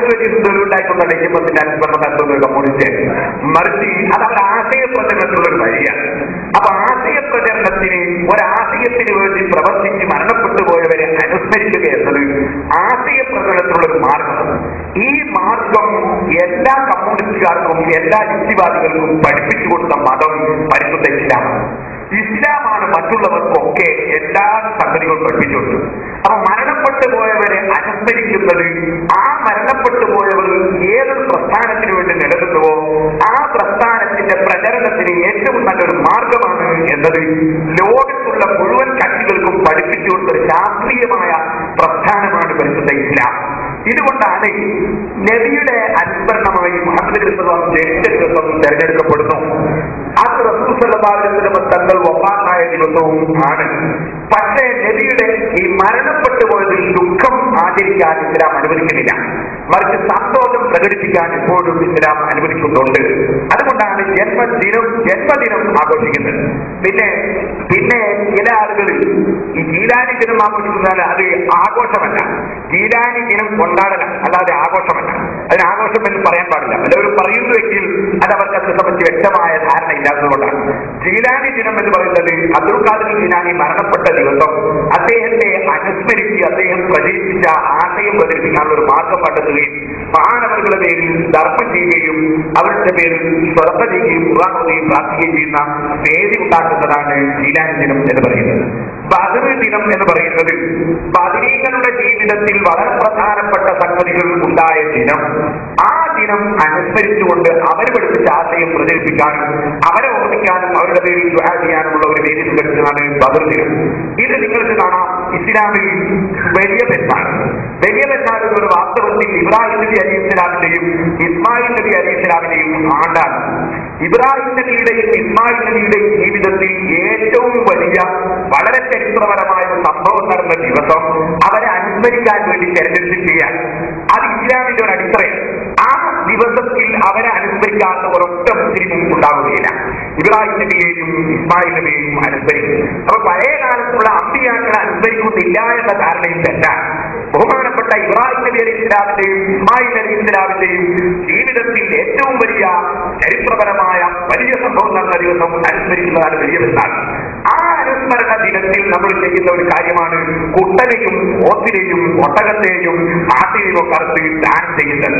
ആർക്ക് വലിയ തൊഴിലുണ്ടായിക്കൊണ്ടല്ല ഹിമ്മത്തിന്റെ അനുസ്മരണം നടത്തുന്ന കമ്മ്യൂണിസ്റ്റ് മറിച്ച് അത് അവർ ആശയ പ്രചരണത്തിലുള്ള ഒരു വഴിയാണ് അപ്പൊ ആശയ പ്രചരണത്തിന് ഒരാശയത്തിന് വേണ്ടി പ്രവർത്തിച്ച് മരണപ്പെട്ടു പോയവരെ അനുസ്മരിക്കുക എന്നത് ആശയ പ്രചരണത്തിലുള്ള ഒരു മാർഗം ഈ മാർഗം എല്ലാ കമ്മ്യൂണിസ്റ്റുകാർക്കും എല്ലാ യുക്തിവാദികൾക്കും പഠിപ്പിച്ചു കൊടുത്ത മതം പരിശുദ്ധ ഇസ്ലാമാണ് ഇസ്ലാമാണ് മറ്റുള്ളവർക്കൊക്കെ എല്ലാ സംഗതികളും പഠിപ്പിച്ചു കൊടുത്തത് അപ്പൊ മരണപ്പെട്ടു പോയവരെ അനുസ്മരിക്കുന്നത് ആ മരണപ്പെട്ടു പോയവർ ഏതൊരു പ്രസ്ഥാനത്തിന് വേണ്ടി നിലനിന്നുവോ ആ പ്രസ്ഥാനത്തിന്റെ പ്രചരണത്തിന് ഏറ്റവും നല്ലൊരു മാർഗമാണ് എന്നത് ലോകത്തുള്ള മുഴുവൻ കക്ഷികൾക്കും പഠിപ്പിച്ചു കൊടുത്ത ഒരു ശാസ്ത്രീയമായ പ്രസ്ഥാനമാണ് പരിശുദ്ധ ഇസ്ലാം ഇതുകൊണ്ടാണ് നബിയുടെ അനുസ്മരണമായി മുഹമ്മദ് ക്രിസ്തു ജനിച്ച ദിവസം തെരഞ്ഞെടുക്കപ്പെടുന്നു അത് റസൂസലമാരുടെ തങ്ങൾ ഒപ്പാനായ ദിവസവും ആണ് പക്ഷേ നബിയുടെ ഈ മരണപ്പെട്ടു പോയതിൽ ദുഃഖം ആചരിക്കാൻ ഇസ്ലാം അനുവദിക്കുന്നില്ല മറിച്ച് സന്തോഷം പ്രകടിപ്പിക്കാൻ ഇപ്പോഴും ഇസ്ലാം അനുവദിക്കുന്നുണ്ട് അതുകൊണ്ടാണ് ജന്മദിനം ജന്മദിനം ആഘോഷിക്കുന്നത് പിന്നെ പിന്നെ ചില ആളുകൾ ഈ ജീലാനി ദിനം ആഘോഷിക്കുന്നത് അത് ആഘോഷമല്ല ജീലാനി ദിനം കൊണ്ടാടല അല്ലാതെ ആഘോഷമല്ല അതിന് ആഘോഷം എന്ന് പറയാൻ പാടില്ല എല്ലാവരും പറയുന്നുവെങ്കിൽ അത് അവർക്ക് അത് സംബന്ധിച്ച് വ്യക്തമായ ധാരണ ഇല്ലാത്തതുകൊണ്ടാണ് ജീലാനി ദിനം എന്ന് പറയുന്നത് അബ്ദുൽ ഖാദിർ ജീലാനി മരണപ്പെട്ട ദിവസം അദ്ദേഹത്തെ അനുസ്മരിച്ച് അദ്ദേഹം പ്രചരിപ്പിച്ച ആശയം പ്രചരിപ്പിക്കാനുള്ള ഒരു മാർഗം കണ്ടെത്തുകയും മഹാനവരുടെ പേരിൽ ധർമ്മം ചെയ്യുകയും അവരുടെ പേരിൽ ശ്രദ്ധ ചെയ്യുകയും ഖുർആാനുകയും പ്രാർത്ഥിക്കുകയും ചെയ്യുന്ന വേദി ഉണ്ടാക്കുന്നതാണ് ജീലാനി ദിനം എന്ന് പറയുന്നത് ബദർ ദിനം എന്ന് പറയുന്നത് ബദരീകളുടെ ജീവിതത്തിൽ വളരെ പ്രധാനപ്പെട്ട സംഗതികൾ ഉണ്ടായ ദിനം ആ ദിനം അനുസ്മരിച്ചുകൊണ്ട് അവർ പഠിപ്പിച്ച ആശയം പ്രചരിപ്പിക്കാനും അവരെ ഓർമ്മിക്കാനും അവരുടെ പേരിൽ ദുആ ചെയ്യാനുമുള്ള ഒരു വേദി സംഘടിച്ചതാണ് ബദർ ദിനം ഇത് നിങ്ങൾക്ക് കാണാം ഇസ്ലാമിൽ വലിയ പെരുന്നാൾ വലിയ പെരുന്നാൾ എന്നൊരു വാസ്തവത്തിൽ ഇബ്രാഹിം നബി അലി ഇസ്ലാമിന്റെയും ഇസ്മായിൽ നബി അലി ഇസ്ലാമിന്റെയും ആണ്ടാണ് ഇബ്രാഹിം നബിയുടെയും ഇസ്മായിൽ നബിയുടെയും ജീവിതത്തിൽ ഏറ്റവും വലിയ വളരെ ചരിത്രപരമായ ഒരു സംഭവം നടന്ന ദിവസം അവരെ അനുസ്മരിക്കാൻ വേണ്ടി തെരഞ്ഞെടുത്തിരിക്കുകയാണ് അത് ഇസ്ലാമിന്റെ ഒരു അടിത്തറയാണ് ആ ദിവസത്തിൽ അവരെ അനുസ്മരിക്കാത്ത ഒരൊറ്റ മുസ്ലിമും ഉണ്ടാവുകയില്ല ഇബ്രാഹിം നബിയെയും ഇസ്മായിൽ നബിയെയും അനുസ്മരിക്കും അപ്പൊ പഴയ കാലത്തുള്ള അമ്പിയാക്കളെ അനുസ്മരിക്കുന്നില്ല എന്ന ധാരണയും തെറ്റാണ് ബഹുമാനപ്പെട്ട ഇബ്രാഹിം നബി അലി ഇസ്ലാമിന്റെയും ഇസ്മായിൽ അലി ഇസ്ലാമിന്റെയും ജീവിതത്തിൽ ഏറ്റവും വലിയ ചരിത്രപരമായ വലിയ സംഭവം നടന്ന ദിവസം അനുസ്മരിക്കുന്നതാണ് വലിയ പെരുന്നാൾ ആ അനുസ്മരണ ദിനത്തിൽ നമ്മൾ ചെയ്യുന്ന ഒരു കാര്യമാണ് കുട്ടനെയും ഓത്തിനെയും ഒട്ടകത്തെയും ആട്ടിനെയും ഒക്കെ അറുത്ത് ദാനം ചെയ്യുന്നത്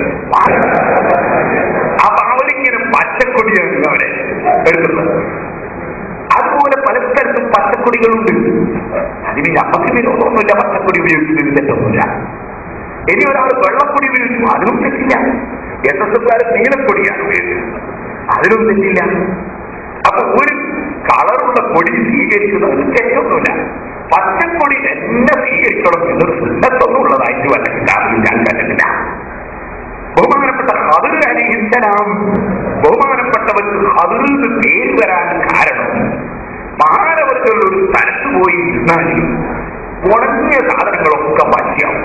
അപ്പൊ അവരിങ്ങനെ പച്ചക്കൊടിയാണ് അവരെ എടുക്കുന്നത് അതുപോലെ പല സ്ഥലത്തും പച്ചക്കൊടികളുണ്ട് അതിന് നമുക്ക് വിരോധമൊന്നുമില്ല പച്ചക്കൊടി ഉപയോഗിക്കുന്നതിന് തെറ്റൊന്നുമില്ല ഇനി ഒരാൾ വെള്ളപ്പൊടി ഉപയോഗിച്ചു അതിനും തെറ്റില്ല എസ് എസ് എഫുകാർ നീലപ്പൊടിയാണ് ഉപയോഗിക്കുന്നത് അതിനും തെറ്റില്ല അപ്പൊ ഒരു കളറുള്ള പൊടി സ്വീകരിക്കുന്നത് അതിന് തെറ്റൊന്നുമില്ല പച്ചപ്പൊടി എന്നെ സ്വീകരിക്കണം എന്നൊരു സുന്നത്തൊന്നും ഉള്ളതായിട്ട് വല്ല കിതാബിൽ ഞാൻ കണ്ടിട്ടില്ല ബഹുമാനപ്പെട്ട ഹദർ അലിഹിസലാം ബഹുമാനപ്പെട്ടവർക്ക് ഹദറിന് പേര് വരാൻ കാരണം മാനവർകൾ ഒരു സ്ഥലത്ത് പോയി ഇരുന്നാൽ ഉണങ്ങിയ സാധനങ്ങളൊക്കെ പറ്റിയാവും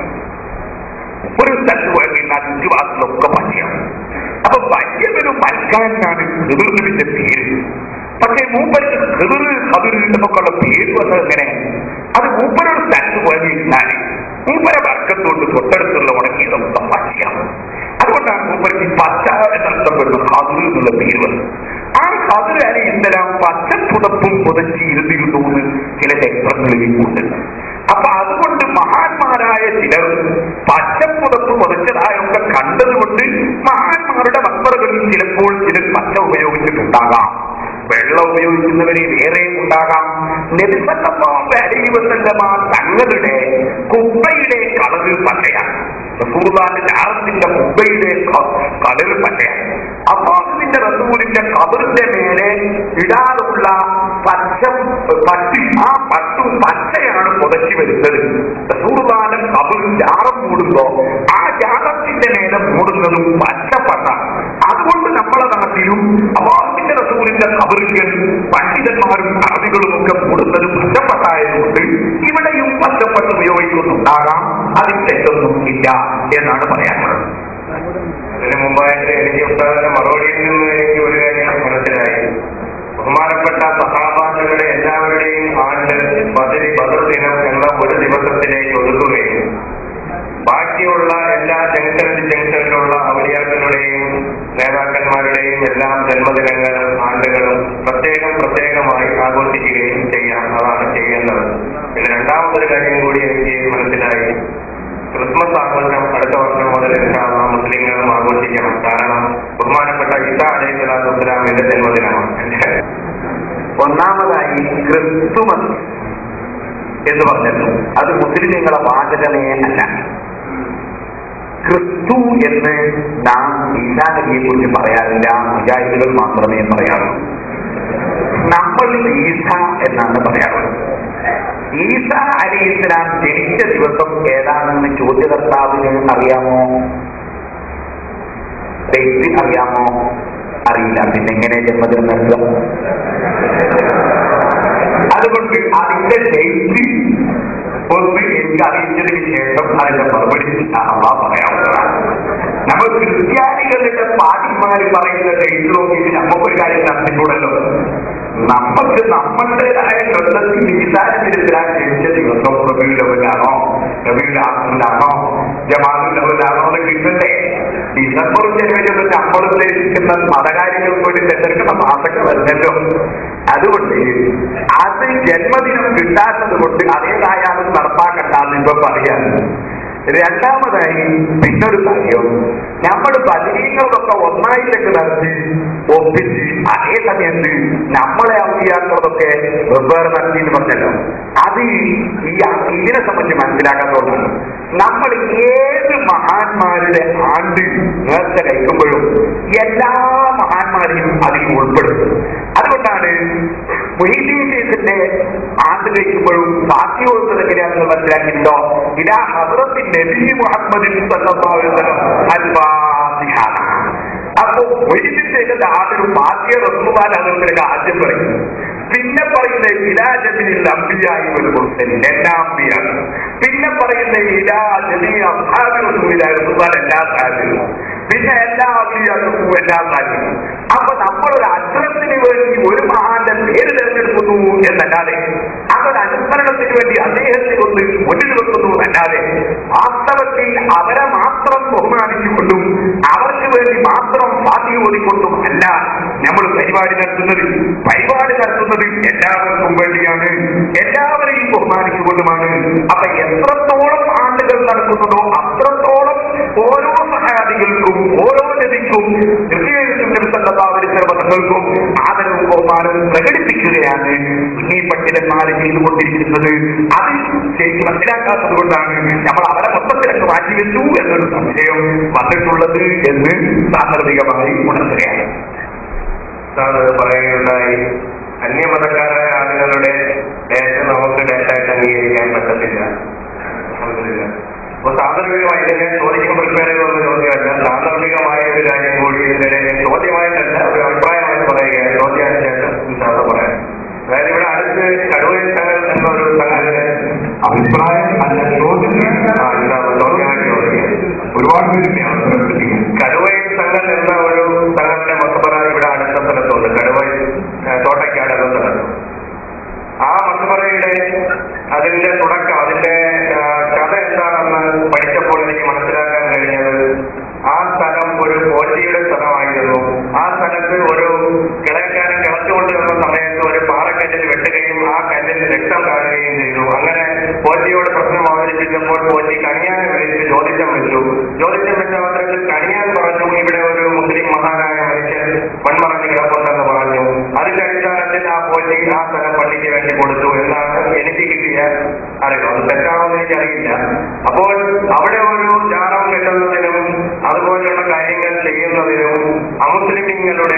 ഒരു സ്ഥലത്ത് പോയി കഴിഞ്ഞാൽ ചുറ്റുവാസിലൊക്കെ പറ്റിയാവും അപ്പൊ വലിയൊരു മൽക്കാരനാണ് ഹൃദുവിന്റെ പേര് പക്ഷേ മൂപ്പർക്ക് ഹൃദു ഹദർ എന്നൊക്കെയുള്ള പേര് വന്നത് എങ്ങനെ അത് മൂപ്പരുടെ സ്ഥലത്ത് പോയി കഴിഞ്ഞാൽ മൂപ്പരെ വർക്കത്തോട്ട് തൊട്ടടുത്തുള്ള ഉണങ്ങിയതൊക്കെ പറ്റിയാവും അതുകൊണ്ടാണ് മൂപ്പർക്ക് ഈ പച്ച എന്നർത്ഥം വരുന്ന ഖാദർ എന്നുള്ള പേര് വന്നത് ആ ഖാദർ അലി ഇസ്ലാം പച്ച പുതപ്പും പുതച്ച് ഇരുന്നിരുന്നു എന്ന് ചില ചരിത്രങ്ങളിൽ ഉണ്ട് അപ്പൊ അതുകൊണ്ട് മഹാന്മാരായ ചിലർ പച്ചപ്പുതപ്പ് പുതച്ചതായൊക്കെ കണ്ടതുകൊണ്ട് മഹാന്മാരുടെ വസ്ത്രകളിൽ ചിലപ്പോൾ ചിലർ പച്ച ഉപയോഗിച്ചിട്ടുണ്ടാകാം വെള്ളം ഉപയോഗിക്കുന്നവരെ വേറെ ഉണ്ടാകാം നെടുസല്ലമാ തങ്ങളുടെ കുബ്ബയുടെ കളറിൽ പച്ചയാണ് റസൂലുള്ളാഹിന്റെ ജാറത്തിന്റെ കുബ്ബയുടെ കളറിൽ പച്ചയാണ് അള്ളാഹുവിന്റെ റസൂലിന്റെ കബറിന്റെ മേലെ ഇടാറുള്ള പച്ച പട്ടി ആ പട്ടു പച്ചയാണ് പുതച്ചു വരുന്നത് റസൂലുള്ളാഹിന്റെ കബർ ജാറം മൂടുമ്പോ ആ ജാറത്തിന്റെ മേലെ മൂടുന്നതും പച്ചപ്പട്ടാണ് അതുകൊണ്ട് നമ്മളെ നാട്ടിലും അള്ളാഹുവിന്റെ റസൂലിന്റെ കബറുകൾ പണ്ഡിതന്മാരും അറബികളും ഒക്കെ മൂടുന്നതും പച്ചപ്പട്ടായതുകൊണ്ട് ഇവിടെയും പച്ചപ്പട്ട് ഉപയോഗിക്കുന്നുണ്ടാകാം അതിൽ തെറ്റൊന്നും ഇല്ല എന്നാണ് പറയാനുള്ളത് അതിനു മുമ്പായിട്ട് എനിക്ക് ഉസ്താദിന്റെ മറുപടിയിൽ നിന്ന് എനിക്ക് ഒരു കാര്യം മനസ്സിലായി ബഹുമാനപ്പെട്ട സഹാബാക്കളുടെ എല്ലാവരുടെയും ആണ്ട് ബദരി ബദർ ദിനം എന്ന ഒരു ദിവസത്തിലേക്ക് ഒതുക്കുകയും ബാക്കിയുള്ള എല്ലാ ജംഗ്ഷനിൽ ജംഗ്ഷനിലും ജന്മദിനങ്ങൾ ആണ്ടുകളും പ്രത്യേകം പ്രത്യേകമായി ആഘോഷിക്കുകയും ചെയ്യാം അതാണ് ചെയ്യേണ്ടത് പിന്നെ രണ്ടാമതൊരു കാര്യം കൂടി എനിക്ക് മനസ്സിലായി ക്രിസ്മസ് ആഘോഷം അടുത്ത വർഷം മുതൽ ഇൻഷാള്ള മുസ്ലിങ്ങളും ആഘോഷിക്കണം കാരണം ബഹുമാനപ്പെട്ട ഇസ അലൈഹി സ്വലാത്തു വസ്സലാമിന്റെ ജന്മദിനമാണ് എന്റെ ഒന്നാമതായി ക്രിസ്തുമസ് എന്ന് പറഞ്ഞല്ലോ അത് മുസ്ലിങ്ങളെ വാചകമേ അല്ല ക്രിസ്തു എന്ന് നാം ഈസാ നബിയെ കുറിച്ച് പറയാറില്ല മുജാഹിദുകൾ മാത്രമേ പറയാറുള്ളൂ നമ്മൾ ഈസ എന്നാണ് പറയാറുള്ളത് ഈസ അലി ഇസ്ലാം ജനിച്ച ദിവസം ഏതാണെന്ന് ചോദ്യകർത്താവിന് അറിയാമോ ഡേറ്റ് അറിയാമോ അറിയില്ല പിന്നെ എങ്ങനെ ജന്മദിനം നടത്തുക അതുകൊണ്ട് അതിന്റെ ഡേറ്റ് ഒന്ന് എനിക്ക് അറിയിച്ചതിന് ശേഷം അതിന്റെ മറുപടി അള്ളാ പറയാവുന്നതാണ് നമ്മൾ ക്രിസ്ത്യാനികളുടെ പാട്ടിമാര് പറയുന്ന ഡേറ്റ് നോക്കിയിട്ട് നമുക്കൊരു കാര്യം നടത്തിക്കൂടല്ലോ നമുക്ക് നമ്മളുടേതായ ഗ്രന്ഥത്തിൽ വിചാരത്തിലെത്തിലാൻ ജനിച്ച ദിവസം റബിയു ലെവലാണോ റബിയു ലാസിലാണോ ജമാഅു ലെവലാണോ എന്ന് കിട്ടണ്ടേ ഡിസംബർ ജനുവരി നമ്മൾ ഉദ്ദേശിക്കുന്ന മതകാര്യങ്ങൾക്ക് വേണ്ടി തെരഞ്ഞെടുക്കുന്ന മാസങ്ങൾ വരുന്നല്ലോ അതുകൊണ്ട് അത് ജന്മദിനം കിട്ടാത്തത് കൊണ്ട് അതേതായാലും നടപ്പാക്കണ്ടെന്ന് ഇപ്പൊ പറയാൻ രണ്ടാമതായി പിന്നൊരു കാര്യം നമ്മൾ ബദരീങ്ങളൊക്കെ ഒന്നായിട്ടൊക്കെ നടത്തി ഒപ്പിച്ച് അതേ സമയത്ത് നമ്മളെ ഔദ്യാക്കളതൊക്കെ വെവ്വേറെ നടത്തി എന്ന് പറഞ്ഞല്ലോ അത് ഈ ഇതിനെ സംബന്ധിച്ച് മനസ്സിലാക്കാത്തതുകൊണ്ടാണ് നമ്മൾ ഏത് മഹാന്മാരുടെ ആണ്ട് നേർച്ച കഴിക്കുമ്പോഴും എല്ലാ മഹാന്മാരെയും അതിൽ ഉൾപ്പെടുത്തും അതുകൊണ്ടാണ് മൊഹീദ്ദീൻ ഷെയ്ഖിന്റെ ആണ്ട് കഴിക്കുമ്പോഴും പാർട്ടി കൊടുത്തത് എങ്ങനെയാണെന്ന് മനസ്സിലാക്കിയിട്ടുണ്ടോ ഇതാ ഹസ്രത്തിൻ നബി മുഹമ്മദിൻ സല്ലല്ലാഹു അലൈഹി വസല്ലം അൽ ഫാത്തിഹ അപ്പോ മൊഹീദ്ദീൻ ഷെയ്ഖിന്റെ ആണ്ടൊരു പാർട്ടിയെ റസൂലുള്ളാഹി അവർക്ക് ആദ്യം പറയും പിന്നെ പറയുന്ന ഇലാജത്തിൽ അമ്പിയായി ഒരു മുസ്ലിം എല്ലാ അമ്പിയാണ് പിന്നെ പറയുന്ന ഇലാജലി അബ്ഹാബി റസൂലിലായിരുന്നു എല്ലാ സാഹചര്യവും പിന്നെ എല്ലാ അമ്പിയാക്കും എല്ലാ സാഹചര്യവും അപ്പൊ നമ്മളൊരു അക്ഷരത്തിന് വേണ്ടി ഒരു മഹാന്റെ പേര് തിരഞ്ഞെടുക്കുന്നു എന്നല്ലാതെ അതൊരു അനുസ്മരണത്തിന് വേണ്ടി അദ്ദേഹത്തെ ഒന്ന് മുന്നിൽ വെക്കുന്നു എന്നല്ലാതെ വാസ്തവത്തിൽ അവരെ മാത്രം ബഹുമാനിച്ചുകൊണ്ടും അവർക്ക് വേണ്ടി മാത്രം പാർട്ടി ഓടിക്കൊണ്ടും അല്ല നമ്മൾ പരിപാടി നടത്തുന്നത് പരിപാടി നടത്തുന്നത് എല്ലാവർക്കും വേണ്ടിയാണ് എല്ലാവരെയും ബഹുമാനിച്ചുകൊണ്ടുമാണ് അപ്പൊ എത്രത്തോളം ആണ്ടുകൾ നടക്കുന്നതോ അത്രത്തോളം ഓരോ സഹാദികൾക്കും ഓരോ നദിക്കും സർവതങ്ങൾക്കും ആദരവും ബഹുമാനവും പ്രകടിപ്പിക്കുകയാണ് ഈ പണ്ഡിതന്മാർ ചെയ്തുകൊണ്ടിരിക്കുന്നത് അത് ശരിക്കും മനസ്സിലാക്കാത്തത് കൊണ്ടാണ് നമ്മൾ അവരെ മൊത്തത്തിലൊക്കെ മാറ്റിവെച്ചു എന്നൊരു സംശയം വന്നിട്ടുള്ളത് എന്ന് സാന്ദർഭികമായി ഉണർത്തുകയാണ് സാർ പറയുകയുണ്ടായി അന്യമതക്കാരായ ആളുകളുടെ ഡേറ്റ നമുക്ക് ഡേറ്റ ആയിട്ട് അംഗീകരിക്കാൻ പറ്റത്തില്ല അൽഹംദുലില്ലാ. അപ്പൊ സാന്ദർഭികമായി ഇതിനെ ചോദിക്കാൻ പ്രിപ്പയർ ചെയ്തുള്ള ചോദ്യമല്ല സാന്ദർഭികമായ ഒരു കാര്യം കൂടി ഇതിനെ ചോദ്യമായിട്ടല്ല ഒരു അഭിപ്രായമായിട്ട് പറയുകയാണ് ചോദ്യത്തിന് ശേഷം ഇൻഷാല്ല പറയാം അതായത് ഇവിടെ അടുത്ത് കടുവയിൽ തങ്ങൾ എന്നൊരു സംഘടന അഭിപ്രായം അല്ല ചോദ്യം ആ, ഇൻഷാല്ലാ ചോദ്യമായിട്ട് ചോദിക്കാം ഒരുപാട് പേരുടെ അവസരം കിട്ടിക്കുന്നു കടുവയിൽ സംഘം എന്ന ഒരു സംഘടന മത്തപ്പറ ഇവിടെ അടുത്ത സ്ഥലത്തുണ്ട് കടുവയിൽ ഏഹ്, തോട്ടയ്ക്കാട് എന്ന സ്ഥലത്ത് ആ മത്തപ്പറയുടെ അതിന്റെ തുടക്കം അതിന്റെ ആ, കഥ എന്താണെന്ന് പഠിച്ചപ്പോൾ എനിക്ക് മനസ്സിലാക്കാൻ കഴിഞ്ഞത് ആ സ്ഥലം ഒരു പോറ്റിയുടെ സ്ഥലമായിരുന്നു ആ സ്ഥലത്ത് ഒരു കിളക്കാരൻ കിളച്ചുകൊണ്ട് വന്ന സമയത്ത് ഒരു പാറക്കല്ലിൽ വെട്ടുകയും ആ കല്ലിൽ രക്തം കാണുകയും ചെയ്തു അങ്ങനെ പോറ്റിയോട് പ്രശ്നം അവതരിപ്പിച്ചപ്പോൾ പോറ്റി കണിയാൻ വിളിച്ച് ജ്യോതിഷം വെച്ചു ജ്യോതിഷം വെച്ച അവസരത്തിൽ കണിയാൻ പറഞ്ഞു ഇവിടെ ഒരു മുസ്ലിം മഹാനായ മനുഷ്യൻ മൺമറഞ്ഞ് കിടപ്പുണ്ടെന്ന് പറഞ്ഞു അതിന്റെ അടിസ്ഥാനത്തിൽ ആ പോറ്റി ആ സ്ഥലം പള്ളിക്ക് വേണ്ടി കൊടുത്തു എന്നാണ് എനിക്ക് കിട്ടിയ അറിവ് അത് തെറ്റാണോ എന്ന് എനിക്കറിയില്ല അപ്പോൾ അവിടെ ഒരു ജാറം കെട്ടുന്നതിനും അതുപോലെയുള്ള കാര്യങ്ങൾ ചെയ്യുന്നതിനും അമുസ്ലിമീങ്ങളുടെ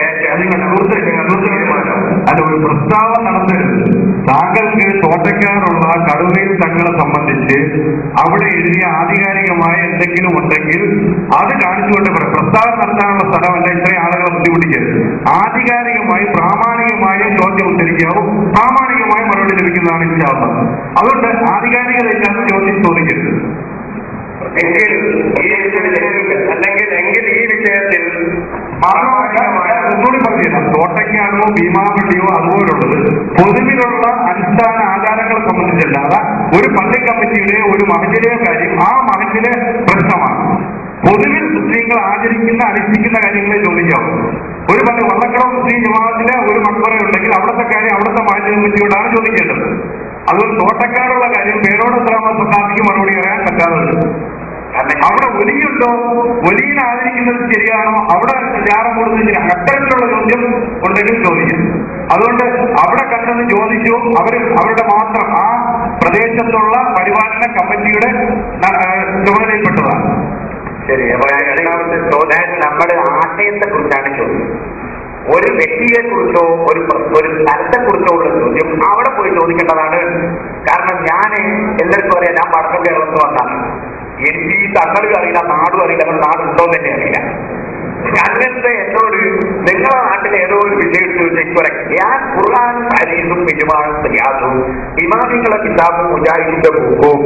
തീരുമാനം അല്ല ഒരു പ്രസ്താവന നടത്തരുത് താങ്കൾക്ക് തോട്ടയ്ക്കാറുള്ള കടുവയിൽ തങ്ങളെ സംബന്ധിച്ച് അവിടെ എഴുതിയ ആധികാരികമായ എന്തെങ്കിലും ഉണ്ടെങ്കിൽ അത് കാണിച്ചുകൊണ്ട് പറ പ്രസ്താവന നടത്താനുള്ള സ്ഥലമല്ല ഇത്രയും ആളുകളെ ബുദ്ധിമുട്ടിക്കരുത് ആധികാരികമായി പ്രാമാണികമായ ചോദ്യം ഉദ്ധരിക്കാവും പ്രാമാണികമായ മറുപടി ലഭിക്കുന്നതാണ് ഇൻഷാല്ല അതുകൊണ്ട് ആധികാരികതയില്ലാത്ത ചോദ്യം ചോദിക്കരുത് എങ്കിൽ ഈ വിഷയത്തിൽ അല്ലെങ്കിൽ എങ്കിൽ ഈ വിഷയത്തിൽ മാത്രമല്ല, ഒന്നുകൂടി പറഞ്ഞുതരാം തോട്ടയ്ക്കാണോ ഭീമാപള്ളിയോ അതുപോലുള്ളത് പൊതുവിലുള്ള അടിസ്ഥാന ആചാരങ്ങളെ സംബന്ധിച്ചല്ലാതെ ഒരു പള്ളി കമ്മിറ്റിയുടെ ഒരു മഹജിലെ കാര്യം ആ മഹജിലെ പ്രശ്നമാണ് പൊതുവിൽ മുസ്ലിങ്ങൾ ആചാര ആചരിക്കുന്ന അനുഷ്ഠിക്കുന്ന കാര്യങ്ങളെ ചോദിക്കാം ഒരു പല വള്ളക്കടം മുസ്ലിം ജമാഅത്തിന് ഒരു മക്ബറ ഉണ്ടെങ്കിൽ അവിടുത്തെ കാര്യം അവിടുത്തെ മാറ്റി നിർത്തിക്കൊണ്ടാണ് ചോദിക്കേണ്ടത് അതുകൊണ്ട് തോട്ടക്കാടുള്ള കാര്യം പേരോട് എത്രാമ സഹാബിക്ക് മറുപടി പറയാൻ പറ്റാതെ വരും. കാരണം അവിടെ ഒലിയുണ്ടോ ഒലിയിൽ ആദരിക്കുന്നത് ശരിയാണോ അവിടെ ജാറം കൊടുത്തത് ശരിയാണോ അത്തരത്തിലുള്ള ചോദ്യം ഉണ്ടെങ്കിൽ ചോദിക്കും അതുകൊണ്ട് അവിടെ കണ്ടെന്ന് ചോദിച്ചു അവർ അവരുടെ മാത്രം ആ പ്രദേശത്തുള്ള പരിപാലന കമ്മിറ്റിയുടെ ന- ആ, ചുമതലയിൽപ്പെട്ടതാണ് ശരി അപ്പൊ രണ്ടാമത്തെ ചോദ്യം നമ്മുടെ ആശയത്തെ കുറിച്ചാണ് ചോദ്യം ഒരു വ്യക്തിയെ കുറിച്ചോ ഒരു പ്ര- ഒരു സ്ഥലത്തെ കുറിച്ചോ ഉള്ള ചോദ്യം അവിടെ പോയി ചോദിക്കേണ്ടതാണ് കാരണം ഞാൻ എല്ലാവർക്കും അറിയാം ഞാൻ വടക്കൻ കേരളത്തിൽ വന്നാണ് എനിക്ക് ഈ തങ്ങളും അറിയില്ല നാടും അറിയില്ല നമ്മുടെ നാടുണ്ടോ എന്ന് തന്നെ അറിയില്ല അങ്ങനത്തെ എന്നോട് നിങ്ങളുടെ നാട്ടിലെ ഏതോ ഒരു വിഷയം ചോദിച്ചു ഞാൻ ഖുർആാനും ഹരീസും ഇജുമാനും പ്രയാസും ഇമാമിങ്ങളെ കിതാബും മുജാഹിദിന്റെ ബുക്കും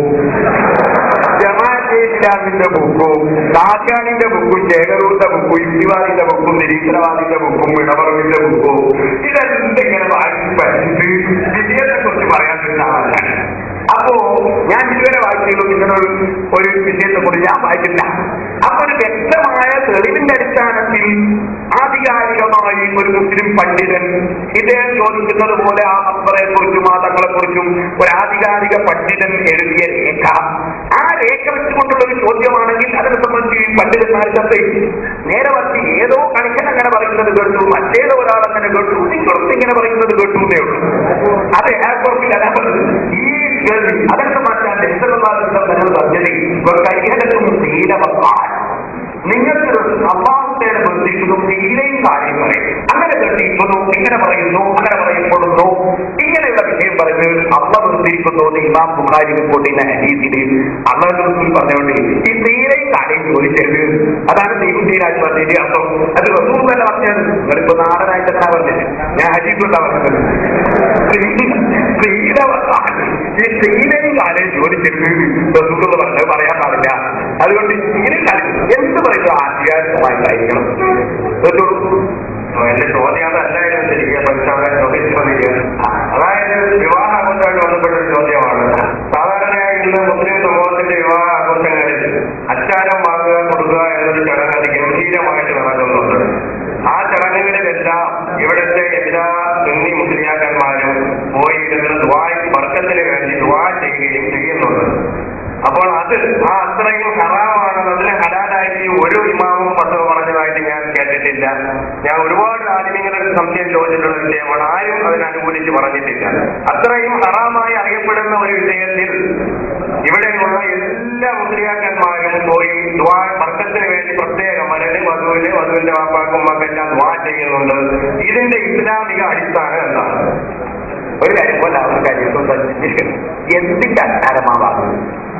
ജമാഅത്തെ ഇസ്ലാമിന്റെ ബുക്കും കാദ്യാനിന്റെ ബുക്കും ശേഖരൂരിന്റെ ബുക്കും യുക്തിവാദിന്റെ ബുക്കും നിരീക്ഷണവാദിന്റെ ബുക്കും ഇടപറവിന്റെ ബുക്കും ഇതെല്ലാം ഇങ്ങനെ വായിച്ച് പഠിച്ചിട്ട് വിജയത്തെ കുറിച്ച് പറയാൻ പറ്റുന്ന ആളാണ് അപ്പോ ഞാൻ ഇതുവരെ വായിച്ചല്ലോ ഇങ്ങനെ ഒരു ഒരു വിഷയത്തെ കുറിച്ച് ഞാൻ വായിച്ചില്ല അപ്പൊ ഒരു വ്യക്തമായ തെളിവിന്റെ അടിസ്ഥാനത്തിൽ ആധികാരികമായി ഒരു മുസ്ലിം പണ്ഡിതൻ ഇദ്ദേഹം ചോദിക്കുന്നത് പോലെ ആ മക്കളെ കുറിച്ചും ആ തങ്ങളെ കുറിച്ചും ഒരു ആധികാരിക പണ്ഡിതൻ എഴുതിയ രേഖ ആ രേഖ വെച്ചുകൊണ്ടുള്ള ഒരു ചോദ്യമാണെങ്കിൽ അതിനെ സംബന്ധിച്ച് ഈ പണ്ഡിതന്മാർ ചർച്ച ചെയ്യും നേരെ മറിച്ച് ഏതോ കണിക്കൻ അങ്ങനെ പറയുന്നത് കേട്ടു മറ്റേതോ ഒരാൾ അങ്ങനെ കേട്ടു നിങ്ങളും ഇങ്ങനെ പറയുന്നത് കേട്ടു എന്നേ ഉള്ളൂ അത് എയർപോർട്ടിൽ അതാ പറഞ്ഞത് ഈ കേൾവി അതൊക്കെ മാറ്റാൻ നിങ്ങൾ പറഞ്ഞത് കൈകടക്കും ശീലവക്കാൻ നിങ്ങൾക്ക് അള്ളാഹുത്തേടെ ബന്ധിക്കുന്നു തീരെയും കാര്യം പറയും അങ്ങനെ കെട്ടിയിരിക്കുന്നു ഇങ്ങനെ പറയുന്നു അങ്ങനെ പറയപ്പെടുന്നു ഇങ്ങനെയുള്ള വിഷയം പറയുന്നത് അള്ള ബന്ധിരിക്കുന്നു എന്ന് ഇമാം ബുഖാരി റിപ്പോർട്ട് ചെയ്യുന്ന ഹദീസില് അള്ളാഹുൽ പറഞ്ഞുകൊണ്ട് ഈ തീരെയും കാര്യം ചോദിച്ചത് അതാണ് ദൈവത്തീരാജ് പറഞ്ഞതിന്റെ അർത്ഥം അത് റസൂർ തന്നെ പറഞ്ഞത് നിങ്ങളിപ്പോ നാടനായിട്ട് തന്നെ പറഞ്ഞത് ഞാൻ ഹജീബുണ്ടാ പറഞ്ഞത് സ്ത്രീലവസാനം ഈ സ്ത്രീലയും കാര്യം ചോദിച്ചിട്ട് റസൂർ പറഞ്ഞത് പറയാൻ പാടില്ല അതുകൊണ്ട് ഇങ്ങനെ കാര്യം എന്ത് പറയുക ആധികാരികമായിട്ടായിരിക്കണം റസൂൽ എന്റെ ചോദ്യം അതല്ലായിരുന്നു ശരിക്കും പഠിച്ചാൽ ചോദിച്ചിരിക്കുന്നത് അതായത് വിവാഹ ആഘോഷമായിട്ട് ബന്ധപ്പെട്ട ഒരു ചോദ്യമാണ് സാധാരണയായി ഇന്ന് മുസ്ലിം സമൂഹത്തിന്റെ വിവാഹ ആഘോഷങ്ങളിൽ അച്ചാരം വാങ്ങുക കൊടുക്കുക എന്നൊരു ചടങ്ങ് അത് ഗംഭീരമായിട്ട് നടക്കുന്നുണ്ട് ആ ചടങ്ങുകളിലെല്ലാം ഇവിടുത്തെ എല്ലാ സുന്നി മുസ്ലിയാക്കന്മാരും പോയി ഇരുന്ന് ദ്വായ് വർക്കത്തിന് വേണ്ടി ദ്വാ ചെയ്യുകയും ചെയ്യുന്നുണ്ട് അപ്പോൾ അത് ആ അത്രയും ഹറാമാണെന്ന് അതിന് ഹലാലായിട്ട് ഒരു ഇമാമും പത്തോ പറഞ്ഞതായിട്ട് ഞാൻ കേട്ടിട്ടില്ല ഞാൻ ഒരുപാട് ആലിമ്യങ്ങളെ സംശയം ചോദിച്ചിട്ടുള്ള വിഷയമാണ് ആരും അതിന് അനുകൂലിച്ച് പറഞ്ഞിട്ടില്ല അത്രയും ഹറാമായി അറിയപ്പെടുന്ന ഒരു വിഷയത്തിൽ ഇവിടെയുള്ള എല്ലാ മുസ്ലിയാക്കന്മാരും പോയി ദ്വാ വർക്കത്തിന് വേണ്ടി പ്രത്യേകം വരന് വധുവിന് വധുവിന്റെ വാപ്പാക്കും മക്കെല്ലാം ദ്വാ ചെയ്യുന്നുണ്ട് ഇതിന്റെ ഇസ്ലാമിക അടിസ്ഥാനം എന്താണ് ഒരു കാര്യം പോലെ ഒരു കാര്യം എന്തിന്റെ അച്ചാരമാവാകും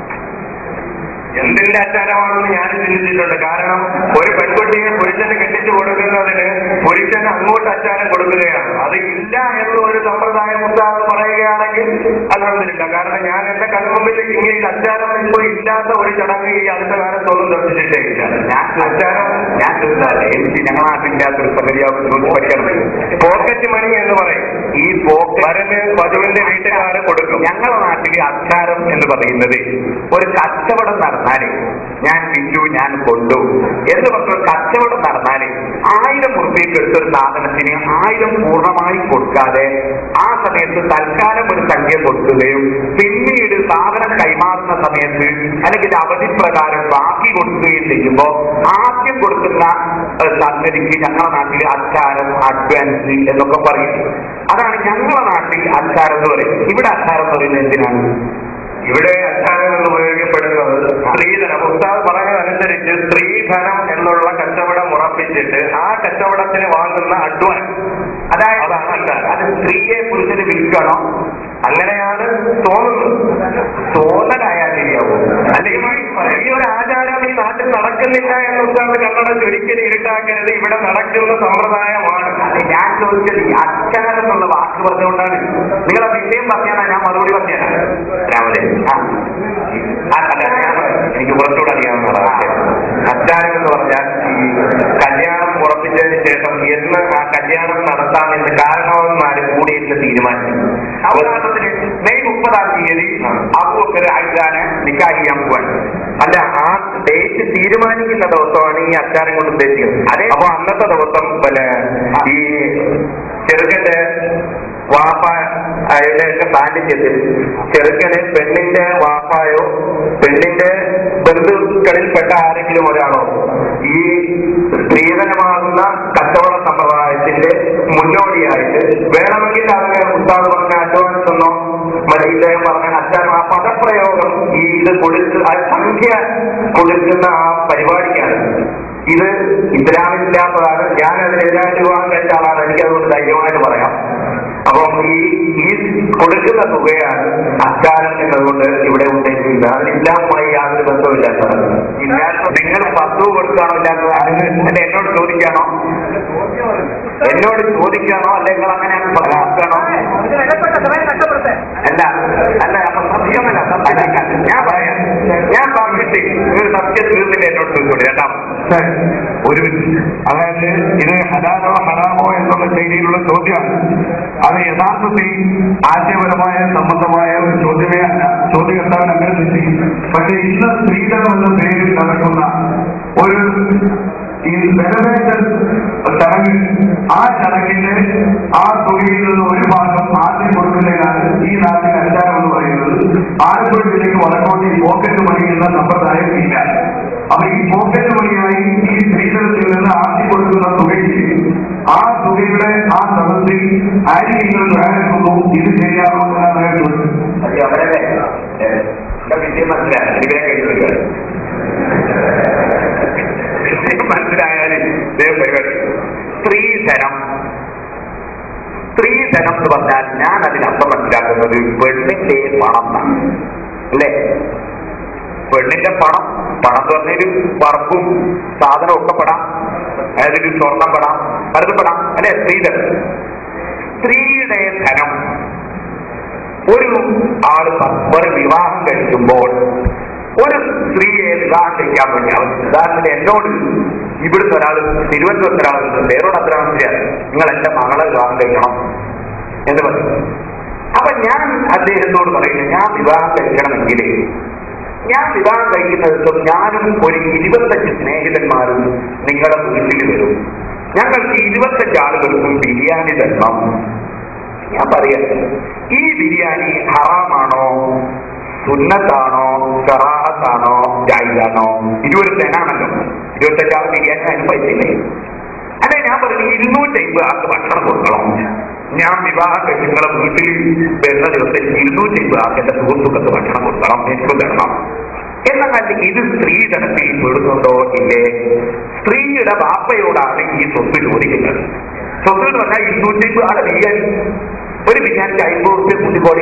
എന്തിന്റെ അച്ചാരമാണെന്ന് ഞാൻ ചിന്തിച്ചിട്ടുണ്ട് കാരണം ഒരു പെൺകുട്ടിയെ പുരുഷന് കെട്ടിച്ചു കൊടുക്കുന്നതിന് പുരുഷൻ അങ്ങോട്ട് അച്ചാരം കൊടുക്കുകയാണ് അത് ഇല്ല എന്ന് ഒരു സമ്പ്രദായം ഉദാഹരണം പറയുകയാണെങ്കിൽ അലഹമില്ല കാരണം ഞാൻ എന്റെ കൺമുമ്പിൽ ഇങ്ങനെ അച്ചാരം ഇപ്പോൾ ഇല്ലാത്ത ഒരു ചടങ്ങ് ഈ അടുത്ത കാലത്തൊന്നും ദർശിച്ചിട്ടേ ഇല്ല ഞാൻ അച്ചാരം ഞാൻ ചോദിച്ചാലേ എനിക്ക് ഞങ്ങളുടെ നാട്ടിലില്ലാത്ത ഒരു സംഗതിയാവും പഠിക്കണം പോക്കറ്റ് മണി എന്ന് പറയും ഈ പോക്ക് വരന് വധുവിന്റെ വീട്ടുകാര് കൊടുക്കും ഞങ്ങളുടെ നാട്ടിലെ അച്ചാരം എന്ന് പറയുന്നത് ഒരു കച്ചവടം നടന്നാല് ഞാൻ വിറ്റു ഞാൻ കൊണ്ടു എന്ന് പറഞ്ഞ ഒരു കച്ചവടം നടന്നാല് ആയിരം ഉറുപ്പിക്ക് എടുത്തൊരു സാധനത്തിന് ആയിരം പൂർണ്ണമായി കൊടുക്കാതെ ആ സമയത്ത് തൽക്കാലം ഒരു സംഖ്യ കൊടുക്കുകയും പിന്നീട് സാധനം കൈമാറുന്ന സമയത്ത് അല്ലെങ്കിൽ അവധി പ്രകാരം ബാക്കി കൊടുക്കുകയും ചെയ്യുമ്പോൾ ആദ്യം കൊടുക്കുന്ന ഏഹ്, സംഗതിക്ക് ഞങ്ങളുടെ നാട്ടിൽ അച്ചാരം അഡ്വാൻസ് എന്നൊക്കെ പറയും അതാണ് ഞങ്ങളുടെ നാട്ടിൽ അച്ചാരം എന്ന് പറയും ഇവിടെ അച്ചാരം എന്ന് പറയുന്നത് എന്തിനാണ് ഇവിടെ അച്ചാരം എന്ന് ഉപയോഗിക്കപ്പെടുന്നത് സ്ത്രീധനം ഉസ്താദ് പറഞ്ഞതനുസരിച്ച് സ്ത്രീധനം എന്നുള്ള കച്ചവടം ഉറപ്പിച്ചിട്ട് ആ കച്ചവടത്തിന് വാങ്ങുന്ന അഡ്വാൻസ് അതായത് അതാണ് അച്ചാരം അത് സ്ത്രീയെ പുരുഷന് വിൽക്കണോ അങ്ങനെയാണ് തോന്നുന്നത് തോന്നലായാൽ ശരിയാവും അല്ലെങ്കിൽ ഈ ഒരു ആചാരം ഈ നാട്ടിൽ നടക്കുന്നില്ല എന്ന് ഉസ്താദ് കണ്ണടച്ച് ഒരിക്കലും ഇരുട്ടാക്കരുത് ഇവിടെ നടക്കുന്ന സമ്പ്രദായമാണ് അത് ഞാൻ ചോദിച്ചത് ഈ അച്ചാരം എന്നുള്ള വാക്ക് പറഞ്ഞുകൊണ്ടാണ് നിങ്ങളെ വിഷയം പറഞ്ഞാൽ ഞാൻ മറുപടി പറഞ്ഞാണ് രാവിലെ ആ ആ, അല്ല ഞാൻ പറയാം. എനിക്ക് കുറച്ചുകൂടെ അറിയാവുന്ന അച്ചാരം എന്ന് പറഞ്ഞാൽ ഈ കല്യാണം ഉറപ്പിച്ചതിന് ശേഷം എന്ന് ആ കല്യാണം നടത്താമെന്ന് കാരണവന്മാര് കൂടിയിട്ട് തീരുമാനിച്ചു ഉദാഹരണത്തിന് മെയ് മുപ്പതാം തീയതി അബൂബക്കർ ആയിട്ടാണ് നിക്കാഹ് ചെയ്യാൻ പോവാൻ അല്ല ആ ഡേറ്റ് തീരുമാനിക്കുന്ന ദിവസമാണ് ഈ അച്ചാരം കൊണ്ട് ഉദ്ദേശിക്കുന്നത് അതെ അപ്പൊ അന്നത്തെ ദിവസം പിന്നെ ഈ ചെറുക്കന്റെ വാപ്പ അയാളുടെ ഒക്കെ സാന്നിധ്യത്തിൽ ചെറുക്കന് പെണ്ണിന്റെ വാപ്പായോ പെണ്ണിന്റെ ബന്ധുക്കളിൽപ്പെട്ട ആരെങ്കിലും ഒരാളോ ഈ സ്ത്രീധനമാകുന്ന കച്ചവട സമ്പ്രദായത്തിന്റെ മുന്നോടിയായിട്ട് വേണമെങ്കിൽ അതിന് ഉസ്താദ് പറഞ്ഞ അഡ്വാൻസ് എന്നോ മറ്റേ ഇദ്ദേഹം പറഞ്ഞ അച്ഛൻ ആ പദപ്രയോഗം ഈ ഇത് കൊടുത്ത് ആ സംഖ്യ കൊടുക്കുന്ന ആ പരിപാടിക്കാണ് ഇത് ഇസ്ലാമില്ലാത്തതാണ് ഞാൻ അതിനെതിരായിട്ട് വിവാഹം കഴിച്ച ആളാണ് എനിക്ക് അതുകൊണ്ട് ധൈര്യമായിട്ട് പറയാം അപ്പം ഈ ഈ കൊടുക്കുന്ന തുകയാണ് അച്ചാരം എന്നതുകൊണ്ട് ഇവിടെ ഉദ്ദേശിക്കുന്നത് അതിന് ഇസ്ലാമുമായി യാതൊരു ബന്ധവുമില്ലാത്തതാണ് ഇല്ലാത്ത നിങ്ങൾ പത്ത് കൊടുക്കുകയാണോ ഇല്ലാത്തതാണ് അല്ലെ എന്നോട് ചോദിക്കാണോ എന്നോട് ചോദിക്കാണോ അല്ലെ നിങ്ങൾ അങ്ങനെ പറയാണോ അല്ല അല്ല അപ്പൊ സത്യമല്ല സത്യമല്ല ഞാൻ പറയാം ഞാൻ പറഞ്ഞിട്ട് നിങ്ങൾ സത്യം തീർന്നില്ല എന്നോട് ചോദിച്ചോളൂ കേട്ടോ ശരി. ഒരു മിനിറ്റ് അതായത് ഇത് ഹലാലോ ഹറാമോ എന്നുള്ള ശൈലിയിലുള്ള ചോദ്യമാണ് അത് യഥാർത്ഥത്തിൽ ആശയപരമായ സംബന്ധമായ ഒരു ചോദ്യമേ അല്ല ചോദ്യകർത്താവിന് അങ്ങനെ നിശ്ചയിക്കും പക്ഷെ ഇന്ന് സ്ത്രീധനം എന്ന പേരിൽ നടക്കുന്ന ഒരു ഈ ബലവേറ്റൽ ചടങ്ങ് ആ ചടങ്ങിന്റെ ആ തുകയിൽ നിന്ന് ഒരു ഭാഗം ആദ്യം കൊടുക്കുന്നതിനാണ് ഈ നാട്ടിൽ അച്ചാരം എന്ന് പറയുന്നത് ആലപ്പുഴ ജില്ലയ്ക്ക് വടക്കോട്ട് ഈ പോക്കറ്റ് മണി എന്ന സമ്പ്രദായം ഇല്ല അപ്പൊ ഈ പോക്കറ്റ് മണിയായി ഈ സ്ത്രീധനത്തിൽ നിന്ന് ആദ്യം കൊടുക്കുന്ന തുകയ്ക്ക് ആ തുകയുടെ ആ സദസ്സിൽ ആയിരിക്കും വേണമെന്നു ഇത് ശരിയാണോ എന്നാണ് ഞാൻ ചോദിച്ചത് അയ്യോ അവരല്ലേ എന്റെ വിഷയം മനസ്സിലായി ഇവരെ കഴിച്ചു വിഷയം മനസ്സിലായാൽ ദൈവം പരിപാടി സ്ത്രീധനം സ്ത്രീധനം എന്ന് പറഞ്ഞാൽ ഞാൻ അതിനർത്ഥം മനസ്സിലാക്കുന്നത് പെണ്ണിന്റെ പണം എന്നാണ് അല്ലേ പെണ്ണിന്റെ പണം പണം എന്ന് പറഞ്ഞൊരു വർക്കും സാധനവും ഒക്കെ പെടാം അതായത് ഒരു സ്വർണം പെടാം പലതും പെടാം അല്ലെ സ്ത്രീധനം സ്ത്രീയുടെ ധനം ഒരു ആള് ഒരു വിവാഹം കഴിക്കുമ്പോൾ ഒരു സ്ത്രീയെ വിവാഹം കഴിക്കാൻ വേണ്ടി അവൻ ഉദാഹരണത്തിന് എന്നോട് ഇവിടുത്തെ ഒരാൾ തിരുവനന്തപുരത്ത് ഒരാൾ വേറോട് അത്ര മനസ്സിലാണ് നിങ്ങൾ എന്റെ മകളെ വിവാഹം കഴിക്കണം എന്ന് പറഞ്ഞു അപ്പൊ ഞാൻ അദ്ദേഹത്തോട് പറയുന്നു ഞാൻ വിവാഹം കഴിക്കണമെങ്കിൽ ഞാൻ വിവാഹം കഴിക്കുന്ന ദിവസം ഞാനും ഒരു ഇരുപത്തഞ്ച് സ്നേഹിതന്മാരും നിങ്ങളുടെ വീട്ടിൽ വരും ഞങ്ങൾക്ക് ഇരുപത്തഞ്ച് ആളുകൾക്കും ബിരിയാണി തരണം ഞാൻ പറയാം ഈ ബിരിയാണി ഹറാമാണോ സുന്നത്താണോ കറാഹത്താണോ ജായിദാണോ ഇരുപത്തെണ്ണാണല്ലോ ഇരുപത്തഞ്ചാറ് ബിരിയാണി അതിന് പൈസ ഇല്ലേ അല്ലെ ഞാൻ പറഞ്ഞു ഇരുന്നൂറ്റി അമ്പത് ആൾക്ക് ഭക്ഷണം കൊടുക്കണം ഞാൻ വിവാഹം കഴിച്ച് നിങ്ങളെ വീട്ടിൽ വരുന്ന ദിവസം ഇരുന്നൂറ്റി അമ്പത് ആൾക്ക് എന്റെ സുഹൃത്തുക്കൾക്ക് ഭക്ഷണം കൊടുക്കണം എനിക്ക് തരണം എന്നാൽ ഇത് സ്ത്രീധനത്തിൽ പെടുന്നുണ്ടോ ഇല്ലേ സ്ത്രീയുടെ ബാപ്പയോടാണ് ഈ സ്വത്ത് ചോദിക്കുന്നത് സ്വത്ത് എന്ന് പറഞ്ഞാൽ ഇരുന്നൂറ്റി അമ്പത് ആളെ ബിരിയാണി ഒരു ബിരിയാണിക്ക് അമ്പത് റുപ്യ കൂട്ടിക്കോടി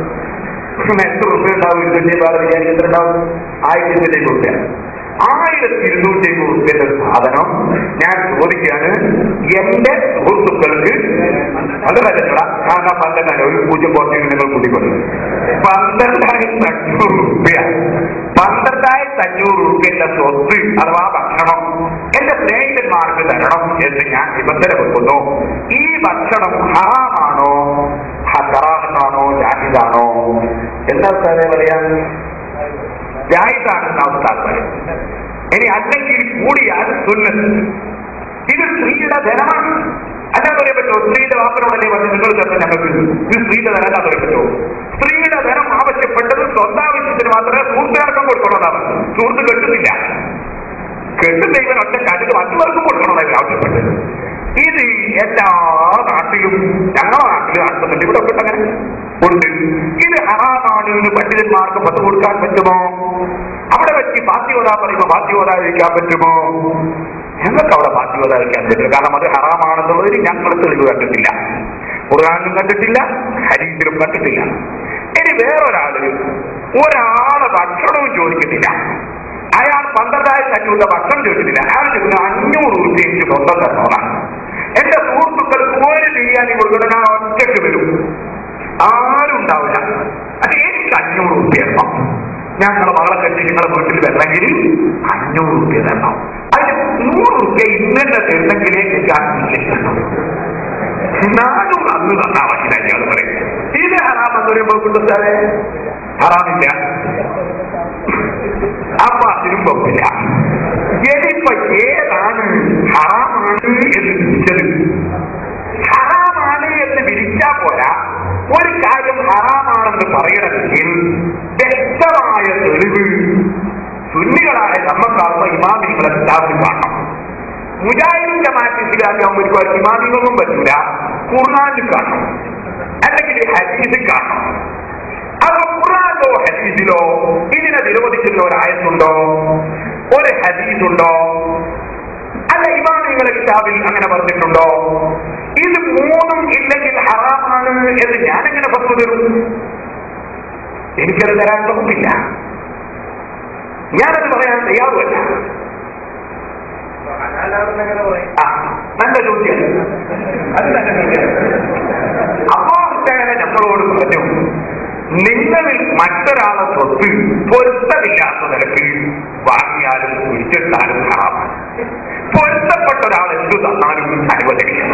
എത്ര റുപ്യ ഉണ്ടാവും ഇരുന്നൂറ്റി അമ്പത് ആളെ ബിരിയാണി എത്ര ഉണ്ടാവും ആയിരത്തി റുപ്യ ആയിരത്തി ഇരുന്നൂറ്റി അമ്പത് റുപ്യന്റെ സാധനം ഞാൻ ചോദിക്കാണ് എന്റെ സുഹൃത്തുക്കൾക്ക് അത് വരണ്ട ആ പന്ത്രണ്ടാണ് ഒരു പൂജ്യം പോർട്ടിന് നിങ്ങൾ കൂട്ടിക്കൊണ്ട് പന്ത്രണ്ടായിരത്തി അഞ്ഞൂറ് റുപ്യ പന്ത്രണ്ടായിരത്തി അഞ്ഞൂറ് റുപ്യന്റെ സ്വത്ത് അഥവാ ഭക്ഷണം എന്റെ സ്നേഹിതന്മാർക്ക് തരണം എന്ന് ഞാൻ നിബന്ധന വെക്കുന്നു ഈ ഭക്ഷണം ഹറാമാണോ ഹറാമത്താണോ ജാഹിദാണോ എന്താ സാറേ പറയാ ജാഹിദാണെന്ന് അവസ്ഥാൻ പറയും ഇനി അല്ലെങ്കിൽ കൂടിയാൽ സുന്നത്ത് ഇത് സ്ത്രീയുടെ ധനമാണ് അല്ലാതെ പറയാൻ പറ്റുമോ സ്ത്രീയുടെ വാപ്പനോടല്ലേ വന്ന് നിങ്ങൾ തന്നെ ഞങ്ങൾക്ക് ഇത് സ്ത്രീയുടെ ധനം അല്ലാതെ പറയാൻ പറ്റുമോ സ്ത്രീയുടെ ധനം ആവശ്യപ്പെട്ടത് സ്വന്താവശ്യത്തിന് മാത്രമേ സുഹൃത്തുക്കൾക്കും കൊടുക്കണമെന്നാണ് സുഹൃത്ത് കെട്ടുന്നില്ല കെട്ടുന്ന ഇവൻ ഒറ്റ കടുക് മറ്റുള്ളവർക്കും കൊടുക്കണമെന്നാണ് ആവശ്യപ്പെട്ടത് ഇത് എല്ലാ നാട്ടിലും ഞങ്ങളുടെ നാട്ടിലും നടത്തുന്നുണ്ട് ഇവിടെ ഒക്കെ അങ്ങനെ ഉണ്ട് ഇത് ഹറാമാണ് എന്ന് പണ്ഡിതന്മാർക്ക് പത്ത് കൊടുക്കാൻ പറ്റുമോ അവിടെ വെച്ച് പാത്തിയോദ പറയുമ്പോ പാത്തിയോദ കഴിക്കാൻ പറ്റുമോ ഞങ്ങൾക്ക് അവിടെ പാത്തിയോദ കഴിക്കാൻ പറ്റില്ല കാരണം അത് ഹറാമാണെന്നുള്ളതിന് ഞങ്ങൾ തെളിവ് കണ്ടിട്ടില്ല ഖുർആാനിലും കണ്ടിട്ടില്ല ഹരീസിലും കണ്ടിട്ടില്ല ഇനി വേറൊരാള് ഒരാളെ ഭക്ഷണവും ചോദിക്കുന്നില്ല അയാൾ പന്ത്രണ്ടായിരത്തി അഞ്ഞൂറ് ഭക്ഷണം ചോദിക്കുന്നില്ല അയാൾ ചോദിക്കുന്നത് അഞ്ഞൂറ് രൂപ എനിക്ക് സ്വന്തം തരണോന്നാണ് എന്റെ സുഹൃത്തുക്കൾക്ക് ഒരു ബിരിയാണി കൊടുക്കണം ഞാൻ ഒറ്റയ്ക്ക് വരും ആരും ഉണ്ടാവില്ല അത് എനിക്ക് അഞ്ഞൂറ് രൂപ തരണം ഞങ്ങളെ മകളെ കെട്ടി നിങ്ങളെ വീട്ടിൽ വരണമെങ്കിൽ അഞ്ഞൂറ് രൂപ തരണം അതിന് നൂറ് രൂപ ഇന്നെ തരണമെങ്കിലേ എനിക്ക് അഞ്ഞൂറ് നാനും അന്ന് തന്നാ മതി അയാൾ പറയും ഇത് ഹറാമെന്ന് പറയുമ്പോൾ കുട്ടിച്ചാലെ ഹറാമില്ല അപ്പൊ അതിനും വകുപ്പില്ല ഇനിയിപ്പൊ ഏതാണ് ഹറാമാണ് എന്ന് വിളിച്ചത് ഹറാമാണ് എന്ന് വിരിച്ചാ പോരാ ഒരു കാര്യം ഹറാമാണെന്ന് പറയണമെങ്കിൽ വ്യക്തമായ തെളിവ് സുന്നികളായ നമ്മക്കാർന്ന ഇമാമിങ്ങളെ കിതാബിൽ കാണണം മുജാഹിദ് ജമാഅത്ത് ഇസ്ലാമിയാകുമ്പോൾ ഒരുപാട് ഇമാമികളൊന്നും പറ്റൂല ഖുർആാനിൽ കാണണം അല്ലെങ്കിൽ ഹദീസിൽ കാണണം അപ്പൊ ഖുർആാനിലോ ഹദീസിലോ ഇതിനെ നിരോധിക്കുന്ന ഒരു ആയത്തുണ്ടോ ഒരു ഹദീസുണ്ടോ അല്ല ഇമാമിങ്ങളെ കിതാബിൽ അങ്ങനെ പറഞ്ഞിട്ടുണ്ടോ ഇത് മൂന്നും ഇല്ലെങ്കിൽ ഹറാമാണ് എന്ന് ഞാനെങ്ങനെ പറഞ്ഞു തരും എനിക്കത് തരാൻ വകുപ്പില്ല ഞാനത് പറയാൻ തയ്യാറുമല്ല ആ, നല്ല ചോദ്യം അത് നല്ല ചോദ്യം അള്ളാഹുത്തേനെ നമ്മളോട് പറഞ്ഞു നിങ്ങളിൽ മറ്റൊരാളെ സ്വത്ത് പൊരുത്തമില്ലാത്ത നിലക്ക് വാങ്ങിയാലും വിറ്റിട്ടാലും ഹറാമാണ് പൊരുത്തപ്പെട്ട ഒരാൾ എന്തു തന്നാലും അനുവദിക്കണം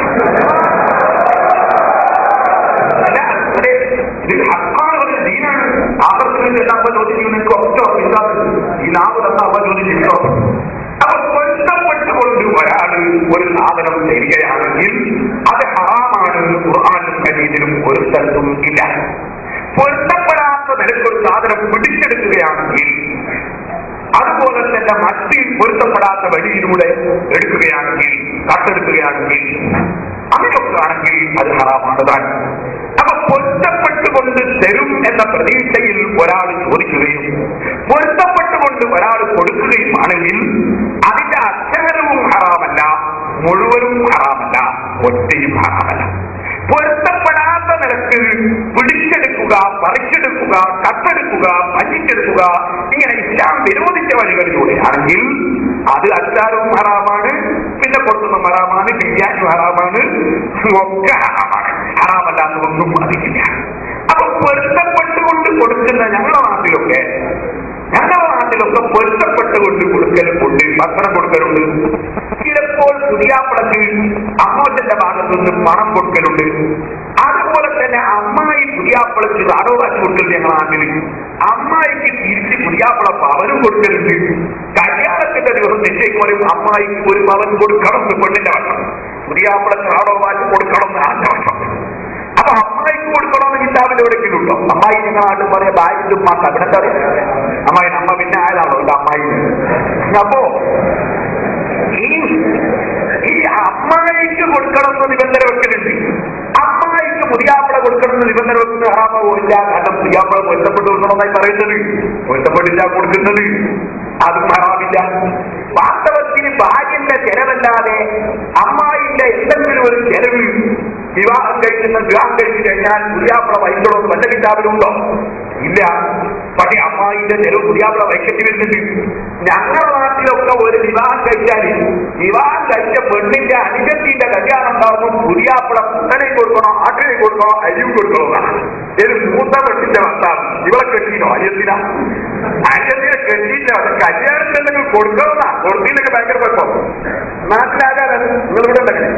അല്ല, അതെ, ഇത് ഹക്കാണ് ഒരു ദീനാണ് ആവർത്തനം രണ്ടാമത് ചോദിച്ചു നിങ്ങൾക്ക് ഒറ്റ വിശ്വാസം ഈ നാവ് തന്നാമ ചോദിച്ചിട്ടോ അപ്പൊ പൊരുത്തപ്പെട്ടുകൊണ്ട് ഒരാൾ ഒരു സാധനം തരികയാണെങ്കിൽ അത് ഹറാമാണെന്ന് ഖുർആാനും ഹദീസിലും ഒരു സ്ഥലത്തും ഇല്ല പൊരുത്തപ്പെടാത്ത നിലക്കൊരു സാധനം പിടിച്ചെടുക്കുകയാണെങ്കിൽ അതുപോലെ തന്നെ മറ്റ് പൊരുത്തപ്പെടാത്ത വഴിയിലൂടെ എടുക്കുകയാണെങ്കിൽ കട്ടെടുക്കുകയാണെങ്കിൽ അങ്ങനെയൊക്കെ ആണെങ്കിൽ അത് ഹറാമാണതാണ് അപ്പൊ പൊരുത്തപ്പെട്ടുകൊണ്ട് തരും എന്ന പ്രതീക്ഷയിൽ ഒരാൾ ചോദിക്കുകയും പൊരുത്തപ്പെട്ടുകൊണ്ട് ഒരാൾ കൊടുക്കുകയും ആണെങ്കിൽ അതിന്റെ അക്ഷരവും ഹറാമല്ല മുഴുവനും ഹറാമല്ല ഒറ്റയും ഹറാമല്ല പൊരുത്തപ്പെടാത്ത നിലക്ക് പിടിച്ചെടുക്കുക പറിച്ചെടുക്കുക കട്ടെടുക്കുക പഞ്ഞിച്ചെടുക്കുക ഇങ്ങനെ ഇസ്ലാം വിരോധിച്ച വഴികളിലൂടെ ആണെങ്കിൽ അത് അച്ചാരവും ഹറാമാണ് പിന്നെ പുറത്തുനിന്നും ഹറാമാണ് ബിരിയാണി ഹറാമാണ് ഒക്കെ ഹറാമാണ് ഹറാമല്ലാത്ത ഒന്നും അതില്ല അപ്പൊ പൊരുത്തപ്പെട്ടുകൊണ്ട് കൊടുക്കുന്ന ഞങ്ങളുടെ നാട്ടിലൊക്കെ ഞങ്ങളുടെ നാട്ടിലൊക്കെ പൊരുത്തപ്പെട്ടുകൊണ്ട് കൊടുക്കലുണ്ട് ഭക്ഷണം കൊടുക്കലുണ്ട് ചിലപ്പോൾ പുതിയാപ്പളക്ക് അമ്മോച്ചന്റെ ഭാഗത്തു നിന്ന് പണം കൊടുക്കലുണ്ട് അതുപോലെ തന്നെ അമ്മായി പുതിയാപ്പളക്ക് കാടോ കാശ് കൊടുക്കലുണ്ട് ഞങ്ങളുടെ നാട്ടിൽ അമ്മായിക്ക് തിരിച്ച് പുതിയാപ്പള പവനും കൊടുക്കലുണ്ട് കല്യാണത്തിന്റെ ദിവസം നിശ്ചയിക്കുമ്പോഴും അമ്മായിക്ക് ഒരു പവൻ കൊടുക്കണം എന്ന് പെണ്ണിന്റെ വശം പുതിയാപ്പള കാടോ കാശ് കൊടുക്കണം എന്ന് ആന്റെ വശം അപ്പൊ അമ്മായിക്ക് കൊടുക്കണമെന്ന് കിതാബിൽ എവിടെയെങ്കിലും ഉണ്ടോ അമ്മായി നിങ്ങൾ നാട്ടിൽ പറയാ ബാഗ് ഉമ്മാക്ക് അവിടെ എന്താ പറയാ അമ്മായി അമ്മ പിന്നെ ആയതാണോ ഇത് അമ്മായി അപ്പോ ഈ ഈ അമ്മായിക്ക് കൊടുക്കണമെന്ന് നിബന്ധന വെക്കലുണ്ട് അമ്മായിക്ക് പുതിയാപ്പിള കൊടുക്കണമെന്ന് നിബന്ധന വെക്കുന്ന ഹറാമാവില്ല കാരണം പുതിയാപ്പിള പൊരുത്തപ്പെട്ട് കൊടുക്കണമെന്നായി പറയുന്നത് പൊരുത്തപ്പെട്ടില്ല കൊടുക്കുന്നത് അതും ഹറാമില്ല വാസ്തവത്തിന് ഭാര്യന്റെ ചെലവല്ലാതെ അമ്മായിന്റെ എന്തെങ്കിലും ഒരു ചെലവ് വിവാഹം കഴിക്കുന്ന വിവാഹം കഴിച്ചു കഴിഞ്ഞാൽ പുതിയാപ്പിള വഹിക്കണോ വല്ല കിതാബിലുണ്ടോ ഇല്ല പക്ഷെ അമ്മായിന്റെ ചെലവ് പുതിയാപ്പിള വഹിക്കേണ്ടി വരുന്നുണ്ട് ഞങ്ങളുടെ നാട്ടിലൊക്കെ ഒരു വിവാഹം കഴിച്ചാൽ വിവാഹം കഴിച്ച പെണ്ണിന്റെ അനുജത്തിന്റെ കല്യാണം ഉണ്ടാകുമ്പോൾ പുതിയാപ്പിള പുത്തനെ കൊടുക്കണോ ആട്ടിനെ കൊടുക്കണോ അരിയും കൊടുക്കണോ എന്നാണ് ഒരു മൂത്ത പെണ്ണിന്റെ ഭർത്താവ് ഇവളെ കെട്ടിനോ അയ്യത്തിന അയ്യത്തിനെ കെട്ടിയില്ല പക്ഷെ കല്യാണത്തിന് എന്തെങ്കിലും കൊടുക്കണമെന്നാ കൊടുത്തില്ലൊക്കെ ഭയങ്കര കുഴപ്പം നാട്ടിലാകാരാണ് നിങ്ങളിവിടെ ഉണ്ടെങ്കിൽ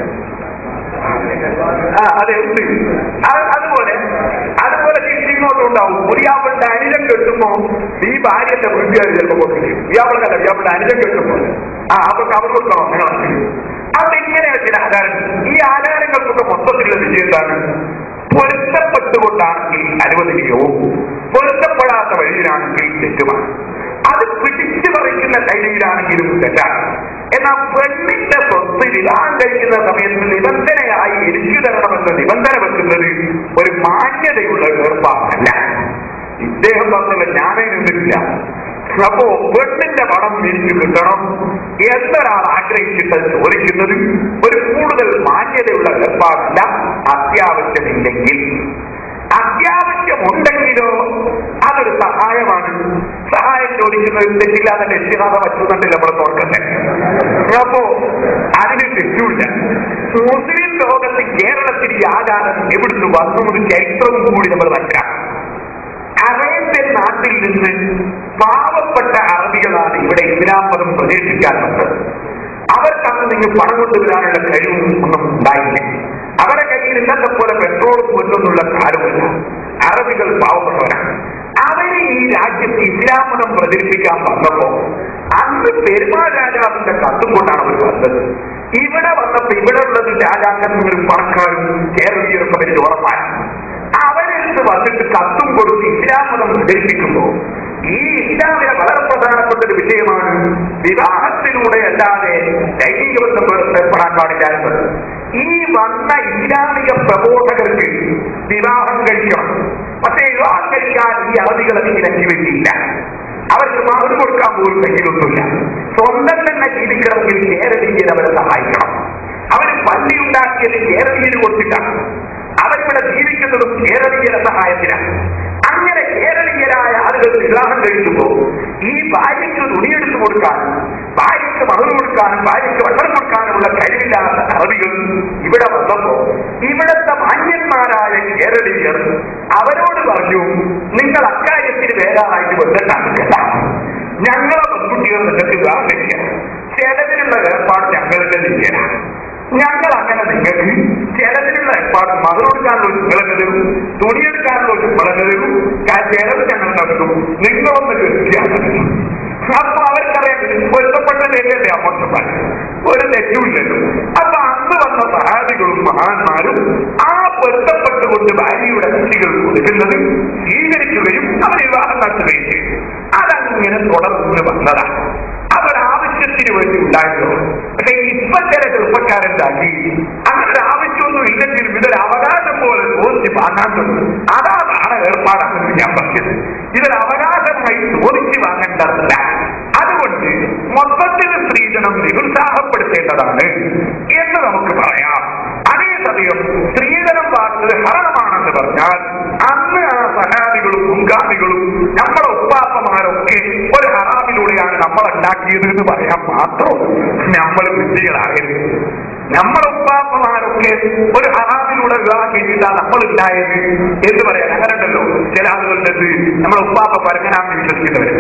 ആ അതെ ഉണ്ട് അത് അതുപോലെ അതുപോലെ തിരിച്ചിങ്ങോട്ടും ഉണ്ടാവും പുതിയാപ്പിളുടെ അനിലം കെട്ടുമ്പോ ഈ ഭാര്യന്റെ വീട്ടുകാർ ചിലപ്പോ കൊടുക്കും വ്യാപളക്കല്ല വ്യാപളുടെ അനിലം കെട്ടുമ്പോ ആ അവർക്ക് അവർ കൊടുക്കണം നിങ്ങളെ അവിടെ ഇങ്ങനെയാണ് ചില ആചാരങ്ങൾ ഈ ആചാരങ്ങൾക്കൊക്കെ മൊത്തത്തിലുള്ള വിജയം എന്താണ് പൊരുത്തപ്പെട്ടുകൊണ്ടാണെങ്കിൽ അനുവദനീയവും പൊരുത്തപ്പെടാത്ത വഴിയിലാണെങ്കിൽ തെറ്റുമാണ് അത് പിടിച്ചു പറിക്കുന്ന ശൈലിയിലാണെങ്കിലും തെറ്റാണ് എന്നാൽ പെണ്ണിന്റെ സ്വത്ത് വിവാഹം കഴിക്കുന്ന സമയത്ത് നിബന്ധനയായി എനിക്ക് തരണമെന്ന നിബന്ധന വെക്കുന്നത് ഒരു മാന്യതയുള്ള ഏർപ്പാടല്ല ഇദ്ദേഹം പറഞ്ഞില്ല ഞാനേ നിന്നിട്ടില്ല അപ്പോ പെണ്ണിന്റെ പണം എനിക്ക് കിട്ടണം എന്നൊരാൾ ആഗ്രഹിച്ചിട്ട് ചോദിക്കുന്നത് ഒരു കൂടുതൽ മാന്യതയുള്ള ഏർപ്പാടല്ല അത്യാവശ്യമില്ലെങ്കിൽ അത്യാവശ്യമുണ്ടെങ്കിലോ അതൊരു സഹായമാണ് സഹായം ചോദിക്കുന്നത് തെറ്റില്ലാതെ രക്ഷിതാതെ പറ്റുന്നുണ്ടല്ലോ നമ്മുടെ തുറക്കട്ടെ അപ്പോ അതിന് തെറ്റൂല്ല മുസ്ലിം ലോകത്ത് കേരളത്തിൽ ഈ ആചാരം എവിടുന്ന് വന്നു ഒരു ചരിത്രവും കൂടി നമ്മൾ മനസ്സിലാക്കണം അറേബ്യൻ നാട്ടിൽ നിന്ന് പാവപ്പെട്ട അറബികളാണ് ഇവിടെ ഇസ്ലാം മതം പ്രതീക്ഷിക്കാറുണ്ട് അവർക്കന്ന് നിങ്ങൾ പണം കൊണ്ടുവരാനുള്ള കഴിവും ഒന്നും ഉണ്ടായില്ല അവരുടെ കയ്യിൽ ഇന്നത്തെ പോലെ പെട്രോൾ കൊണ്ടുള്ള കാലമില്ല അറബികൾ പാവപ്പെട്ടവരാണ് അവര് ഈ രാജ്യത്ത് ഇസ്ലാം മതം പ്രചരിപ്പിക്കാൻ വന്നപ്പോ അന്ന് പെരുമാൾ രാജാവിന്റെ കത്തും കൊണ്ടാണ് അവർ വന്നത് ഇവിടെ വന്നപ്പോ ഇവിടെ ഉള്ളത് രാജാക്കന്മാരും പണക്കാരും കേരളീയരൊക്കെ വലിയ ഉറപ്പാണ് അവരെടുത്ത് വന്നിട്ട് കത്തും കൊടുത്ത് ഇസ്ലാം മതം പ്രചരിപ്പിക്കുമ്പോ ഈ ഇസ്ലാമിലെ വളരെ പ്രധാനപ്പെട്ട ഒരു വിഷയമാണ് വിവാഹത്തിലൂടെ അല്ലാതെ ലൈംഗിക ബന്ധം ഏർപ്പെടാൻ പാടില്ല എന്നത് ഈ വന്ന ഇസ്ലാമിക പ്രബോധകർക്ക് വിവാഹം കഴിക്കണം പക്ഷേ വിവാഹം കഴിക്കാൻ ഈ അറബികൾ അതിന് വെച്ചില്ല അവർക്ക് മഹർ കൊടുക്കാൻ പോലും കയ്യിലൊന്നുമില്ല സ്വന്തം തന്നെ ജീവിക്കണമെങ്കിൽ കേരളീയർ അവരെ സഹായിക്കണം അവര് പള്ളി ഉണ്ടാക്കിയത് കേരളീയർ കൊടുത്തിട്ടാണ് അവരിവിടെ ജീവിക്കുന്നതും കേരളീയര സഹായത്തിലാണ് അങ്ങനെ കേരളീയരായ ആളുകൾ വിവാഹം കഴിക്കുമ്പോൾ ഈ ഭാര്യയ്ക്ക് തുണിയെടുത്തു കൊടുക്കാനും ഭാര്യയ്ക്ക് മകൾ കൊടുക്കാനും ഭാര്യയ്ക്ക് വെള്ളം കൊടുക്കാനുമുള്ള കഴിവില്ലാത്ത അറബികൾ ഇവിടെ വന്നപ്പോ ഇവിടുത്തെ മാന്യന്മാരായ കേരളീയർ അവരോട് പറഞ്ഞു നിങ്ങൾ അക്കാര്യത്തിന് വേറായിട്ട് ബന്ധത്താണ് കേട്ടാ ഞങ്ങളെ പെൺകുട്ടികൾ നിങ്ങൾക്ക് വിവാഹം കഴിക്കാം ചെലവിനുള്ള ഏർപ്പാട് ഞങ്ങളുടെ ചെയ്യണം ഞങ്ങൾ അങ്ങനെ നിങ്ങൾക്ക് ചെലവിനുള്ള ഏർപ്പാട് മകൾ കൊടുക്കാനുള്ള നിങ്ങളൊക്കെ തരും തുണിയെടുക്കാനുള്ള നിങ്ങളൊക്കെ തരും ചെലവ് ഞങ്ങൾ നടത്തും നിങ്ങളൊന്ന് കൃഷിയാണ് അപ്പൊ അവർക്കറിയാം ഇത് പൊരുത്തപ്പെട്ട രേഖയല്ലേ അമർത്തപ്പാട് ഒരു തെറ്റുമില്ലല്ലോ അപ്പൊ അന്ന് വന്ന സഹാബികളും മഹാന്മാരും ആ പൊരുത്തപ്പെട്ടുകൊണ്ട് ഭാര്യയുടെ കക്ഷികൾ കൊടുക്കുന്നത് സ്വീകരിക്കുകയും അവർ വിവാഹം നടത്തുകയും ചെയ്തു അതങ്ങനെ തുടർന്ന് വന്നതാണ് അവരാവശ്യത്തിന് വേണ്ടി ഉണ്ടായിരുന്നു പക്ഷെ ഇപ്പൊ ചില ചെറുപ്പക്കാരുണ്ടാക്കി അങ്ങനെ ഒരു ആവശ്യമൊന്നും ഇല്ലെങ്കിലും ഇതൊരു അവകാശം പോലെ തോന്നി വാങ്ങാൻ തുടങ്ങി അതാണ് ഏർപ്പാടാണെന്ന് ഞാൻ പറഞ്ഞത് ഇതൊരു അവകാശമായി ചോദിച്ചു വാങ്ങേണ്ടതല്ല അതുകൊണ്ട് മൊത്തത്തിൽ സ്ത്രീധനം നിരുത്സാഹപ്പെടുത്തേണ്ടതാണ് എന്ന് നമുക്ക് പറയാം അതേസമയം സ്ത്രീധനം വാങ്ങുന്നത് ഹരണമാണെന്ന് പറഞ്ഞാൽ അന്ന് ആ സഹാബികളും മുൻഗാമികളും നമ്മുടെ ഉപ്പാപ്പമാരൊക്കെ ഒരു ഹറാമിലൂടെയാണ് നമ്മൾ ഉണ്ടാക്കിയത് എന്ന് പറയാൻ മാത്രം നമ്മൾ വിദ്യകളായത് നമ്മുടെ ഉപ്പാപ്പമാരൊക്കെ ഒരു ഹറാമിലൂടെ വിവാഹം ചെയ്തിട്ടാണ് നമ്മൾ ഉണ്ടായത് എന്ന് പറയാൻ അങ്ങനെ ഉണ്ടല്ലോ ചില ആളുകളുടെ നമ്മുടെ ഉപ്പാപ്പ പരങ്ങനാണെന്ന് വിശ്വസിക്കുന്നവര്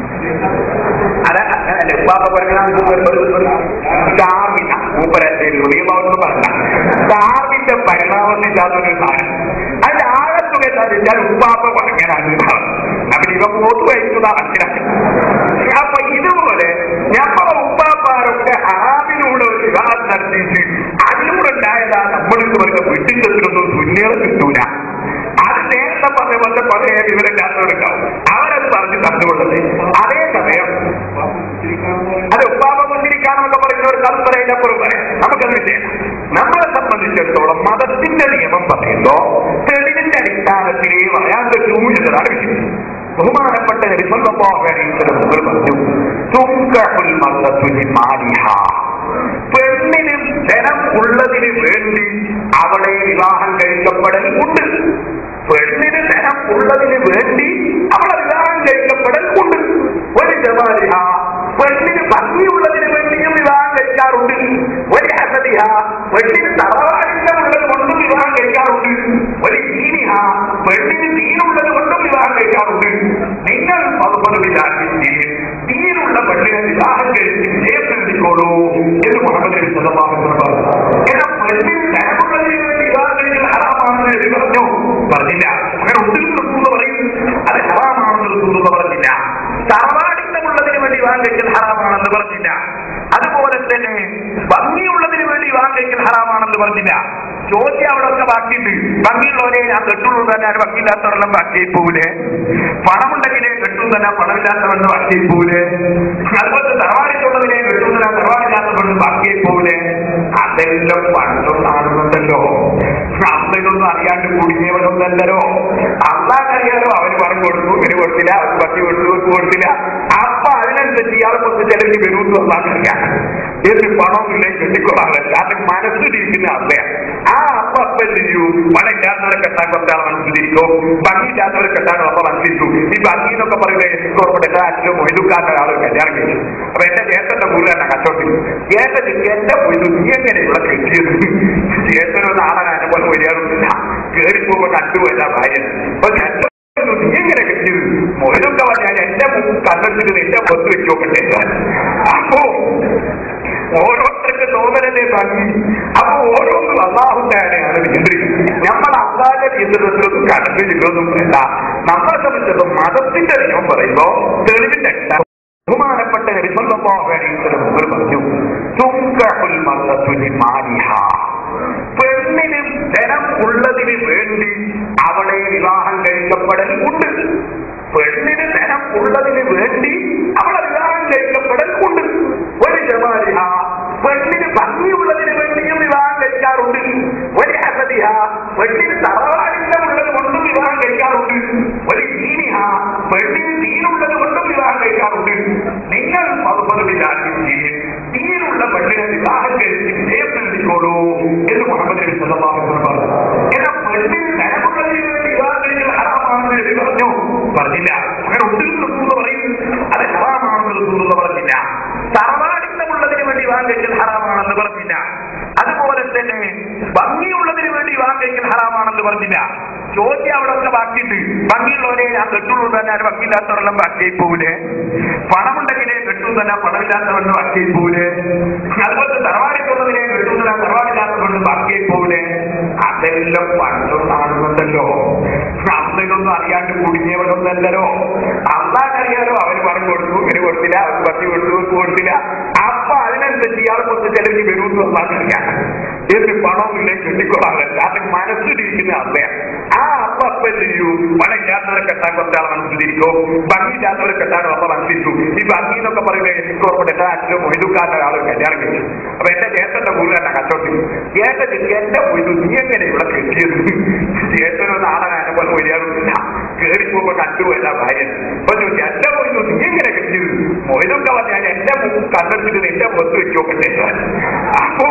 അല്ല അല്ല ഉപ്പാപ്പ പരങ്ങനാണെന്ന് ഡാർവിന മൂപ്പരത്തെ നിയമമെന്ന് പറഞ്ഞ ഡാർവിന്റെ പരിണാമത്തില്ലാത്തൊരു സാധനം അതിന്റെ ആകത്തുക എന്താ വെച്ചാൽ ഉപ്പാപ്പ പരങ്ങനാണ് അപ്പൊ ഇവ പോത്തു കഴിക്കുന്ന മനസ്സിലാക്കി അപ്പൊ ഇതുപോലെ നമ്മളെ ഉപ്പാപ്പാരൊക്കെ ഹറാമിലൂടെ ഒരു വിവാഹം നടത്തിയിട്ട് അതിലൂടെ ഉണ്ടായതാ നമ്മൾക്ക് പറഞ്ഞ വീട്ടിൽ ചെന്നിട്ടൊന്നും തുന്നികളെ കിട്ടൂല അത് നേരത്തെ പറഞ്ഞ പോലെ കുറെ വിവരമില്ലാത്തവരുണ്ടാവും അവരത് പറഞ്ഞു തന്നുകൊള്ളത് അതേസമയം അത് ഉപ്പാപ മുന്നിരിക്കാണെന്നൊക്കെ പറയുന്നവർക്ക് അത് പറയുന്നപ്പുറം പറയാം നമുക്കത് വിഷയം നമ്മളെ സംബന്ധിച്ചിടത്തോളം മതത്തിന്റെ നിയമം പറയുമ്പോ തെളിവിന്റെ അടിസ്ഥാനത്തിലേ പറയാൻ പറ്റൂ എന്നതാണ് വിഷയം ബഹുമാനപ്പെട്ട നബിസല്ലാഹുലീസിന്റെ മുമ്പിൽ പറഞ്ഞു തുങ്കഹുൽ മർദ്ദത്തുലി മാലിഹ പെണ്ണിന് ധനം ഉള്ളതിന് വേണ്ടി അവളെ വിവാഹം കഴിക്കപ്പെടൽ ഉണ്ട് പെണ്ണിന് ധനം ഉള്ളതിന് വേണ്ടി അവളെ വിവാഹം കഴിക്കപ്പെടൽ ഉണ്ട് ഒരു ജമാലിഹ പെണ്ണിന് ഭംഗിയുള്ളതിന് വേണ്ടിയും വിവാഹം കഴിക്കാറുണ്ട് ഒരു ഹസദിഹ പെണ്ണിന് തറവാടിത്തമുള്ളത് കൊണ്ടും വിവാഹം കഴിക്കാറുണ്ട് ഒരു ദീനിഹ പെണ്ണിന് ദീനുള്ളത് കൊണ്ടും വിവാഹം കഴിക്കാറുണ്ട് നിങ്ങൾ പതുപതുവില്ലാക്കി ദീനുള്ള പെണ്ണിനെ വിവാഹം കഴിച്ച് ജയപ്പെടുത്തിക്കോളൂ എന്ന് മുഹമ്മദ് നബി സല്ലല്ലാഹു അലൈഹി വസല്ലം പറഞ്ഞു എന്നാൽ പെണ്ണിന് ധനമുള്ളതിന് വേണ്ടി വിവാഹം കഴിക്കൽ ഹറാമാണെന്ന് നബി പറഞ്ഞു പറഞ്ഞില്ല അങ്ങനെ ഉണ്ടെങ്കിൽ റസൂൽ പറയും അത് ഹറാമാണെന്ന് റസൂൽ പറഞ്ഞില്ല തറവാടിത്തമുള്ളതിന് വേണ്ടി വിവാഹം കഴിക്കൽ ഹറാമാണെന്ന് പറഞ്ഞില്ല അതുപോലെ തന്നെ ഭംഗിയുള്ളതിന് വേണ്ടി വിവാഹം കഴിക്കൽ ഹറാമാണെന്ന് പറഞ്ഞില്ല ചോദ്യം അവിടെ ഒക്കെ ബാക്കിയുണ്ട് ഭംഗിയുള്ളവരെ ഞാൻ കെട്ടുള്ളൂ തന്നെ ഭംഗിയില്ലാത്തവരെല്ലാം ബാക്കിയായി പോകൂലേ പണമുണ്ടെങ്കിലേ കെട്ടും തന്നെ പണമില്ലാത്തവരുടെ ബാക്കിയായി പോകൂലേ അതുപോലെ തറവാടിത്തുള്ളതിനെ കെട്ടും തന്നെ തറവാടില്ലാത്തവരുടെ ബാക്കിയായി പോകൂലേ അതെല്ലാം പണ്ടും കാണുന്നുണ്ടല്ലോ അമ്മയൊന്നും അറിയാണ്ട് കുടുങ്ങിയവരൊന്നല്ലല്ലോ അള്ളാഹറിയാലോ അവന് പണം കൊടുത്തു ഇവന് കൊടുത്തില്ല അവന് പറ്റി കൊടുത്തു ഇവർക്ക് കൊടുത്തില്ല അപ്പൊ അതിനനുസരിച്ച് ഇയാളെ കുറച്ച് ചിലർക്ക് വരുമെന്ന് അള്ളാഹറിയാം എന്നിട്ട് പണമൊന്നുമില്ലേ കെട്ടിക്കൊള്ളാമല്ല അത് മനസ്സിലിരിക്കുന്ന അമ്മയാണ് ആ അപ്പ അപ്പ എന്ത് ചെയ്യൂ പണം ഇല്ലാത്തവരെ കെട്ടാൻ കുറച്ചാൾ മനസ്സിലിരിക്കും ഭംഗി ഇല്ലാത്തവരെ കെട്ടാൻ അപ്പ മനസ്സിലിരിക്കും ഈ ഭംഗി എന്നൊക്കെ പറയുന്നത് എനിക്ക് ഓർമ്മ എല്ലാ അച്ഛനും മൊയ്തുക്കാത്ത ആൾ കല്യാണം കഴിച്ചു അപ്പൊ എന്റെ ജ്യേഷ്ഠന്റെ കൂടെ തന്നെ കച്ചവടം ജ്യേഷ്ഠൻ എന്റെ മൊയ്തു നീ എങ്ങനെ ഇവിടെ കെട്ടിയത് ജ്യേഷ്ഠനൊന്നും ആളെ എന്നെ പോലെ വരികയാണെന്നില്ല കയറി പോകുമ്പോ കണ്ടുപോയല്ല ഭാര്യ അപ്പൊ ഞാൻ നീ എങ്ങനെ കിട്ടിയത് മൊയിലൊക്കെ പറഞ്ഞാൽ എന്റെ കണ്ടെടുത്തിട്ട് എന്റെ പൊത്ത് വെച്ച് നോക്കട്ടെ അപ്പോ ഓരോരുത്തർക്ക് തോന്നലല്ലേ ഭംഗി അപ്പൊ ഓരോന്നും അള്ളാഹുണ്ടായാണ് നിയന്ത്രിക്കുന്നത് നമ്മൾ അള്ളാന്റെ നിയന്ത്രണത്തിലൊന്നും കടന്നു ചെല്ലുന്നൊന്നും വേണ്ട നമ്മളെ സംബന്ധിച്ചപ്പോൾ മതത്തിന്റെ നിയമം പറയുമ്പോ തെളിവിന്റെ അടിസ്ഥാനം ബഹുമാനപ്പെട്ട നബി സല്ലല്ലാഹു അലൈഹി വസല്ലം അവർ പറഞ്ഞു തുങ്കഹുൽ മർഅത്തു ലിമാലിഹ പെണ്ണിന് ധനം ഉള്ളതിന് വേണ്ടി അവളെ വിവാഹം കഴിക്കപ്പെടൽ ഉണ്ട് പെണ്ണിന് ധനം ഉള്ളതിന് വേണ്ടി അവളെ വിവാഹം കഴിക്കപ്പെടൽ ഉണ്ട് ഒരു ജമാലിഹ പെണ്ണിന് ഭംഗിയുള്ളതിന് വേണ്ടിയും വിവാഹം കഴിക്കാറുണ്ട് ഒരു ഹസദിഹ പെണ്ണിന് തറവാടിത്തമുള്ളത് കൊണ്ടും വിവാഹം കഴിക്കാറുണ്ട് ഒരു ദീനിഹ പെണ്ണിന് ദീനുള്ളത് കൊണ്ടും വിവാഹം കഴിക്കാറുണ്ട് നിങ്ങൾ മറുപടിയിലാക്കി ദീനുള്ള പെണ്ണിനെ വിവാഹം കഴിച്ച് വിജയം നേടിക്കോളൂ എന്ന് മുഹമ്മദ് നബി സല്ലല്ലാഹു അലൈഹി വസല്ലം പറഞ്ഞു എന്നാൽ പെണ്ണിന് ധനമുള്ളതിന് വേണ്ടി വിവാഹം കഴിക്കൽ ഹറാമാണെന്ന് നബി പറഞ്ഞു പറഞ്ഞില്ല അങ്ങനെ ഉണ്ട് എന്ന് റസൂൽ പറയും അത് ഹറാമാണെന്ന് റസൂൽ പറഞ്ഞില്ല തറവാടിത്തമുള്ളതിന് വേണ്ടി വിവാഹം കഴിക്കൽ ഹറാമാണെന്ന് പറഞ്ഞില്ല അതുപോലെ തന്നെ ഭംഗിയുള്ളതിന് വേണ്ടി വിവാഹം കഴിക്കൽ ഹറാമാണെന്ന് പറഞ്ഞില്ല ചോദ്യം അവിടെ ഒക്കെ ബാക്കിയുണ്ട് ഭംഗിയുള്ളവരെ ഞാൻ കെട്ടുള്ളൂ തന്നെ ഭംഗിയില്ലാത്തവരെല്ലാം ബാക്കിയായി പോകൂലേ പണമുണ്ടെങ്കിലേ കെട്ടു തന്നെ പണമില്ലാത്തവരുടെ ബാക്കിയായി പോകൂലേ അതുപോലെ തറവാടിത്തുള്ളതിനെ കെട്ടു തന്നെ തറവാടില്ലാത്തവരുടെ ബാക്കിയായി പോകൂലേ അതെല്ലാം പണ്ടും കാണുന്നുണ്ടല്ലോ അന്നൊന്നും അറിയാണ്ട് കുടുങ്ങിയവരൊന്നല്ലല്ലോ അന്നാക്കറിയാലോ അവന് പണം കൊടുത്തു ഇവന് കൊടുത്തില്ല അവർക്ക് പത്തി കൊടുത്തു ഇവർക്ക് കൊടുത്തില്ല അപ്പൊ അതിനനുസരിച്ച് ഇയാളെ കുറച്ച് ചിലർക്ക് വരുമെന്ന് വന്നാക്കറിയാം എന്നിട്ട് പണമൊന്നുമില്ലേ കെട്ടിക്കൊള്ളാതെ കാരണം മനസ്സിലിരിക്കുന്ന അമ്മയാണ് ആ അമ്മ അപ്പൊ എന്ത് ചെയ്യൂ പണം ഇല്ലാത്തവരെ കെട്ടാൻ കുറച്ചാൾ മനസ്സിലിരിക്കും ഭംഗി ഇല്ലാത്തവരെ കെട്ടാനും അമ്മ മനസ്സിലിരിക്കും ഈ ഭംഗി എന്നൊക്കെ പറയുന്നത് എനിക്ക് ഓർമ്മ എന്റെ അച്ഛനും മൊയ്തുക്കാരൻ്റെ ആൾ കല്യാണം കഴിച്ചു അപ്പൊ എന്റെ ചേട്ടന്റെ കൂടുതൽ എന്നെ കച്ചവടത്തിൽ ഏട്ടൻ എന്റെ മൊയ്തു നീ എങ്ങനെ ഇവിടെ കെട്ടിയത് ചേട്ടനൊന്നും ആളെ എന്നെ പോലെ മൊയ്യാറില്ല കേറി പോകുമ്പോ കണ്ടുപോയല്ല ഭാര്യ അപ്പൊ ചോദിച്ചു എന്റെ മൊയ്തു നീ എങ്ങനെ കെട്ടിയത് മൊയ്തൊക്കെ പറഞ്ഞാൽ എന്റെ മുഖം കണ്ടെടുത്തിട്ട് എന്റെ മുഖത്ത് വെച്ച് നോക്കട്ടെ അപ്പോ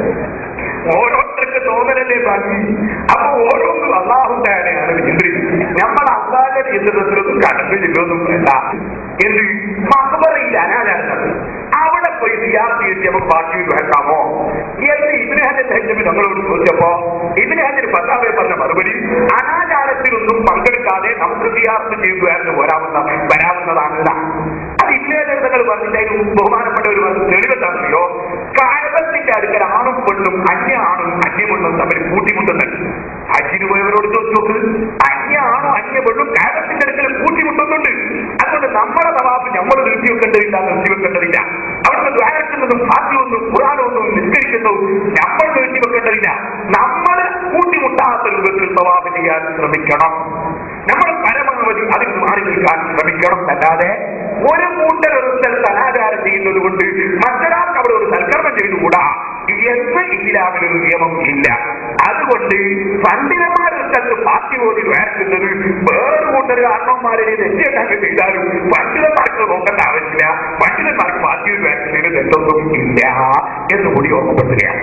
ഓരോരുത്തർക്ക് തോന്നലല്ലേ ഭംഗി അപ്പൊ ഓരോന്നും അള്ളാഹുന്റെ ആണ് നിയന്ത്രിക്കുന്നത് നമ്മൾ അള്ളാഹിന്റെ നിയന്ത്രണത്തിലൊന്നും കടന്നു ചെല്ലൊന്നും വേണ്ട എന്ത് മഹബറയിൽ അനാചാരം അവിടെ പോയി സിയാർത്തി എത്തി നമുക്ക് ബാക്കി വെക്കാമോ എന്ന് ഇബിന് ഹജന്റെ ഹജ്ജബി നമ്മളോട് ചോദിച്ചപ്പോ ഇബിന് ഹജന് പത്താമേ പറഞ്ഞ മറുപടി അനാചാരത്തിലൊന്നും പങ്കെടുക്കാതെ നമുക്ക് സിയാർത്ത് ചെയ്തു എന്ന് വരാവുന്ന വരാവുന്നതാണല്ല അത് ഇന്നേതങ്ങൾ പറഞ്ഞിട്ടുണ്ടെങ്കിൽ ബഹുമാനപ്പെട്ടവർ പറഞ്ഞ തെളിവെന്താണെന്നറിയോ കാലത്തിന്റെ അടുക്കൽ ആണും പെണ്ണും അന്യ ആണും അന്യ പെണ്ണും തമ്മിൽ കൂട്ടിമുട്ടുന്നുണ്ട് ഹജ്ജിന് പോയവരോട് ചോദിച്ചു നോക്ക് അന്യ ആണും അന്യ പെണ്ണും കാലത്തിന്റെ അടുക്കൽ കൂട്ടിമുട്ടുന്നുണ്ട് അതുകൊണ്ട് നമ്മുടെ തവാഫ് നമ്മൾ നിർത്തി വെക്കേണ്ടതില്ല നിർത്തി വെക്കേണ്ടതില്ല അവിടുത്തെ ദ്വാരക്കുന്നതും ഫാത്തിയൊന്നും ഖുറാനൊന്നും നിസ്കരിക്കുന്നതും നമ്മൾ നിർത്തി വെക്കേണ്ടതില്ല നമ്മൾ കൂട്ടിമുട്ടാത്ത രൂപത്തിൽ തവാഫ് ചെയ്യാൻ ശ്രമിക്കണം നമ്മൾ പരമാവധി അതിൽ മാറി നിൽക്കാൻ ശ്രമിക്കണം അല്ലാതെ ഒരു കൂട്ടർ ഒരു സ്ഥലത്ത് അനാചാരം ചെയ്യുന്നത് കൊണ്ട് മറ്റൊരാൾക്ക് അവിടെ ഒരു സൽക്കർമ്മം ചെയ്തുകൂടാ എന്ന് ഇസ്ലാമിലൊരു നിയമം ഇല്ല അതുകൊണ്ട് പണ്ഡിതന്മാരുടെ സ്ഥലത്ത് പാർട്ടി ഓടി വേർക്കുന്നത് വേറൊരു കൂട്ടർ അണ്ണന്മാരെ തെറ്റിയൊക്കെ ചെയ്താലും പണ്ഡിതന്മാർക്ക് നോക്കേണ്ട ആവശ്യമില്ല പണ്ഡിതന്മാർക്ക് പാർട്ടി വേർക്കുന്നതിന് തെറ്റൊന്നും ഇല്ല എന്ന് കൂടി ഓർമ്മപ്പെടുത്തുകയാണ്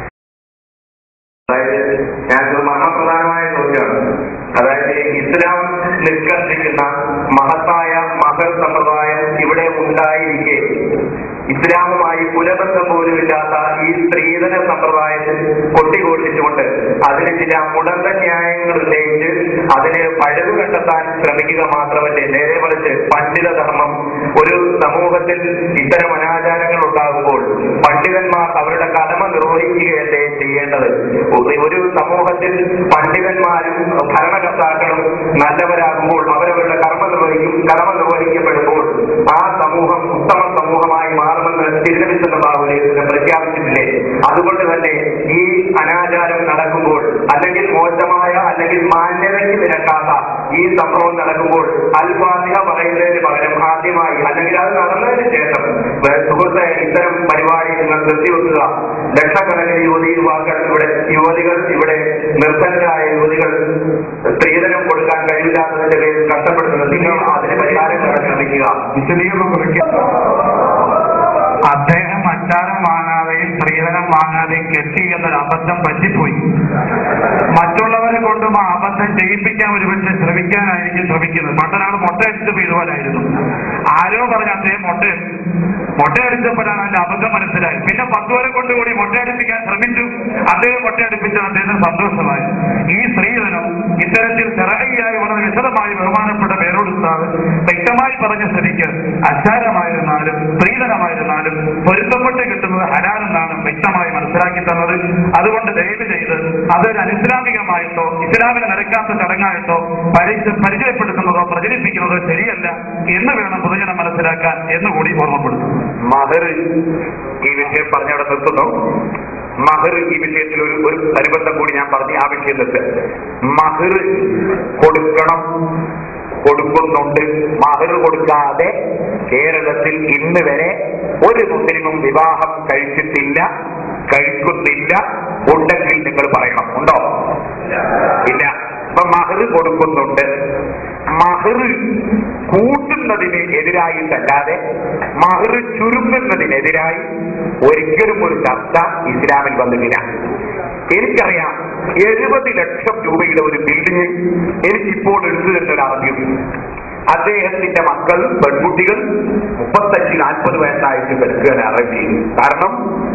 അതായത് ഞങ്ങൾക്ക് മഹാപ്രധാനമായ ചോദ്യമാണ് അതായത് ഇസ്ലാം നിഷ്കർഷിക്കുന്ന മഹത്തായ മഹൽ സമ്പ്രദായം ഇവിടെ ഉണ്ടായിരിക്കെ ഇസ്ലാമുമായി കുലബന്ധം പോലുമില്ലാത്ത ഈ സ്ത്രീധന സമ്പ്രദായത്തിൽ കൊട്ടിഘോഷിച്ചുകൊണ്ട് അതിന് ചില മുടന്ത ന്യായങ്ങൾ ഉന്നയിച്ച് അതിന് പഴുതു കണ്ടെത്താൻ ശ്രമിക്കുക മാത്രമല്ലേ നേരെ മറിച്ച് പണ്ഡിത ധർമ്മം ഒരു സമൂഹത്തിൽ ഇത്തരം അനാചാരങ്ങൾ ഉണ്ടാകുമ്പോൾ പണ്ഡിതന്മാർ അവരുടെ കടമ നിർവഹിക്കുകയല്ലേ ചെയ്യേണ്ടത് ഒരു സമൂഹത്തിൽ പണ്ഡിതന്മാരും ഭരണകർത്താക്കളും നല്ലവരാകുമ്പോൾ അവരവരുടെ കർമ്മ നിർവഹിക്കും കടമ നിർവഹിക്കപ്പെടുമ്പോൾ ആ സമൂഹം ഉത്തമ സമൂഹമായി മാറുമെന്ന് തിരുനബിസല്ലാഹുലേഖനം പ്രഖ്യാപിച്ചിട്ടില്ലേ അതുകൊണ്ട് തന്നെ ഈ അനാചാരം നടക്കുമ്പോൾ അല്ലെങ്കിൽ മോശമായ അല്ലെങ്കിൽ മാന്യതയ്ക്ക് നിരക്കാത്ത ഈ സംഭവം നടക്കുമ്പോൾ അൽഫാത്തിഹ പറയുന്നതിന് പകരം ആദ്യമായി അല്ലെങ്കിൽ അത് നടന്നതിന് ശേഷം വേ- സുഹൃത്തെ ഇത്തരം പരിപാടി നിങ്ങൾ നിർത്തിവെക്കുക ലക്ഷക്കണക്കിന് യുവതി യുവാക്കൾ ഇവിടെ യുവതികൾ ഇവിടെ നിർദ്ധനരായ യുവതികൾ സ്ത്രീധനം കൊടുക്കാൻ കഴിവില്ലാത്തതിന്റെ പേരിൽ കഷ്ടപ്പെടുന്നത് നിങ്ങൾ അതിന് പരിഹാരം കാണാൻ ശ്രമിക്കുക വിശദീകരണം കുറയ്ക്കുക അദ്ദേഹം അച്ചാരം വാങ്ങാതെയും സ്ത്രീധനം വാങ്ങാതെയും കെട്ടി എന്നൊരു അബദ്ധം പറ്റിപ്പോയി മറ്റുള്ളവരെ കൊണ്ടും ആ അബദ്ധം ചെയ്യിപ്പിക്കാൻ ഒരുപക്ഷെ ശ്രമിക്കാനായിരിക്കും ശ്രമിക്കുന്നത് പണ്ടൊരാൾ മുട്ടയടിച്ചപ്പോൾ ഇതുപോലായിരുന്നു ആരോ പറഞ്ഞ അദ്ദേഹം മുട്ട മുട്ടയടിച്ചപ്പോഴാണ് അതിന്റെ അബദ്ധം മനസ്സിലായി പിന്നെ പത്തുവരെ കൊണ്ടുകൂടി മുട്ടയടിപ്പിക്കാൻ ശ്രമിച്ചു അദ്ദേഹം മുട്ടയടിപ്പിച്ച അദ്ദേഹത്തിന് സന്തോഷമായി ഈ സ്ത്രീധനം ഇത്തരത്തിൽ ചെറകയായി വളരെ വിശദമായി ബഹുമാനപ്പെട്ട പേരോടുത്താവ് വ്യക്തമായി പറഞ്ഞ സ്ഥിതിക്ക് അച്ചാരമായിരുന്നാലും സ്ത്രീധനമായിരുന്നാലും പൊരുത്തപ്പെട്ട് കിട്ടുന്നത് ഹലാലെന്നാണ് വ്യക്തമായി മനസ്സിലാക്കി തന്നത് അതുകൊണ്ട് ദയവ് ചെയ്ത് അതൊരു അനിസ്ലാമികമായിട്ടോ ഇസ്ലാമിന് നിരക്കാത്ത ചടങ്ങായിട്ടോ പരിച- പരിചയപ്പെടുത്തുന്ന അഥവാ പ്രചരിപ്പിക്കുന്നത് ശരിയല്ല എന്ന് വേണം പൊതുജനം മനസ്സിലാക്കാൻ എന്ന് കൂടി ഓർമ്മപ്പെടുത്തും മഹർ ഈ വിഷയം പറഞ്ഞവിടെ നിർത്തുന്നു മഹർ ഈ വിഷയത്തിൽ ഒരു ഒരു അനുബന്ധം കൂടി ഞാൻ പറഞ്ഞു ആ വിഷയം നിർത്ത് മഹർ കൊടുക്കണം കൊടുക്കുന്നുണ്ട് മഹർ കൊടുക്കാതെ കേരളത്തിൽ ഇന്ന് വരെ ഒരു മുസ്ലിമും വിവാഹം കഴിച്ചിട്ടില്ല കഴിക്കുന്നില്ല ഉണ്ടെങ്കിൽ നിങ്ങൾ പറയണം ഉണ്ടോ ഇല്ല അപ്പൊ മഹർ കൊടുക്കുന്നുണ്ട് മഹർ കൂട്ടുന്നതിന് എതിരായിട്ടല്ലാതെ മഹർ ചുരുങ്ങുന്നതിനെതിരായി ഒരിക്കലും ഒരു ചർച്ച ഇസ്ലാമിൽ വന്നിട്ടില്ല എനിക്കറിയാം എഴുപത് ലക്ഷം രൂപയുടെ ഒരു ബിൽഡിംഗ് എനിക്കിപ്പോൾ എടുത്തു തരുന്ന ഒരു അറിയും അദ്ദേഹത്തിന്റെ മക്കൾ പെൺകുട്ടികൾ മുപ്പത്തഞ്ച് നാൽപ്പത് വയസ്സായിട്ട് കിടക്കുകയാണ് അറേഞ്ച് ചെയ്തു കാരണം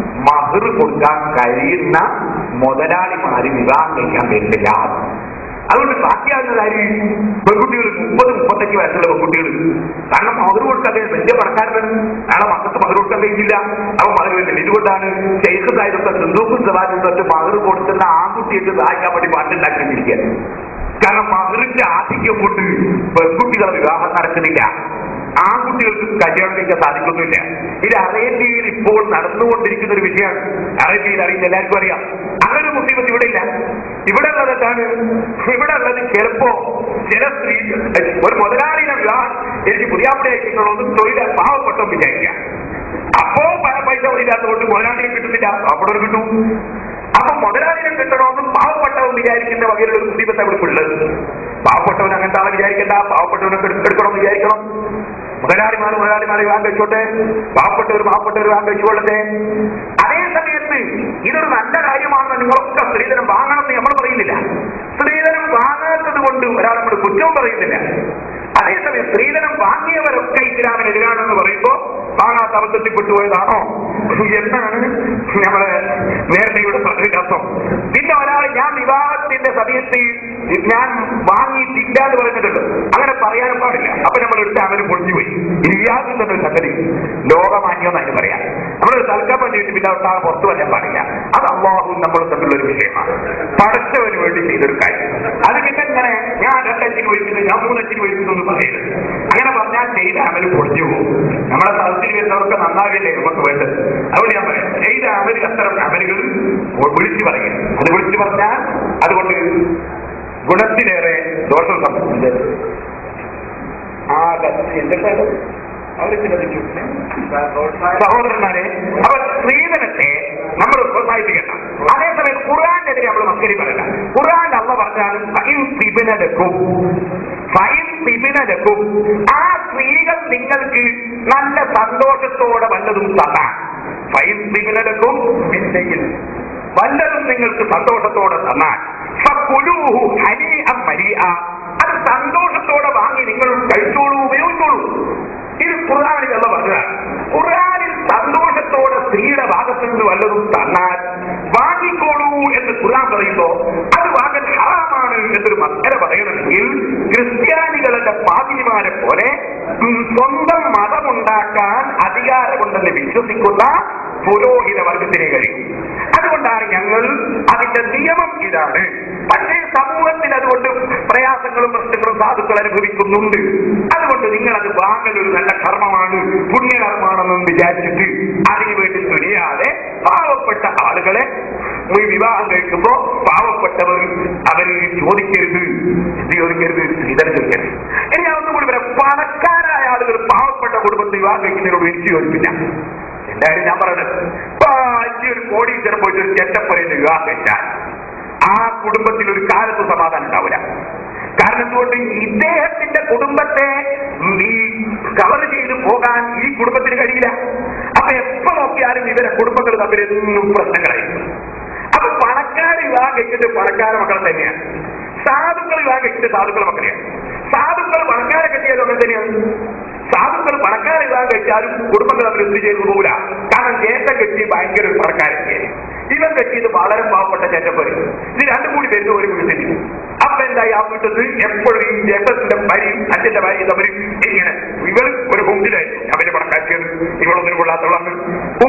മഹർ കൊടുക്കാൻ കഴിയുന്ന മുതലാളിമാര് വിവാഹം കഴിക്കാൻ പറ്റില്ല അതുകൊണ്ട് ബാക്കിയാകുന്ന കാര്യം പെൺകുട്ടികൾ മുപ്പത് മുപ്പത്തഞ്ച് വയസ്സുള്ള പെൺകുട്ടികൾ കാരണം മധുര കൊടുക്കാൻ വലിയ പണക്കാരനാണ് അയാളെ മക്കൾക്ക് മധുര കൊടുക്കാൻ കഴിയില്ല അപ്പൊ മധുര വരുന്നില്ല ഇതുകൊണ്ടാണ് ഷെയ്ഖ് സാഹിബൊക്കെ സിന്ധൂക്കും സവാജും തൊട്ട് മധുര കൊടുക്കുന്ന ആൺകുട്ടിയൊക്കെ സഹായിക്കാൻ വേണ്ടി പാട്ടുണ്ടാക്കിയിരിക്കുക കാരണം മധുരന്റെ ആധിക്യം കൊണ്ട് പെൺകുട്ടികളെ വിവാഹം നടക്കുന്നില്ല ആൺകുട്ടികൾക്ക് കല്യാണം കഴിക്കാൻ സാധിക്കുന്നില്ല ഇത് അറേബ്യയിൽ ഇപ്പോൾ നടന്നുകൊണ്ടിരിക്കുന്ന ഒരു വിഷയമാണ് അറേബ്യയിൽ അറിയുന്ന എല്ലാവർക്കും അറിയാം അങ്ങനെ ഒരു മുസ്ലിമത്ത് ഇവിടെ ഇല്ല ഇവിടെ ഉള്ളത് എന്താണ് ഇവിടെ ഉള്ളത് ചിലപ്പോ ചില സ്ത്രീ ഒരു മുതലാളിയുടെ വിവാഹം എനിക്ക് പുതിയാപ്പിടെ അയക്കുന്നുള്ളൂ തൊഴിൽ പാവപ്പെട്ടു വിചാരിക്കുക അപ്പോ പ- പൈസ ഇല്ലാത്തതുകൊണ്ട് മുതലാളിയെ കിട്ടുന്നില്ല അവിടെ ഒരു കിട്ടും അപ്പൊ മുതലാളിനെ കിട്ടണമെന്നും പാവപ്പെട്ടവൻ വിചാരിക്കുന്ന വകയിലുള്ള ഒരു മുസീബത്ത് അവിടെ ഉള്ളത് പാവപ്പെട്ടവൻ അങ്ങനത്തെ ആളെ വിചാരിക്കണ്ട പാവപ്പെട്ടവനൊക്കെ എടുക്കണം വിചാരിക്കണം മുതലാളിമാർ മുതലാളിമാരെ വിവാഹം കഴിച്ചോട്ടെ പാവപ്പെട്ടവർ പാവപ്പെട്ടവർ വിവാഹം കഴിച്ചുകൊള്ളട്ടെ അതേ സമയത്ത് ഇതൊരു നല്ല കാര്യമാണെന്ന് നിങ്ങളൊക്കെ സ്ത്രീധനം വാങ്ങണമെന്ന് നമ്മൾ പറയുന്നില്ല സ്ത്രീധനം വാങ്ങാത്തത് കൊണ്ട് ഒരാൾ നമ്മൾ കുറ്റവും പറയുന്നില്ല അതേസമയം സ്ത്രീധനം വാങ്ങിയവരൊക്കെ ഇസ്ലാമിനെതിരാണെന്ന് പറയുമ്പോ വാങ്ങാത്ത അബദ്ധത്തിൽപ്പെട്ടു പോയതാണോ എന്നാണ് നമ്മള് നേരത്തെ ഇവിടെ പറഞ്ഞതിന്റെ അർത്ഥം പിന്നെ ഒരാൾ ഞാൻ വിവാഹത്തിന്റെ സമയത്ത് ഞാൻ വാങ്ങിയിട്ടില്ല എന്ന് പറയുന്നുണ്ട് അങ്ങനെ പറയാനും പാടില്ല അപ്പൊ നമ്മൾ എടുത്ത അവന് പൊളിഞ്ഞു പോയി ഇല്ലാതെ തന്നെ ഒരു സംഗതി ലോകമാന്യം എന്നതിന് പറയാം നമ്മളൊരു തൽക്കാൻ വേണ്ടിയിട്ട് പിന്നെ അവിടെ ആളെ പുറത്തു വരാൻ പാടില്ല അത് അള്ളാഹും നമ്മൾ തമ്മിലുള്ള ഒരു വിഷയമാണ് പഠിച്ചവന് വേണ്ടി ചെയ്തൊരു കാര്യം അത് പിന്നെ ഇങ്ങനെ ഞാൻ രണ്ടഞ്ചിന് വഹിക്കുന്നു ഞാൻ മൂന്നഞ്ചിന് വഹിക്കുന്നു എന്ന് പറയുന്നത് അങ്ങനെ പറഞ്ഞാൽ ചെയ്ത അമല് പൊളിഞ്ഞു പോകും നമ്മളെ സ്ഥലത്തിൽ വരുന്നവർക്ക് നന്നാകില്ലേ നമുക്ക് വേണ്ടത് അതുകൊണ്ട് ഞാൻ പറയാം ചെയ്ത അമല് അത്തരം അമലുകൾ വിളിച്ചു പറയും അത് വിളിച്ചു പറഞ്ഞാൽ അതുകൊണ്ട് ഗുണത്തിലേറെ ദോഷം സംഭവിച്ചിട്ടുണ്ട് ആ കത്ത് എന്തൊക്കെയാണ് അവര് ചിലതിച്ചു സഹോദരന്മാരെ അപ്പൊ സ്ത്രീധനത്തെ നമ്മൾ പ്രോത്സാഹിപ്പിക്കണ്ട അതേസമയം ഖുർആാനെതിരെ നമ്മൾ മസ്കരി പറയണ്ട ഖുർആൻ അള്ള പറഞ്ഞാലും ഫൈൻ പിബിനലക്കും ഫൈൻ പിബിനലക്കും ആ സ്ത്രീകൾ നിങ്ങൾക്ക് നല്ല സന്തോഷത്തോടെ വല്ലതും തന്നാൽ ഫൈൻ പിബിനലക്കും വിദ്യയിൽ വല്ലതും നിങ്ങൾക്ക് സന്തോഷത്തോടെ തന്നാൽ ഫക്കുലൂഹു ഹനീഅം മരീഅ. അത് സന്തോഷത്തോടെ വാങ്ങി നിങ്ങൾ കഴിച്ചോളൂ ഉപയോഗിച്ചോളൂ ഇത് ഖുർആാനിൽ എന്ന് പറഞ്ഞതാണ് ഖുർആാനിൽ സന്തോഷത്തോടെ സ്ത്രീയുടെ ഭാഗത്ത് നിന്ന് വല്ലതും തന്നാൽ വാങ്ങിക്കോളൂ എന്ന് ഖുർആൻ പറയുമ്പോ അത് വാങ്ങൽ ഹറാമാണ് എന്നൊരു മക്കളെ പറയണമെങ്കിൽ ക്രിസ്ത്യാനികളുടെ പാതിരിമാരെ പോലെ ഉം, സ്വന്തം മതമുണ്ടാക്കാൻ അധികാരമുണ്ടെന്ന് വിശ്വസിക്കുന്ന പുരോഹിത വർഗത്തിനെ കഴിയും അതുകൊണ്ടാണ് ഞങ്ങൾ അതിന്റെ നിയമം ഇതാണ് പക്ഷേ സമൂഹത്തിൽ അതുകൊണ്ട് പ്രയാസങ്ങളും പ്രശ്നങ്ങളും സാധുക്കൾ അനുഭവിക്കുന്നുണ്ട് അതുകൊണ്ട് നിങ്ങൾ അത് വാങ്ങൽ ഒരു നല്ല കർമ്മമാണ് പുണ്യകർമ്മമാണെന്നും വിചാരിച്ചിട്ട് അതിനു വേണ്ടി തുനിയാതെ പാവപ്പെട്ട ആളുകളെ ഈ വിവാഹം കഴിക്കുമ്പോ പാവപ്പെട്ടവർ അവര് ചോദിക്കരുത് ഇത് ചോദിക്കരുത് ഇതര ചോദിക്കരുത് ഇനി ഞാൻ ഒന്നുകൂടി പറയാം പണക്കാരായ ആളുകൾ പാവപ്പെട്ട കുടുംബത്തിൽ വിവാഹം കഴിക്കുന്നതിനോട് എനിക്ക് യോജിപ്പില്ല എന്തായാലും ഞാൻ പറയുന്നത് ഇപ്പൊ അഞ്ച് ഒരു കോടീശ്വരം പോയിട്ട് ഒരു ചെറ്റപ്പുരയിൽ വിവാഹം കഴിച്ചാൽ ആ കുടുംബത്തിൽ ഒരു കാലത്ത് സമാധാനം ഉണ്ടാവില്ല കാരണം എന്തുകൊണ്ട് ഇദ്ദേഹത്തിന്റെ കുടുംബത്തെ ഈ കവർ ചെയ്ത് പോകാൻ ഈ കുടുംബത്തിന് കഴിയില്ല അപ്പൊ എപ്പോ നോക്കിയാലും ഇവരെ കുടുംബങ്ങൾ തമ്മിൽ എന്നും പ്രശ്നങ്ങളായിരിക്കും അപ്പൊ പണക്കാർ വിവാഹം കഴിച്ചിട്ട് പണക്കാര മക്കളെ തന്നെയാണ് സാധുക്കൾ വിവാഹം കഴിച്ചിട്ട് സാധുക്കളെ മക്കളെയാണ് സാധുക്കൾ പണക്കാരെ കെട്ടിയാലും അങ്ങനെ തന്നെയാണ് സാധുക്കൾ പണക്കാരെ വിവാഹം കഴിച്ചാലും കുടുംബങ്ങൾ തമ്മിൽ എന്ത് ചെയ്തു പോകൂല കാരണം ചേട്ടൻ കെട്ടി ഭയങ്കര ഒരു പണക്കാരൊക്കെയാണ് ഇവൻ കെട്ടിയത് വളരെ പാവപ്പെട്ട ചേട്ടപ്പറി ഇത് രണ്ടും കൂടി വരുന്ന ഒരു വീട്ടിൽ അപ്പൊ എന്തായി ആ വീട്ടിൽ എപ്പോഴും ഈ ചേട്ടത്തിന്റെ ഭാര്യയും അച്ഛന്റെ ഭാര്യയും തമ്മിൽ ഇങ്ങനെ ഇവർ ഒരു ഹുണ്ടിലായിരിക്കും അവന്റെ പണക്കാരിയാണ് ഇവളൊന്നിനും കൊള്ളാത്തവളാണ്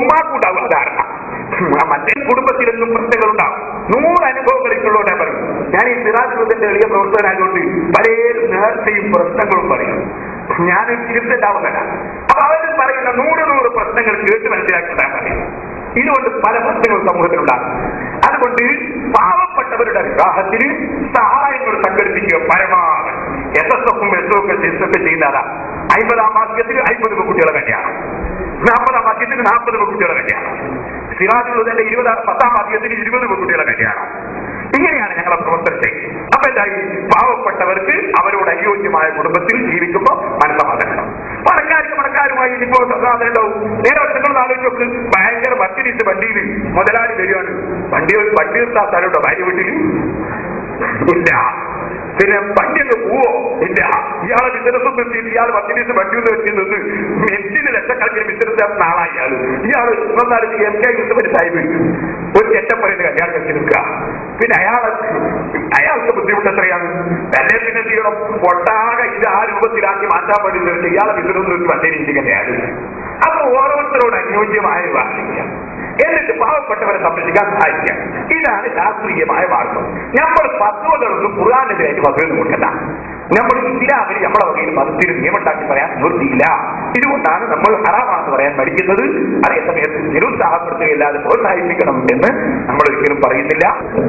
ഉമ്മാക്കുണ്ടാവും ധാരണ ആ മറ്റേ കുടുംബത്തിലെന്നും പ്രശ്നങ്ങളുണ്ടാവും നൂറ് അനുഭവങ്ങൾ ഇപ്പോഴോടെ പറയും ഞാൻ ഈ സിറാജുദ്ദീന്റെ എളിയ പ്രവർത്തകനായതുകൊണ്ട് പല നേർച്ചയും പ്രശ്നങ്ങളും പറയും ഞാൻ ചിരിച്ചിട്ടാവുന്നല്ല അപ്പൊ അവർ പറയുന്ന നൂറ് നൂറ് പ്രശ്നങ്ങൾ കേട്ട് മനസ്സിലാക്കിയിട്ടാ പറയും ഇതുകൊണ്ട് പല പ്രശ്നങ്ങളും സമൂഹത്തിലുണ്ടാകും അതുകൊണ്ട് പാവപ്പെട്ടവരുടെ വിവാഹത്തിന് സഹായങ്ങൾ സംഘടിപ്പിക്കുക പരമാവധി എസ് എസ് എഫും എസ് ഒക്കെ എസ് ഒക്കെ ചെയ്യുന്നതാ അമ്പതാം വാക്യത്തിന് അമ്പത് കുട്ടികളെ കല്യാണം നാൽപ്പതാം വാക്യത്തിന് നാൽപ്പത് കുട്ടികളെ കല്യാണം സിറാജുള്ളതിന്റെ ഇരുപതാം പത്താം വാക്യത്തിന് ഇരുപത് കുട്ടികളെ കല്യാണം ഇങ്ങനെയാണ് ഞങ്ങളെ പ്രവർത്തനം ചെയ്യുന്നത് അപ്പൊ എന്തായി പാവപ്പെട്ടവർക്ക് അവരോട് അനുയോജ്യമായ കുടുംബത്തിൽ ജീവിക്കുമ്പോൾ മനസ്സമാധാനം പണക്കാർക്ക് പണക്കാരുമായി ഇനിയിപ്പോ സമാധാനം ഉണ്ടാവും നേരെ നിങ്ങൾ ആലോചിച്ച് നോക്ക് ഭയങ്കര ബസ്സിനിട്ട് വണ്ടിയിൽ മുതലാളി വരികയാണ് വണ്ടി വണ്ടി നിർത്താൻ സ്ഥലമുണ്ടോ ഭാര്യ വീട്ടിൽ ഇല്ല പിന്നെ വണ്ടിയൊക്കെ പോവോ ഇല്ല ഇയാളെ ബിസിനസ് നിർത്തിയിട്ട് ഇയാൾ പത്തിനീസ് വണ്ടി ഒന്ന് വെച്ച് നിന്ന് മെസ്സിന് ലക്ഷക്കണക്കിന് ബിസിനസ് നടത്തുന്ന ആളാ ഇയാൾ ഇയാൾ ഇന്നൊന്നാലും എം കെ യൂസഫിന് സാഹിബ് ഒരു ചെറ്റപ്പറയുന്ന കല്യാണം വെച്ച് നിൽക്കുക പിന്നെ അയാൾ അയാൾക്ക് ബുദ്ധിമുട്ട് എത്രയാണ് തന്നെ പിന്നെ ചെയ്യണം ഒട്ടാകെ ഇത് ആ രൂപത്തിലാക്കി മാറ്റാൻ വേണ്ടി നിർത്തി ഇയാളെ ബിസിനസ് നിർത്തി വണ്ടിയിരിക്കുന്ന അയാൾ അപ്പൊ ഓരോരുത്തരോട് അനുയോജ്യമായ വാർഷിക്കാം എന്നിട്ട് പാവപ്പെട്ടവരെ സംരക്ഷിക്കാൻ സഹായിക്കാം ഇതാണ് ശാസ്ത്രീയമായ മാർഗം നമ്മൾ പത്വകളൊന്നും ഖുർആാനെതിരായിട്ട് പത്വം കൊടുക്കണ്ട നമ്മൾ ഇസ്ലാമിന് നമ്മളെ വകയിൽ മതത്തിന് നിയമണ്ടാക്കി പറയാൻ നിർത്തിയില്ല ഇതുകൊണ്ടാണ് നമ്മൾ ഹറാമാണെന്ന് പറയാൻ പഠിക്കുന്നത് അതേസമയത്ത് നിരുത്സാഹപ്പെടുത്തുകയല്ലാതെ പ്രോത്സാഹിപ്പിക്കണം എന്ന് നമ്മൾ ഒരിക്കലും പറയുന്നില്ല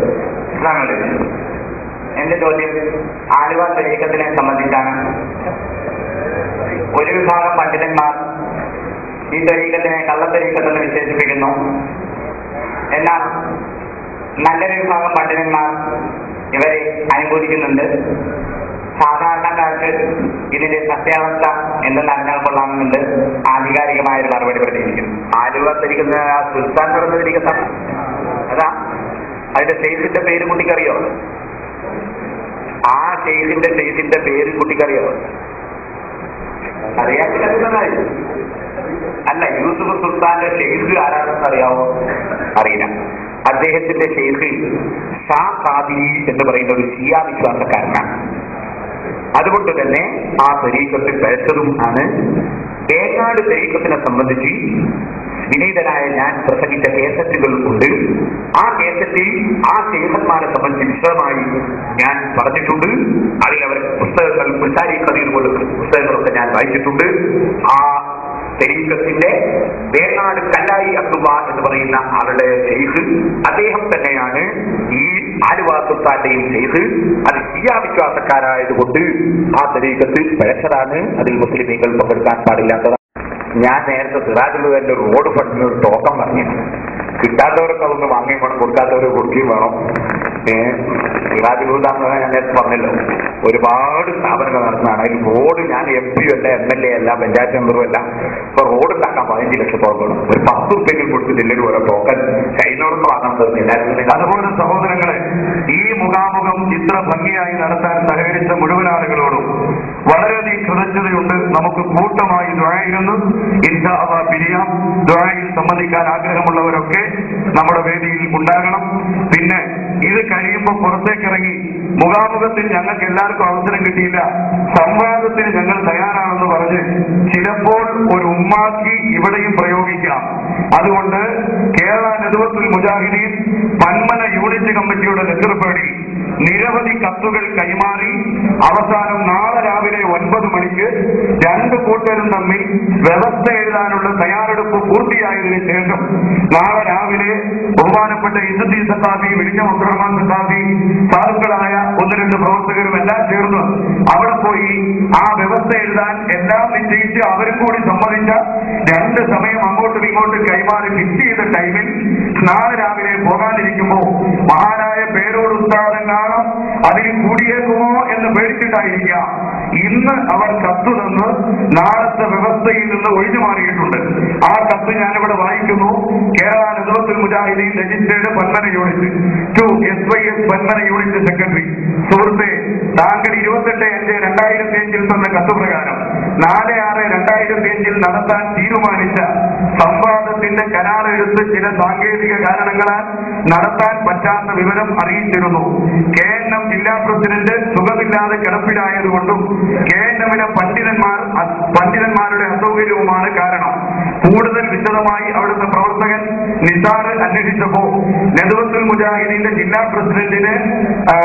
എന്റെ ചോദ്യം ആലുവ ശരീരത്തിനെ സംബന്ധിച്ചാണ് ഒരു വിഭാഗം പണ്ഡിതന്മാർ ഈ തരീക്കത്തിനെ കള്ളത്തരീക്കത്തെന്ന് വിശേഷിപ്പിക്കുന്നു എന്നാൽ നല്ലൊരു വിഭാഗം പണ്ഡിതന്മാർ ഇവരെ അനുകൂലിക്കുന്നുണ്ട് സാധാരണക്കാർക്ക് ഇതിന്റെ സത്യാവസ്ഥ എന്തെന്ന് അറിഞ്ഞാൽ കൊള്ളാമെന്നുണ്ട് ആധികാരികമായ ഒരു മറുപടി പ്രതീക്ഷിക്കുന്നു ആലുവ തിരിക്കുന്ന ആ സുൽത്താൻ പറഞ്ഞതിരിക്കുന്ന അതാ അതിന്റെ ഷെയ്ഖിന്റെ പേര് കുട്ടിക്കറിയോ ആ ഷെയ്ഖിന്റെ ഷെയ്ഖിന്റെ പേര് കുട്ടിക്കറിയോ അറിയാൻ പറ്റുന്നതായി അല്ല യൂസുഫ് സുൽത്താന്റെ ഷെയ്ഖ് ആരാണെന്ന് അറിയാവോ അറിയില്ല അദ്ദേഹത്തിന്റെ ഷെയ്ഖ് ഷാ ഖാദിരി എന്ന് പറയുന്ന ഒരു ഷിയ വിശ്വാസക്കാരനാണ് അതുകൊണ്ട് തന്നെ ആ തെരീക്കത്തിൽ പേച്ചതും ആണ് തേങ്ങാട് തെരീക്കത്തിനെ സംബന്ധിച്ച് വിനീതനായ ഞാൻ പ്രസംഗിച്ച കേസറ്റുകൾ ഉണ്ട് ആ കേസറ്റിൽ ആ ശേഖന്മാരെ സംബന്ധിച്ച് വിശദമായി ഞാൻ പറഞ്ഞിട്ടുണ്ട് അതിൽ അവർ പുസ്തകങ്ങൾ പുൽസാരി കഥയിൽ പോലെ പുസ്തകങ്ങളൊക്കെ ഞാൻ വായിച്ചിട്ടുണ്ട് ആ തെരീക്കത്തിന്റെ വേങ്ങാട് കല്ലായി അബ്ദുള്ള എന്ന് പറയുന്ന ആളുടെ ഷെയ്ഖ് അദ്ദേഹം തന്നെയാണ് ഈ ആലുവ സുൽത്താന്റെയും ഷെയ്ഖ് അത് ഷിയ വിശ്വാസക്കാരായതുകൊണ്ട് ആ തെരീക്കത്ത് പിഴച്ചതാണ് അതിൽ മുസ്ലിമീങ്ങൾ പങ്കെടുക്കാൻ പാടില്ലാത്തതാണ് ഞാൻ നേരത്തെ സിറാജുള്ളതിന്റെ റോഡ് ഫണ്ടിന് ഒരു ടോക്കൺ പറഞ്ഞു കിട്ടാത്തവരൊക്കെ അതൊന്ന് വാങ്ങുകയും വേണം കൊടുക്കാത്തവർ കൊടുക്കുകയും വേണം ഏഹ് സിറാജുലുദാന്ന് ഞാൻ നേരത്തെ പറഞ്ഞല്ലോ ഒരുപാട് സ്ഥാപനങ്ങൾ നടത്തുന്നതാണ് അതിൽ റോഡ് ഞാൻ എം പി അല്ല എം എൽ എ അല്ല പഞ്ചായത്ത് മെമ്പറും അല്ല ഇപ്പൊ റോഡ് ഉണ്ടാക്കാൻ പതിനഞ്ച് ലക്ഷത്തോളം വേണം ഒരു പത്ത് റുപ്യെങ്കിലും കൊടുത്തിട്ടില്ലെങ്കിൽ ഓരോ ടോക്കൺ ചൈനോടൊക്കെ വാങ്ങാൻ തീർന്നില്ല അതുപോലെ സഹോദരങ്ങളെ ഈ മുഖാമുഖം ഇത്ര ഭംഗിയായി നടത്താൻ സഹകരിച്ച മുഴുവൻ ആളുകളോടും വളരെയധികം കൃതജ്ഞതയുണ്ട് നമുക്ക് കൂട്ടമായി ദ്വായിരുന്നു ഇൻഷാവ പിരിയാം ദ്വായിൽ സംബന്ധിക്കാൻ ആഗ്രഹമുള്ളവരൊക്കെ നമ്മുടെ വേദിയിൽ ഉണ്ടാകണം പിന്നെ ഇത് കഴിയുമ്പോൾ പുറത്തേക്കിറങ്ങി മുഖാമുഖത്തിൽ ഞങ്ങൾക്ക് എല്ലാവർക്കും അവസരം കിട്ടിയില്ല സംവാദത്തിന് ഞങ്ങൾ തയ്യാറാണെന്ന് പറഞ്ഞ് ചിലപ്പോൾ ഒരു ഉമ്മാക്കി ഇവിടെയും പ്രയോഗിക്കാം അതുകൊണ്ട് കേരള നെതുവത്തുൽ മുജാഹിദീൻ പന്മന യൂണിറ്റ് കമ്മിറ്റിയുടെ നേതൃത്വത്തിൽ നിരവധി കത്തുകൾ കൈമാറി അവസാനം നാളെ രാവിലെ ഒൻപത് മണിക്ക് രണ്ട് കൂട്ടരും തമ്മിൽ വ്യവസ്ഥ എഴുതാനുള്ള തയ്യാറെടുപ്പ് പൂർത്തിയായതിനു ശേഷം നാളെ രാവിലെ ബഹുമാനപ്പെട്ട ഇസുദ്ദീൻ സത്താബി വിഴിഞ്ഞ അബ്ദുറഹ്മാൻ സത്താബി സാധുക്കളായ ഒന്ന് രണ്ട് പ്രവർത്തകരും എല്ലാം ചേർന്ന് അവിടെ പോയി ആ വ്യവസ്ഥ എഴുതാൻ എല്ലാം നിശ്ചയിച്ച് അവരും കൂടി സമ്മതിച്ച രണ്ട് സമയം അങ്ങോട്ടും ഇങ്ങോട്ടും കൈമാറി ഫിക്സ് ചെയ്ത ടൈമിൽ നാളെ രാവിലെ പോകാനിരിക്കുമ്പോ മഹാനായ പേരോട് ഉസ്താദം കാണാം അതിന് കൂടിയേക്കുമോ എന്ന് പേടിച്ചിട്ടായിരിക്കാം ഇന്ന് അവർ കത്ത് തന്ന് നാളത്തെ വ്യവസ്ഥയിൽ നിന്ന് ഒഴിഞ്ഞു മാറിയിട്ടുണ്ട് ആ കത്ത് ഞാനിവിടെ വായിക്കുന്നു കേരള നേതൃത്വത്തിൽ Mujahideen registered Panmana unit to S Y S Panmana unit secretary സുഹൃത്തെ താങ്കൾ ഇരുപത്തെട്ട് അഞ്ച് രണ്ടായിരത്തി അഞ്ചിൽ തന്ന കത്ത് പ്രകാരം നാല് ആറ് രണ്ടായിരത്തി അഞ്ചിൽ നടത്താൻ തീരുമാനിച്ച സംവാദത്തിന്റെ കരാറെടുത്ത് ചില സാങ്കേതിക കാരണങ്ങളാൽ നടത്താൻ പറ്റാത്ത വിവരം അറിയിച്ചിരുന്നു കെ എൻ എം ജില്ലാ പ്രസിഡന്റ് സുഖമില്ലാതെ കിടപ്പിലായതുകൊണ്ടും കെ എൻ എമ്മിലെ പണ്ഡിതന്മാർ അ- പണ്ഡിതന്മാരുടെ അസൗകര്യവുമാണ് കാരണം കൂടുതൽ വിശദമായി അവിടുത്തെ പ്രവർത്തകൻ നിസാർ അന്വേഷിച്ചപ്പോ നെതുവത്തുൽ മുജാഹിദീന്റെ ജില്ലാ പ്രസിഡന്റിന് ആ,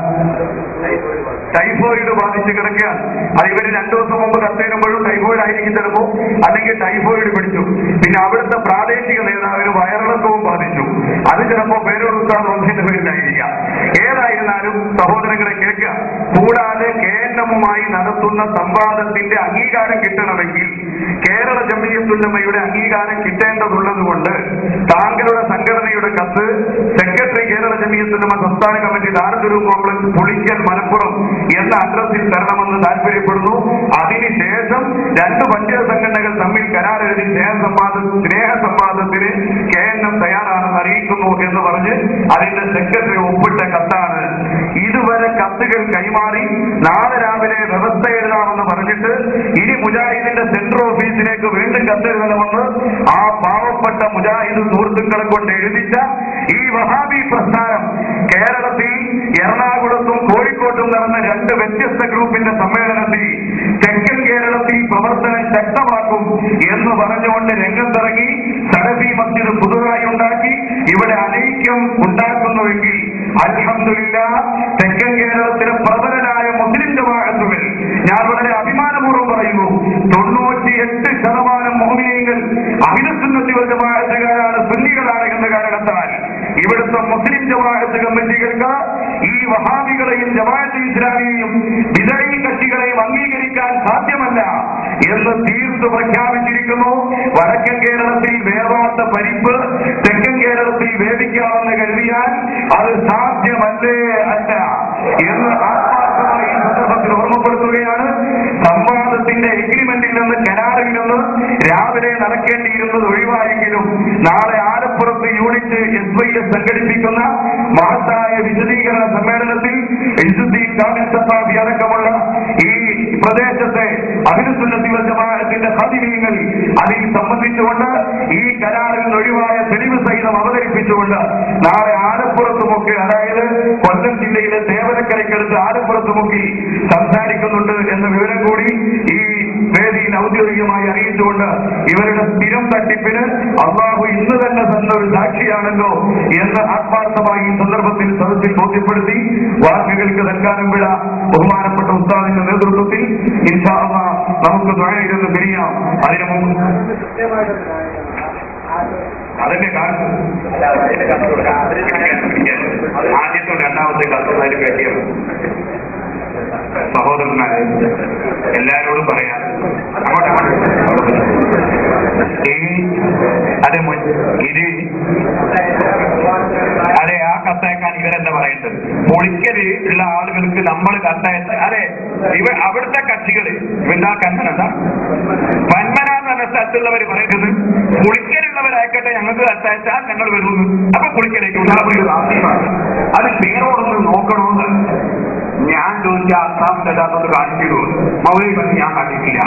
ടൈഫോയിഡ് ബാധിച്ച് കിടക്കുകയാണ് അത് ഇവര് രണ്ടു ദിവസം മുമ്പ് കത്തേരുമ്പോഴും ടൈഫോയിഡ് ആയിരിക്കും ചിലപ്പോ അല്ലെങ്കിൽ ടൈഫോയിഡ് പിടിച്ചു പിന്നെ അവിടുത്തെ പ്രാദേശിക നേതാവിന് വയറിളക്കവും ബാധിച്ചു അത് ചിലപ്പോ പേരൊടുക്കാൻ ഒന്നിന്റെ പേരിലായിരിക്കാം ഏതായിരുന്നാലും സഹോദരങ്ങളെ കേൾക്കുക കൂടാതെ കെ എൻ എമ്മുമായി നടത്തുന്ന സംവാദത്തിന്റെ അംഗീകാരം കിട്ടണമെങ്കിൽ കേരള ജമീയത്തുല്ലമ്മയുടെ അംഗീകാരം കിട്ടേണ്ടതുള്ളത് കൊണ്ട് താങ്കളുടെ സംഘടനയുടെ കത്ത് സെക്രട്ടറി കേരള ജമീയത്തുല്ലമ്മ സംസ്ഥാന കമ്മിറ്റി ദാരദുരു കോംപ്ലക്സ് പുളിക്കൽ മലപ്പുറം എന്ന അഡ്രസ്സിൽ തരണമെന്ന് താല്പര്യപ്പെടുന്നു അതിനുശേഷം രണ്ട് പഞ്ചായത്ത് സംഘടനകൾ തമ്മിൽ കരാർ എഴുതി സ്നേഹസംവാദ സ്നേഹസംവാദത്തിന് കെ എൻ എം തയ്യാറാണെന്ന് അറിയിക്കുന്നു എന്ന് പറഞ്ഞ് അതിന്റെ സെക്രട്ടറി ഒപ്പിട്ട കത്താണ് ഇതുവരെ കത്തുകൾ കൈമാറി നാളെ രാവിലെ വ്യവസ്ഥ എഴുതാമെന്ന് പറഞ്ഞിട്ട് ഇനി മുജാഹിദിന്റെ സെൻട്രൽ ഓഫീസിലേക്ക് വീണ്ടും കത്തെഴുതണമെന്ന് ആ പാവപ്പെട്ട മുജാഹിദ് സുഹൃത്തുക്കളെ കൊണ്ട് എഴുതിച്ച ഈ വഹാബി പ്രസ്ഥാനം കേരളത്തിൽ എറണാകുളത്തും കോഴിക്കോട്ടും നടന്ന രണ്ട് വ്യത്യസ്ത ഗ്രൂപ്പിന്റെ സമ്മേളനത്തിൽ തെക്കൻ കേരളത്തിൽ പ്രവർത്തനം ശക്തമാക്കും എന്ന് പറഞ്ഞുകൊണ്ട് രംഗത്തിറങ്ങി സലഫി മസ്ജിദ് പുതുതായി ഉണ്ടാക്കി ഇവിടെ അനൈക്യം ഉണ്ടാക്കുന്നുവെങ്കിൽ അൽഹംദുലില്ല തെക്കൻ കേരളത്തിലെ പ്രബലരായ മുസ്ലിം ജമാഅത്തുകൾ ഞാൻ വളരെ അഭിമാനപൂർവ്വം പറയുന്നു തൊണ്ണൂറ്റിയെട്ട് ശതമാനം മോമിനിയങ്ങൾ അഹിലസുന്നത്തി ജമാഅത്തുകാരാണ് സുന്നികളാണ് എന്ന കാരണത്താൽ ഇവിടുത്തെ മുസ്ലിം ജമാഅത്ത് കമ്മിറ്റികൾക്ക് ഈ വഹാബികളെയും ജമാഅത്ത് ഇസ്ലാമിയെയും വിതഴി കക്ഷികളെയും അംഗീകരിക്കാൻ സാധ്യമല്ല എന്ന് തീർത്ത് പ്രഖ്യാപിച്ചിരിക്കുന്നു വടക്കൻ കേരളത്തിൽ വേവാത്ത പരിപ്പ് തെക്കൻ കേരളത്തിൽ വേവിക്കാമെന്ന് കരുതിയാൽ അത് സാധ്യമല്ലേ അല്ല എന്ന് ആത്മാർത്ഥമായി ഈ സന്ദർഭത്തിൽ ഓർമ്മപ്പെടുത്തുകയാണ് സംവാദത്തിന്റെ എഗ്രിമെന്റിൽ നിന്ന് കരാറിൽ നിന്ന് രാവിലെ നടക്കേണ്ടിയിരുന്നത് ഒഴിവായെങ്കിലും നാളെ ആലപ്പുറത്ത് യൂണിറ്റ് എസ് വൈ എസ് സംഘടിപ്പിക്കുന്ന മഹത്തായ വിശദീകരണ സമ്മേളനത്തിൽ ഇസുദ്ദീൻ കാമിൽ സത്താബി അടക്കമുള്ള ഈ പ്രദേശത്തെ അഭിനസുന്നത്തി ജമാഅത്തിന്റെ ഹതിമീങ്ങൾ അതിൽ സംബന്ധിച്ചുകൊണ്ട് ഈ കരാറിൽ നിന്ന് ഒഴിവായ തെളിവ് സഹിതം അവതരിപ്പിച്ചുകൊണ്ട് നാളെ ആലപ്പുറത്തുമൊക്കെ അതായത് കൊല്ലം ജില്ലയിലെ തേവരക്കരയ്ക്കടുത്ത് ആലപ്പുറത്തുമൊക്കെ സംസാരിക്കുന്നുണ്ട് എന്ന വിവരം കൂടി ഈ വേദിയിൽ ഔദ്യോഗികമായി അറിയിച്ചുകൊണ്ട് ഇവരുടെ സ്ഥിരം തട്ടിപ്പിന് അള്ളാഹു ഇന്ന് തന്നെ തന്ന ഒരു സാക്ഷിയാണല്ലോ എന്ന് ആത്മാർത്ഥമായി ഈ സന്ദർഭത്തിൽ സദസ്സിൽ ബോധ്യപ്പെടുത്തി വാക്കുകൾക്ക് തൽക്കാലം വിട ബഹുമാനപ്പെട്ട ഉസ്താദിന്റെ നേതൃത്വത്തിൽ ഇൻഷാ അള്ളാഹ് നമുക്ക് ദ്വാരയിലെന്ന് പിരിയാം അതിനു മുമ്പ് അതിന്റെ കാലത്ത് ആദ്യത്തെ രണ്ടാമത്തെ കത്തുള്ളതിന് പറ്റിയ സഹോദരന്മാരെ എല്ലാരോടും പറയാം അങ്ങോട്ട് അങ്ങോട്ട്. ഈ അതെ മുൻ- ഇത് അതെ ആ കത്തയക്കാൻ ഇവരെന്താ പറയുന്നത് പൊളിക്കല് ഉള്ള ആളുകൾക്ക് നമ്മൾ കത്തയച്ച അതെ ഇവ അവിടുത്തെ കക്ഷികള് ഇവന്റെ ആ കണ്ണനെന്താ പന്മന എന്ന് പറഞ്ഞ സ്ഥലത്തുള്ളവർ പറയുന്നത് പുളിക്കലുള്ളവരായിക്കട്ടെ ഞങ്ങൾക്ക് കത്തയച്ചാൽ ഞങ്ങൾ വരുന്നു അപ്പൊ പുളിക്കലേക്ക് ഉണ്ടാവുന്ന ആദ്യമാണ് അത് പേരോടൊന്ന് നോക്കണമെന്ന് ഞാൻ ചോദിച്ച അസാമിന്റെ അതൊന്ന് കാണിച്ചിടൂ മൗലി പറഞ്ഞ് ഞാൻ കണ്ടിട്ടില്ല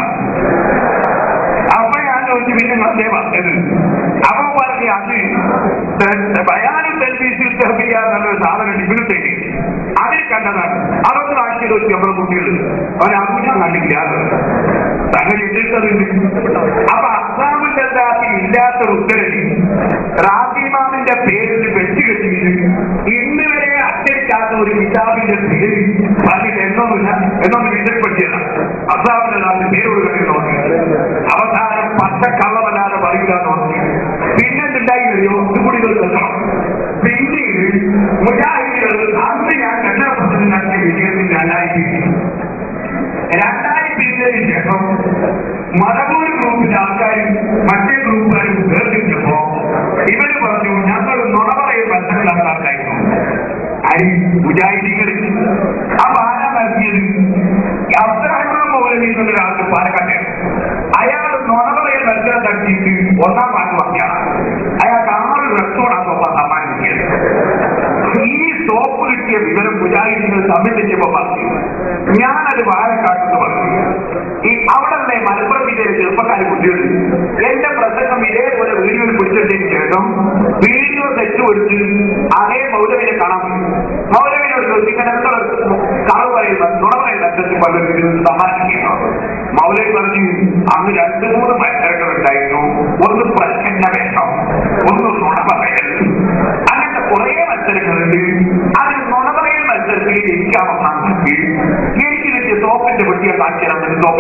അപ്പൊ ഞാൻ ചോദിച്ചു പിന്നെ അതേ പറഞ്ഞത് അവൻ പറഞ്ഞ് അത് ബയാനും സർവീസിൽ തെർബിയ എന്നുള്ളൊരു സാധനം ഇവിടുത്തേക്ക് അതിൽ കണ്ടതാണ് അതൊക്കെ ആക്കി ചോദിച്ചു നമ്മുടെ കുട്ടികൾ അവൻ അതും ഞാൻ കണ്ടില്ല അങ്ങനെ എതിർത്തതുണ്ട് അപ്പൊ അസാമിന്റെ ദാസിൽ ഇല്ലാത്തൊരു ഉത്തരവിൽ റാസിമാമിന്റെ പേരിൽ വെച്ച് കെട്ടിയിട്ട് ഇന്ന് വരെ അച്ചടിക്കാത്ത ഒരു കിതാബിന്റെ പേര് പറഞ്ഞിട്ട് എന്നൊന്നുമില്ല എന്നൊന്ന് വിജയപ്പെടുത്തിയതാണ് അസാമിന്റെ ദാസിൽ പേരോട് കഴിയുന്നു അവസാനം പച്ച കള്ളമല്ലാതെ പറയുക നോക്കി പിന്നെന്തുണ്ടായി കഴിയോ ഇതുകൂടി കേൾക്കണം പിന്നീട് മുജാഹിദികൾ അന്ന് ഞാൻ കന്നഡ പ്രസിഡന്റ് നടത്തിയ വിജയത്തിൽ രണ്ടായിരത്തി രണ്ടായിരത്തി ഇരുപതിന് ശേഷം മലബൂർ ഗ്രൂപ്പിന്റെ ആൾക്കാരും മറ്റേ ഗ്രൂപ്പുകാരും വേർതിരിച്ചപ്പോ ഇവര് പറഞ്ഞു ഞങ്ങൾ നുണപറയിൽ ബന്ധമില്ലാത്ത ആൾക്കായിരുന്നു അരി മുജാഹിദികൾ അപ്പൊ ആരാ നടത്തിയത് അബ്ദുറഹ്മാൻ മൗലവി എന്നൊരാൾക്ക് പാലക്കാട്ടെ അയാൾ നുണപറയിൽ മത്സരം നടത്തിയിട്ട് ഒന്നാം ഭാഗം വാങ്ങിയാണ് അയാൾക്ക് ആറ് റെസ്റ്റോറൻറ്റ് സമ്മാനം കിട്ടിയത് ഈ സോപ്പ് കിട്ടിയ വിവരം മുജാഹിദികൾ സംബന്ധിച്ചപ്പോ പറഞ്ഞു ഞാനത് വാഴക്കാട്ടെന്ന് പറഞ്ഞു ഈ അവിടെ നിന്ന് മലപ്പുറം ജില്ലയിലെ ചെറുപ്പക്കാരെ കുട്ടികൾ എന്റെ പ്രസംഗം ഇതേപോലെ വീഡിയോയിൽ പിടിച്ചതിന് ശേഷം വീഡിയോ തെറ്റ് കൊടുത്ത് അതേ മൗലവിനെ കാണാൻ പറ്റും മൗലവിനോട് ചോദിച്ചു ഇങ്ങനെ എത്ര കളവ് പറയുന്ന നുണ പറയുന്ന അച്ഛത്തിൽ പലരും സമ്മാനിക്കുകയാണ് മൗലവി പറഞ്ഞു അന്ന് രണ്ട് മൂന്ന് മത്സരങ്ങൾ ഉണ്ടായിരുന്നു ഒന്ന് പ്രശ്ന വേഷം ഒന്ന് നുണ പറയൽ അങ്ങനത്തെ കുറെ മത്സരങ്ങൾ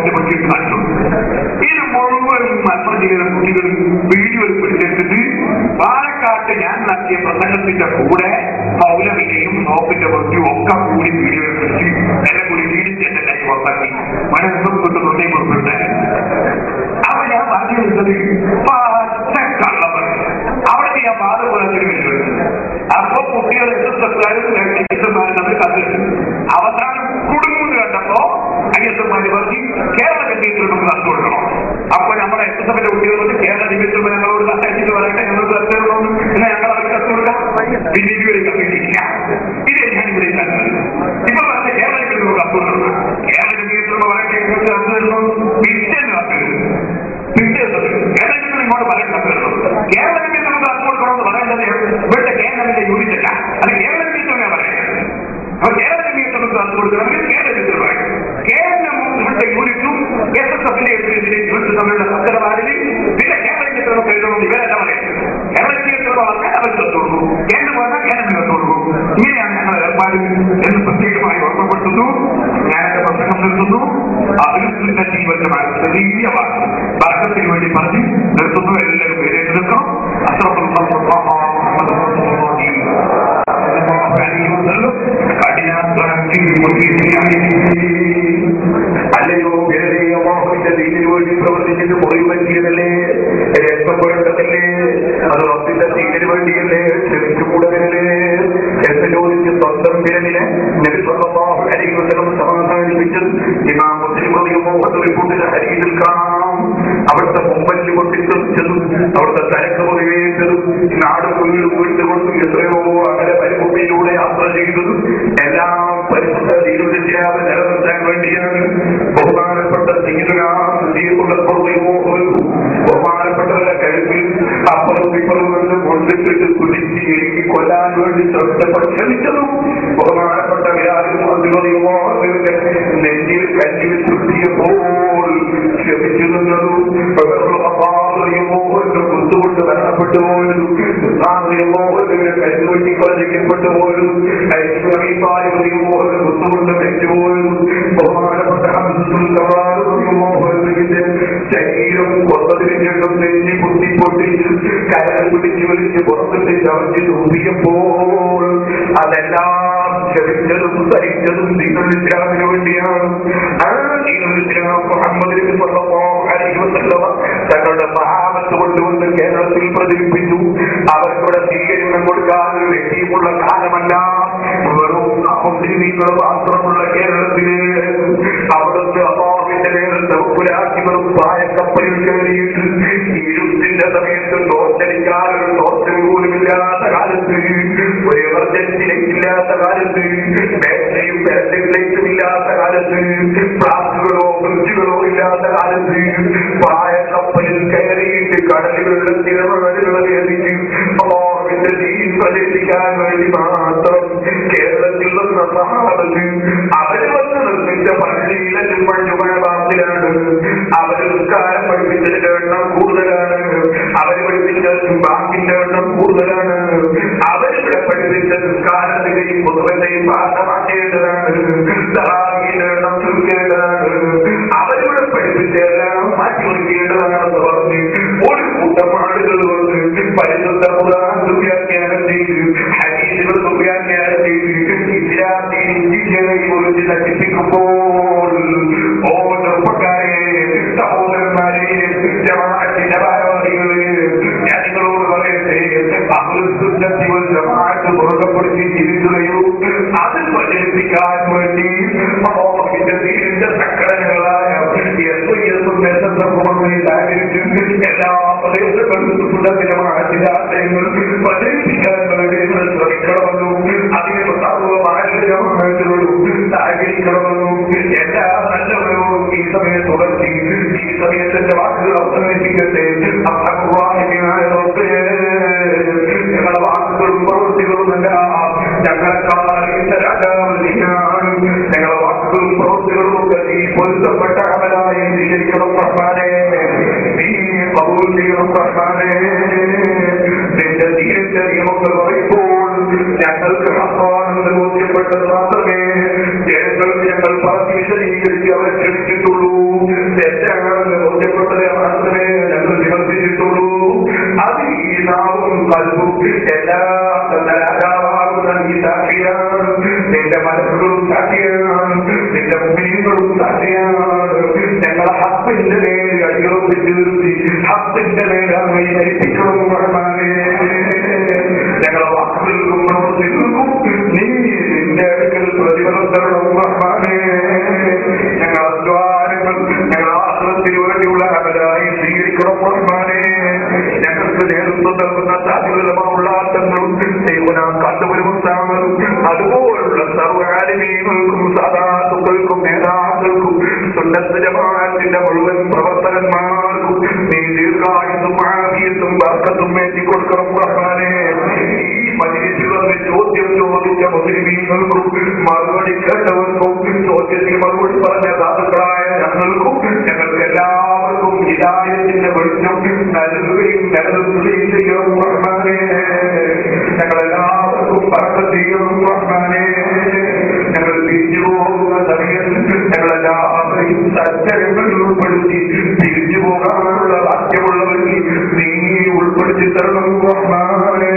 നോക്കിന്റെ പറ്റിയിട്ട് കാണിച്ചു ഇത് മുഴുവൻ മലപ്പുറം ജില്ലയിലെ കുട്ടികൾ വീഡിയോയിൽ പിടിച്ചെടുത്തിട്ട് പാലക്കാട്ട് ഞാൻ നടത്തിയ പ്രസംഗത്തിന്റെ കൂടെ മൗലവിനെയും നോക്കിന്റെ വൃത്തിയും ഒക്കെ കൂടി വീഡിയോയിൽ പിടിച്ച് എന്നെ കൂടി വീടിച്ച് എന്റെ കൈ പുറത്താക്കി മനസ്സും കൊണ്ട് തൊണ്ടേ കൊടുത്തിട്ട് അപ്പൊ ഞാൻ പറഞ്ഞു വരുന്നത് പച്ചക്കള്ളവർ അവിടെ ഞാൻ ബാധപുരത്തിന് വരുന്നത് അപ്പൊ കുട്ടികൾ എസ്എസ്എസ്കാരും ടീച്ചർമാരും തമ്മിൽ കത്തിട്ട് അവസാനം കുടുങ്ങുന്നു കണ്ടപ്പോ ഐ എസ് എമ്മാര് പറഞ്ഞു കേരള കമ്മിറ്റിയിൽ നമുക്ക് കത്ത് കൊടുക്കണം അപ്പൊ നമ്മുടെ എസ് എസ് എഫിന്റെ കുട്ടികൾ പറഞ്ഞു കേരള കമ്മിറ്റിയിൽ ഞങ്ങളോട് കത്തയച്ചിട്ട് വരട്ടെ ഞങ്ങൾക്ക് കത്ത് തരണം എന്നാൽ ഞങ്ങൾ അവർക്ക് കത്ത് കൊടുക്കാം പിന്നെ ഇതുവരെ കമ്മിറ്റി ഇല്ല ഇതേ ഞാൻ ഇവിടെ കണ്ടത് ഇപ്പൊ പറഞ്ഞ കേരള കമ്മിറ്റി കത്ത് കൊടുക്കണം കേരള കമ്മിറ്റിയിൽ വരട്ടെ ഞങ്ങൾക്ക് കത്ത് തരണം പിറ്റേന്ന് കത്ത് തരും പിറ്റേന്നത് കേരളത്തിൽ ഇങ്ങോട്ട് പറയേണ്ടത് കേരളത്തിൽ നമുക്ക് കത്ത് കൊടുക്കണമെന്ന് പറയേണ്ടത് ഇവിടുത്തെ കേരളത്തിന്റെ യൂണിറ്റ് അല്ല അത് കേരളത്തിൽ തന്നെ പറയുന്നത് അപ്പൊ കേരളത്തിൽ നമുക്ക് കത്ത് കൊടുക്കണമെങ്കിൽ കേരളത്തിൽ പറയും കേരളം ഇവിടുത്തെ യൂണിറ്റും എസ് എസ് എഫിന്റെ യൂണിറ്റ് തമ്മിലുള്ള പത്രവാരിൽ പിന്നെ കേരളത്തിൽ നമുക്ക് എഴുതണമെന്ന് ഇവരല്ല പറയുന്നത് കേരളത്തിൽ പറഞ്ഞാൽ അവർ കത്ത് കൊടുക്കും കേന്ദ്രം പറഞ്ഞാൽ കേരളത്തിൽ കത്ത് കൊടുക്കും ഇങ്ങനെയാണ് ഞങ്ങൾ ഏർപ്പാട് എന്ന് പ്രത്യേകമായി ഓർമ്മപ്പെടുത്തുന്നു ഞാൻ എന്റെ പ്രസംഗം നിർത്തുന്നു അതിർത്തിന്റെ ജീവന്റെ ചെറിയ വാക്ക് വർഗത്തിന് വേണ്ടി പറഞ്ഞ് നിർത്തുന്നു എല്ലാവരും പേരെടുക്കണം അല്ലയോ വേറെയോ മോഹന്റെ ദീനിന് വേണ്ടി പ്രവർത്തിച്ചിട്ട് മുറിവ് പറ്റിയതല്ലേ രക്ഷപ്പെടേണ്ടതല്ലേ അത് റബ്ബിന്റെ ദീനിന് വേണ്ടിയല്ലേ ക്ഷമിച്ചുകൂടതല്ലേ എന്ന് ചോദിച്ച് സ്വന്തം വിരലിനെ നബിസ്വല്ലാഹു അലൈഹി വസല്ലം സമാധാനിപ്പിച്ചത് ഇമാം മുസ്ലിം റളിയല്ലാഹു റിപ്പോർട്ടിലെ ഹരീതിൽ കാണാം അവിടുത്തെ മുമ്പല് പൊട്ടിത്തെറിച്ചതും അവിടുത്തെ തരക്ക് മുറിവേറ്റതും നാട് മുഴുവൻ വീട്ടുകൊണ്ടും എത്രയോ അങ്ങനെ പരിഭൂമിയിലൂടെ യാത്ര ചെയ്തതും എല്ലാം പരിശുദ്ധ ദീനുദ്യാവ് നിലനിർത്താൻ വേണ്ടിയാണ് ബഹുമാനപ്പെട്ട ദീനുള്ള ബഹുമാനപ്പെട്ടവരുടെ കഴുത്തിൽ അപ്പുറം ഇപ്പുറം നിന്ന് കൊണ്ടിട്ടിട്ട് കുടിച്ച് എനിക്ക് കൊല്ലാൻ വേണ്ടി ശ്രദ്ധ ശ്രമിച്ചതും ബഹുമാനപ്പെട്ട വിരാജമോ നെഞ്ചിൽ കല്ലിൽ ചുറ്റിയപ്പോൾ ക്ഷമിച്ചു നിന്നതും കുത്തുകൊണ്ട് മരണപ്പെട്ടു പോയതും കരുവെട്ടി കൊലയ്ക്കപ്പെട്ടു പോയതും കുത്തുകൊണ്ട് മരിച്ചുപോയതും ബഹുമാനപ്പെട്ട ഹംസുന്റെ ശരീരം കൊന്നതിനും നെഞ്ചി കുത്തി പൊട്ടിച്ച് കരകൾ പിടിച്ച് വലിച്ച് പുറത്തിട്ട് ചവച്ച് തൂക്കിയപ്പോൾ അതെല്ലാം ക്ഷമിച്ചതും സഹിച്ചതും നിങ്ങൾ ഇസ്ലാമിന് വേണ്ടിയാണ് ആ നിങ്ങൾ ഇസ്ലാം മുഹമ്മദ് നബി സല്ലല്ലാഹു അലൈഹി വസല്ലമ തങ്ങളുടെ സഹാബത്ത് കൊണ്ടുവന്ന് കേരളത്തിൽ പ്രചരിപ്പിച്ചു അവർക്കിവിടെ സ്വീകരണം കൊടുക്കാൻ ഒരു വ്യക്തിയുമുള്ള കാലമല്ല വെറും മുസ്ലിമീങ്ങൾ മാത്രമുള്ള കേരളത്തില് അവിടുത്തെ അള്ളാഹുവിന്റെ പേരിൽ തവക്കുലാക്കി വെറും പായക്കപ്പലിൽ കയറിയിട്ട് ഇരുട്ടിന്റെ സമയത്ത് തോറ്റടിക്കാൻ ഒരു തോറ്റൽ പോലും ഇല്ലാത്ത കാലത്ത് ഒരു എമർജൻസി ലൈറ്റ് ഇല്ലാത്ത കാലത്ത് ബാറ്ററിയും ബാറ്ററി ലൈറ്റും ഇല്ലാത്ത കാലത്ത് ഫ്ലാസ്കുകളോ ഫ്രിഡ്ജുകളോ ഇല്ലാത്ത കാലത്ത് പായക്കപ്പലിൽ കയറിയിട്ട് കടലിൽ വെള്ളത്തിലുള്ള കയറിയിട്ട് അള്ളാഹുവിന്റെ ദീൻ പ്രചരിപ്പിക്കാൻ വേണ്ടി മാത്രം കേരളത്തിൽ വന്ന സഹാബത്ത് അവര് വന്ന് നിർമ്മിച്ച പള്ളിയിലെ ചുമഴുമഴവാസിലാണ് അവര് നിസ്കാരം പഠിപ്പിച്ചതിന്റെ എണ്ണം കൂടുതലാണ് അവര് പഠിപ്പിച്ച ബാങ്കിന്റെ എണ്ണം കൂടുതലാണ് അവരിവിടെ പഠിപ്പിച്ച നിസ്കാരത്തിന്റെയും പൊതുവന്റെയും ഭാഷ മാറ്റേണ്ടതാണ് തറാവിന്റെ എണ്ണം ചുരുക്കേണ്ടതാണ് അവരിവിടെ പഠിപ്പിച്ചെല്ലാം മാറ്റി ഒരുക്കേണ്ടതാണെന്ന് പറഞ്ഞ് ഒരു കൂട്ടം ആളുകൾ വന്ന് പരിശുദ്ധ ഖുർആൻ ദുര്യാഖ്യാനം ചെയ്ത് ഹദീസുകൾ ദുര്യാഖ്യാനം ചെയ്ത് ഇസ്ലാമിനെ ഇന്ത്യയെ കുറിച്ച് നശിപ്പിക്കുമ്പോൾ ഓ ചെറുപ്പക്കാരെ സഹോദരന്മാരെ ജമാഅത്തിന്റെ ഭാരവാഹികളെ ഞാൻ നിങ്ങളോട് പറയട്ടെ അഹുസുന്നത്തി വൽ ജമാഅത്ത് പുറപ്പെടുത്തി തിരിച്ചുകയോ അത് പ്രചരിപ്പിക്കാൻ വേണ്ടി അള്ളാഹുവിന്റെ ദീനിന്റെ സംഘടനകളായ എസ് എസും എസ് എസ് എഫും എല്ലാ പ്രദേശങ്ങളിലും സുന്നത്തി ജമാഅത്തിന്റെ ആശയങ്ങൾ പ്രചരിപ്പിക്കാൻ വേണ്ടി നിങ്ങൾ ശ്രമിക്കണമെന്നും അതിന് സർവ്വമാനോടും സഹകരിക്കണമെന്നും എല്ലാ നല്ലവരോടും ഈ സമയത്ത് തുടർത്തി ഈ സമയത്തിന്റെ വാക്കുകൾ അവസാനിപ്പിക്കട്ടെ അബ്ദുറാഹിമിനായ റബ്ബേ, ഞങ്ങളുടെ വാക്കുകളും പ്രവൃത്തികളും എല്ലാം ഞങ്ങളെക്കാളിന്റെ രാജാവിനെയാണ് ഞങ്ങളുടെ വാക്കുകളും പ്രവൃത്തികളും ഒക്കെ നീ പൊരുത്തപ്പെട്ട അമലായി സ്വീകരിക്കണം റഹ്മാനെ നീ കബൂൽ ചെയ്യണം റഹ്മാനെ നിന്റെ തീരന്റെ നിയമങ്ങൾ പറയുമ്പോൾ ഞങ്ങൾക്ക് ഹസ്വാണെന്ന് ബോധ്യപ്പെട്ടത് മാത്രമേ ജനങ്ങൾക്ക് ഞങ്ങൾ പറഞ്ഞ് വിശദീകരിച്ച് അവരെ ക്ഷണിച്ചിട്ടുള്ളൂ തെറ്റാണെന്ന് ബോധ്യപ്പെട്ടത് മാത്രമേ ഞങ്ങൾ നിവർത്തിച്ചിട്ടുള്ളൂ അത് ഈ നാവും കൽവും എല്ലാ രാജാവാകുന്ന ഈ സാക്ഷിയാണ് നിന്റെ മനസ്സുകളും സാക്ഷിയാണ് നിന്റെ മുമ്പിലും സാക്ഷിയാണ് ഞങ്ങളെ ഹത്തിന്റെ മേൽ അടിയുറപ്പിച്ച് നിർത്തി ഹത്തിന്റെ മേലായി ധരിപ്പിക്കണം റഹ്മാനേ ഞങ്ങളെ വാക്കുകൾക്കും പ്രവർത്തികൾക്കും നീ നിന്റെ അടുക്കൽ പ്രതിഫലം തരണം റഹ്മാനേ ഞങ്ങൾ അധ്വാനങ്ങൾ ഞങ്ങൾ ആശ്രമത്തിന് വേണ്ടിയുള്ള അമലായി സ്വീകരിക്കണം റഹ്മാനേ ഞങ്ങൾക്ക് നേതൃത്വം നൽകുന്ന സാധ്യതകളുമുള്ള ആട്ടങ്ങളും ദൈവനാം കണ്ടുവരുമുണ്ടാകും അതുപോലുള്ള സർവകാലിമീകൾക്കും സദാത്തുക്കൾക്കും നേതാക്കൾക്കും സുന്നത്ത് ജമാഅത്തിന്റെ മുഴുവൻ പ്രവർത്തകന്മാർക്കും നീ ദീർഘായുസും ആഫിയത്തും വർക്കത്തും വേണ്ടി കൊടുക്കണം റഹ്മാനേ ഈ മജിലിസിൽ വന്ന് ചോദ്യം ചോദിച്ച മുസ്ലിമീങ്ങൾക്കും മറുപടി കേട്ടവർക്കും ചോദ്യത്തിന് മറുപടി പറഞ്ഞ സാധുക്കളായ ഞങ്ങൾക്കും ഞങ്ങൾക്ക് എല്ലാവർക്കും ഹിതായത്തിന്റെ വെളിച്ചം നൽകുകയും നിലനിർത്തുകയും ചെയ്യണം റഹ്മാനേ ഞങ്ങളെല്ലാവർക്കും പറക്കം ചെയ്യണം റഹ്മാനേ ഞങ്ങൾ തിരിഞ്ഞു പോകുന്ന സമയത്ത് ഞങ്ങളെല്ലാവരെയും സജ്ജനങ്ങളിൽ ഉൾപ്പെടുത്തി തിരിഞ്ഞു പോകാനുള്ള വാക്യമുള്ളവരിൽ നീ ഉൾപ്പെടുത്തി തരണം റഹ്മാനേ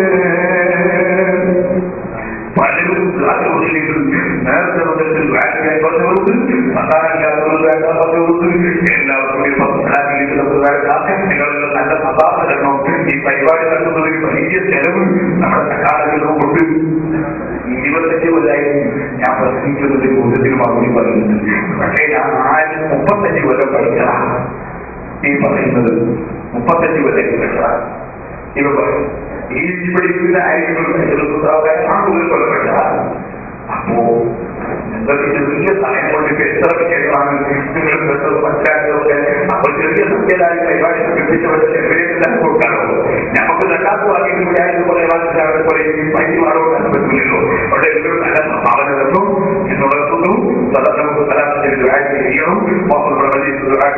പലരും മുസ്ലിങ്ങൾ നേരത്തെ മുതൽ വാക്യം പറഞ്ഞവർക്ക് സദാനില്ലാത്തവർ വേണ്ട പറഞ്ഞവർക്ക് എല്ലാവർക്കും സംസ്ഥാനികൾക്ക് വേണ്ട നിങ്ങളുടെ നല്ല സദാചരണം ഈ പരിപാടി നടത്തുന്നതിന് വലിയ ചെലവ് നമ്മുടെ സഹായങ്ങളുമുണ്ട് ഇരുപത്തഞ്ച് കൊല്ലായി ഞാൻ പ്രസംഗിക്കുന്നതിന് കൂടുതൽ മറുപടി പറയുന്നുണ്ട് പക്ഷേ ഞാൻ ആയിരത്തി മുപ്പത്തഞ്ച് കൊല്ലം പഠിച്ചതാണ് ഈ പറയുന്നത് മുപ്പത്തഞ്ച് കൊല്ലം പഠിച്ചതാണ് ഇവ പറയും ഈ പഠിക്കുന്ന ആയിരിക്കും കൊല്ലപ്പെട്ടതാണ് അപ്പോ നിങ്ങൾക്ക് ചെറിയ സമയം കൊണ്ട് ഇപ്പൊ എത്ര വിഷയങ്ങളാണ് നിങ്ങൾ കേട്ടത് മനസ്സിലാക്കിയതൊക്കെ അപ്പോൾ ചെറിയ സംഖ്യയിലായി പരിപാടി സംഘടിപ്പിച്ചവരുടെ എവിടെയെല്ലാം കൊടുക്കാറോ നമുക്ക് രണ്ടാമതാക്കി ഇവിടെ ആയതുപോലെ മനസ്സിലാവുന്ന പോലെ വൈദ്യമാരോ കാണാൻ പറ്റില്ലല്ലോ അവിടെ എല്ലാവരും നല്ല സംഭാവന തന്നു എന്നുള്ളതൊന്നു സദാ നമുക്ക് സലാമത്തിൽ ചെയ്യണം മോഹൻ പ്രവചി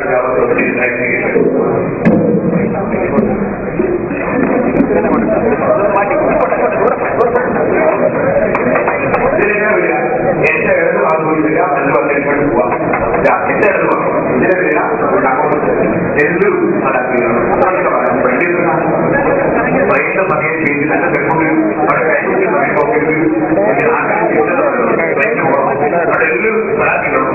എന്റെ ഇടത് ആഘോഷിക്കുക എന്ന് പറഞ്ഞിട്ട് പോവാം എന്റെ ഇടത് ഇതിനെ വരിക എല്ലു വൈകിട്ട് മതിയെ ചെയ്ത് നല്ല പെൺകുട്ടി അവിടെ കൈകുട്ടി മതി നോക്കരുത് അവിടെ എല്ലു സലാത്തിക്കണം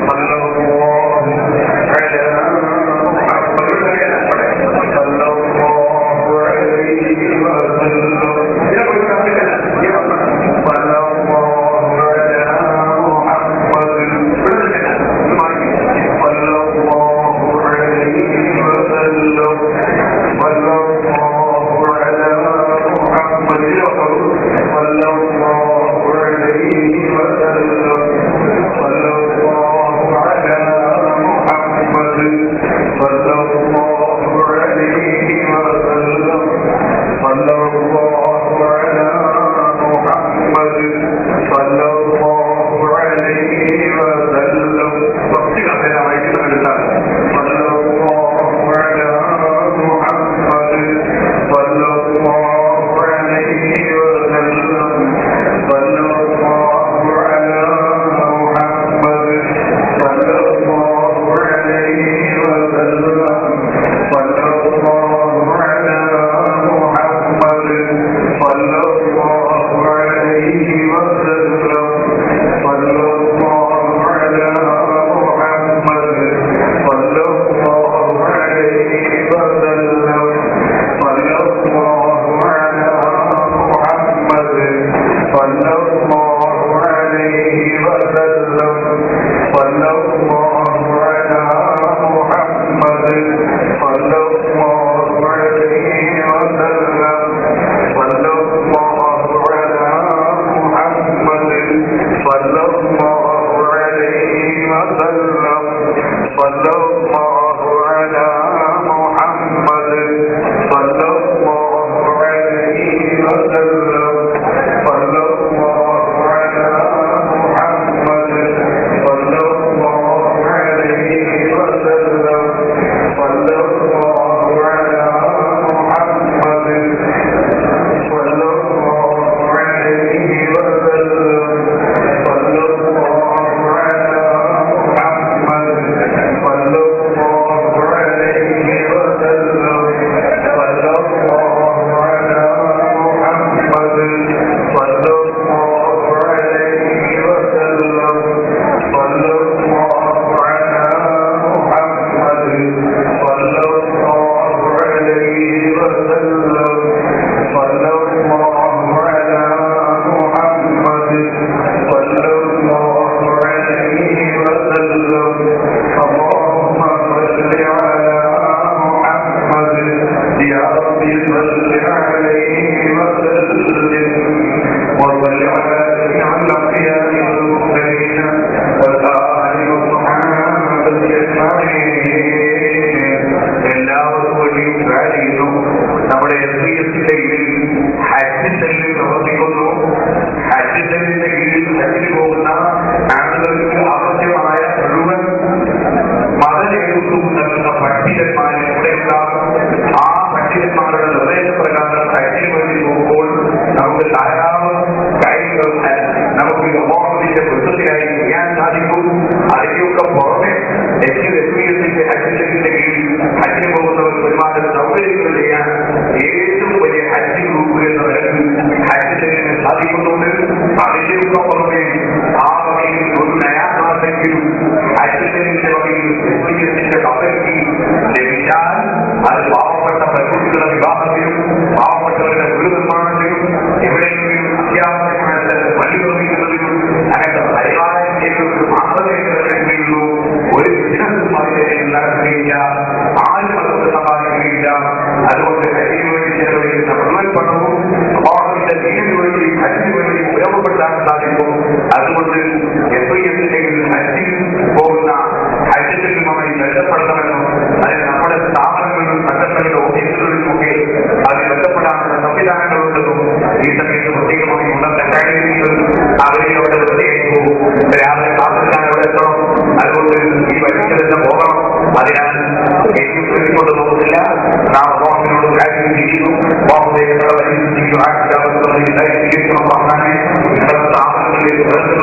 صلى الله عليه وسلم والعافية عن الأنبياء والمرسلين والآل والصحابة أجمعين എല്ലാവർക്കും വേണ്ടിയും ദ്വാര ചെയ്യുന്നു നമ്മുടെ എസ് പി എസിന്റെ കീഴിൽ ഹജ്ജ് സെല്ലിൽ പ്രവർത്തിക്കുന്നു ഹജ്ജ് സെല്ലിന്റെ കീഴിൽ ഹജ്ജിന് പോകുന്ന ആളുകൾക്ക് ആവശ്യമായ മുഴുവൻ മതനേതൃത്വം നൽകുന്ന പണ്ഡിതന്മാരെ ഇവിടെ ഉണ്ടാകും ആ പണ്ഡിതന്മാരുടെ നിർദ്ദേശപ്രകാരം ഹജ്ജിന് വേണ്ടി പോകുമ്പോൾ നമുക്ക് ധാരാളം കാര്യങ്ങൾ നമുക്ക് അമോഹത്തിന്റെ വൃത്തത്തിലായി ചെയ്യാൻ സാധിക്കും അതിന്റെയൊക്കെ പുറമെ എച്ച് എസ് പി എസിന്റെ ഹജ്ജിന്റെ കീഴിൽ ഹജ്ജിന് പോകുന്നവർക്ക് ഒരുപാട് സൗകര്യങ്ങൾ ചെയ്യാൻ ഏറ്റവും വലിയ ഹജ്ജ് ഗ്രൂപ്പ് എന്ന നിലയിൽ ഹജ്ജ് ചെയ്യാൻ സാധിക്കുന്നുണ്ട് അതിന്റെയൊക്കെ പുറമെ ആ വകയിൽ ഒരു നയാമാസെങ്കിലും ഹജ്ജ് ചെയ്യുന്ന വകയിൽ എസ് പി എസിന്റെ കമ്പനിക്ക് ലഭിച്ചാൽ അത് പാവപ്പെട്ട പെൺകുട്ടികളുടെ വിവാഹത്തിനും പാവപ്പെട്ടവരുടെ വീട് നിർമ്മാണത്തിനും എവിടെയെങ്കിലും അത്യാവശ്യമായ പള്ളി നിർമ്മിക്കുന്നതിനും അങ്ങനത്തെ പരിപാലനത്തിലേക്ക് മാത്രമേ കഴിയുകയുള്ളൂ ഒരു ബിസിനസ്സും അതിനെ നടക്കുകയില്ല ആരും അതുകൊണ്ട് സമ്പാദിക്കുകയില്ല അതുകൊണ്ട് കഴിവിന് വേണ്ടി ചെലവഴിക്കുന്ന മുഴുവൻ പണവും അള്ളാഹുവിന്റെ ദീനിന് വേണ്ടി ഹജ്ജിന് വേണ്ടി ഉപയോഗപ്പെടുത്താൻ സാധിക്കും അതുകൊണ്ട് എഫ് ഐ എസിലേക്ക് ഹജ്ജിൽ പോകുന്ന ഹജ്ജത്തിലുമായി ബന്ധപ്പെടണമെന്നും അതിന് നമ്മുടെ സ്ഥാപനങ്ങളിലും സംഘടനകളിലും ഓഫീസുകളിലും ഒക്കെ അത് ബന്ധപ്പെടാനുള്ള സംവിധാനങ്ങളുണ്ടെന്നും ഈ സമയത്ത് പ്രത്യേകമായി ഉണ്ടെന്ന കാര്യങ്ങൾ അവരെ അവിടെ പ്രത്യേകിച്ചു രാവിലെ ക്ലാസ്സിലാണ് അവിടെ എത്തണം അതുകൊണ്ട് ഈ വഴിക്ക് തന്നെ പോകണം അതിനാൽ എനിക്ക് ചൊല്ലിക്കൊണ്ട് പോകുന്നില്ല നാം മോഹനോട് കാര്യം ചെയ്യുന്നു മോഹനയുടെ വഴി സ്വീകരിക്കണം പറഞ്ഞാൽ നിങ്ങളുടെ സ്ഥാപനങ്ങളിൽ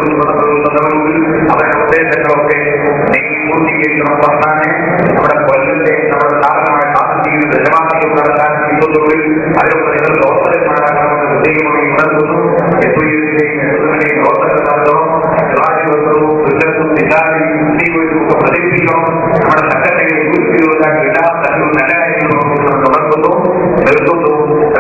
അവരുടെ ഉദ്ദേശങ്ങളൊക്കെ നീങ്ങി പൂർത്തീകരിക്കണം പറഞ്ഞാൽ നമ്മുടെ കൊല്ലത്തെ നമ്മുടെ സ്ഥാപനമായ കാസർഗീട് ജനമാധികം നടത്താൻ ഇതൊന്നുള്ളിൽ അതിലൊക്കെ നിങ്ങൾ ദോഷന്മാരാകണമെന്ന് പ്രത്യേകമായി ഉണർത്തുന്നു എപ്പോഴും ദോഷങ്ങൾ നടത്തണം രാജ്യവസ്ത്രവും ബിസിനസ്സും നിലാവിൽ ഒക്കെ പ്രചരിപ്പിക്കണം നമ്മുടെ സംഘടനയെ ഊർജ്ജിതമാക്കാൻ എല്ലാ തരത്തിലും നല്ല കാര്യങ്ങളും തുടർന്നു നിർത്തുന്നു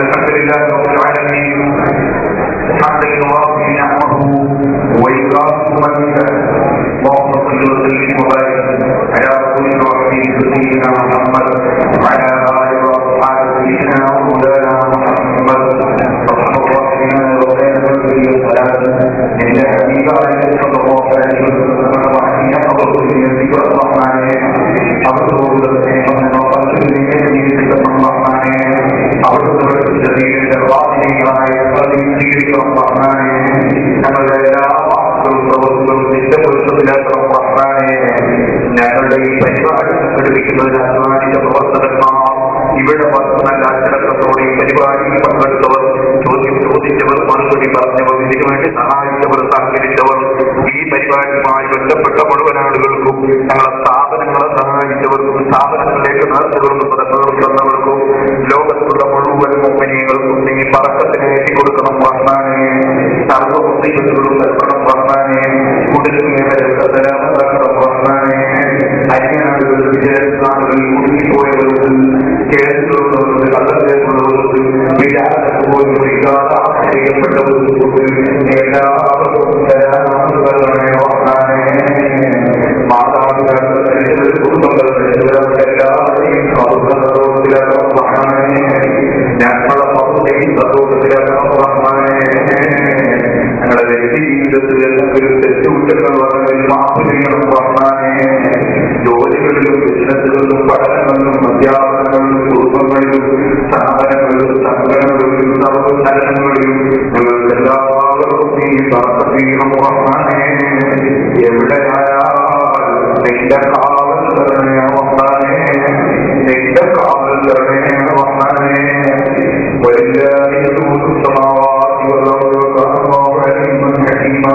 حتى يواصل نعمه ويقاس منك اللهم صل وسلم وبارك على رسول الرحيم سيدنا محمد وعلى اله واصحابه سيدنا ومولانا محمد ارحم الراحمين وخير المنزل والصلاه ان حبيب عليه صلى الله عليه وسلم وعن يقظه من ذكر الرحمن عبده الرحمن وقال من ذكر الرحمن عبده الذين الراحمين സ്വീകരിക്കണം റഹ്മാനെ ഞങ്ങളുടെ എല്ലാ വാക്കുകളും പ്രവൃത്തികളും നിത്യപുരുഷത്തിലാക്കണം റഹ്മാനെ ഞങ്ങളുടെ ഈ പരിപാടി സംഘടിപ്പിക്കുന്നതിന് അധ്വാനിച്ച പ്രവർത്തകന്മാർ ഇവിടെ വന്ന് നല്ല അച്ചടക്കത്തോടെ ഈ പരിപാടിയിൽ പങ്കെടുത്തവർ ചോദ്യം ചോദിച്ചവർ മറുപടി പറഞ്ഞവർ ഇതിനു വേണ്ടി സഹായിച്ചവർ സഹകരിച്ചവർ ഈ പരിപാടിയുമായി ബന്ധപ്പെട്ട മുഴുവൻ ആളുകൾക്കും ഞങ്ങളുടെ സ്ഥാപനങ്ങളെ സഹായിച്ചവർക്കും സ്ഥാപനങ്ങളിലേക്ക് നേർച്ചകൾക്കും പദങ്ങളും തന്നവർക്കും ലോകത്തുള്ള മുഴുവൻ മുമ്പനികൾക്കും നീ പറക്കത്തിന് എത്തി കൊടുക്കണം റഹ്മാനെ സർവ്വ മുസ്ലിമുകളും നൽകണം റഹ്മാനെ കുടുംബം റഹ്മാനെ അന്യനാടുകൾ വിജയനാടുകളിൽ കുടുങ്ങിപ്പോയവർക്ക് കേസുകളുള്ളവർക്ക് കള്ളത്തേക്കുള്ളവർക്ക് വിചാരണക്ക് പോലും ചെയ്യപ്പെട്ടവർക്ക് എല്ലാവർക്കും തരാനാണ് റഹ്മാനെ മാതാപിതാക്കൾ കുടുംബങ്ങൾ എല്ലാവരെയും റഹ്മാനെ ഞങ്ങളെ പദ്ധതി സന്തോഷത്തിലാക്കണം റഹ്മാനെ ഞങ്ങളുടെ വ്യക്തി ജീവിതത്തിൽ എന്തെങ്കിലും തെറ്റുകുറ്റങ്ങൾ വന്നതിൽ മാപ്പ് ചെയ്യണം റഹ്മാനെ ജോലികളിലും ബിസിനസ്സുകളിലും പഠനങ്ങളിലും അധ്യാപനങ്ങളിലും കുടുംബങ്ങളിലും സ്ഥാപനങ്ങളിലും സംഘടനകളിലും സർവ്വസലനങ്ങളിലും ഞങ്ങൾക്ക് എല്ലാവർക്കും നീ പ്രാർത്ഥിക്കണം റഹ്മാനെ എവിടെയായാലും നിന്റെ കാവൽ തരണേ റഹ്മാനെ നിന്റെ കാവൽ തരണേ റഹ്മാനെ ولله ملك السماوات والارض وكان الله عليما حكيما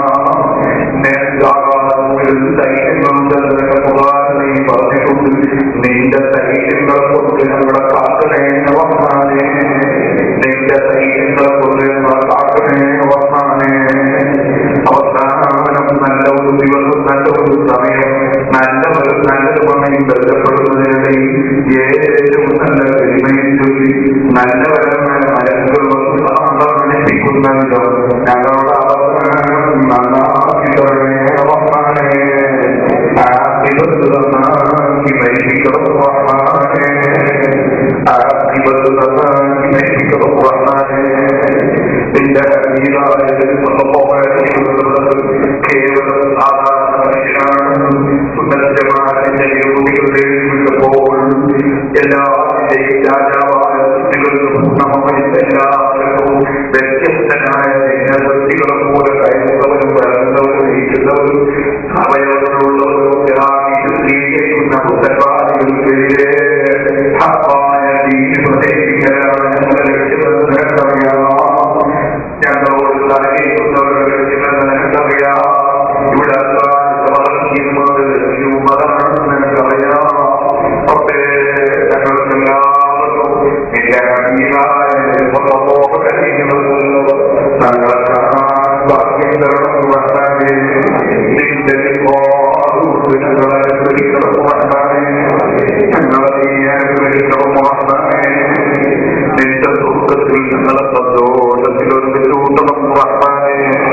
പറഞ്ഞിട്ടുണ്ട് നിന്റെ ശരീരങ്ങളെ കൊണ്ട് ഞങ്ങളെ കാക്കണേ വന്നാനേ നിന്റെ ശരീരങ്ങളെ കൊണ്ട് ഞങ്ങളെ കാക്കണേ വന്നാനേ അവസാനം നല്ല ഒരു ദിവസം നല്ല ഒരു സമയം നല്ല ഒരു നല്ലതുമായി ബന്ധപ്പെടുന്നതിനിടയിൽ ഏറ്റവും നല്ല പെരുമയും ചൊല്ലി നല്ലവരമായ മരങ്ങൾ വന്ന് സമാധാനിപ്പിക്കുന്നല്ലോ ഞങ്ങളുടെ അവസാനം നന്നാക്കി തരണേ റഹ്മാനേ ആഖിബത്ത് നന്നാക്കി മരിക്കണം റഹ്മാനേ ആഖിബത്ത് നന്നാക്കി മരിക്കണം റഹ്മാനേ നിന്റെ നിന്റെ ഹബീബായ സല്ലല്ലാഹു അലൈഹി വസല്ലം കേവലം സാധാരണ മനുഷ്യനാണ് സുന്ദരജമാനത്തിന്റെ കുട്ടികളുടെ വിട്ടപ്പോൾ എല്ലാവരുടെയും രാജാവായ സൃഷ്ടികൾക്ക് പൂർണ്ണമായി എല്ലാവർക്കും വ്യത്യസ്തനായ വ്യക്തികളും പോലെ കഴിവുള്ളവരും വളർന്നവരും ഇരിക്കുന്നവരും അവയവങ്ങളുള്ളവരും സ്വീകരിക്കുന്ന ഉത്തരവാദികൾക്കെതിരെ ഹപ്പായ പ്രദേശിക്കലാണ് ഞങ്ങളുടെ ലക്ഷ്യമെന്ന് നിനക്കറിയാം ഞങ്ങളോട് സഹകരിക്കുന്നവരുടെ ലക്ഷ്യമെന്ന് നിനക്കറിയാം ഇവിടെ സമർപ്പിക്കുന്നത് മതമാണെന്ന് നിനക്കറിയാം പക്ഷേ ഞങ്ങൾക്കെല്ലാവർക്കും നിന്റെ ഹബീബായ സ്വന്തമോഹ കഴിയുന്നത് ഞങ്ങളെ കാണാൻ ഭാഗ്യം തരണം വർത്താനേ നിന്റെ അതുകൊണ്ട് ഞങ്ങളെ അനുഗ്രഹിക്കണം വർത്താനേ ഞങ്ങളെ നീ അനുഗ്രഹിക്കണം വർത്താനേ നിന്റെ ദുഃഖത്തിൽ ഞങ്ങളെ സന്തോഷത്തിൽ ഒരു കൂട്ടണം വർത്താനേ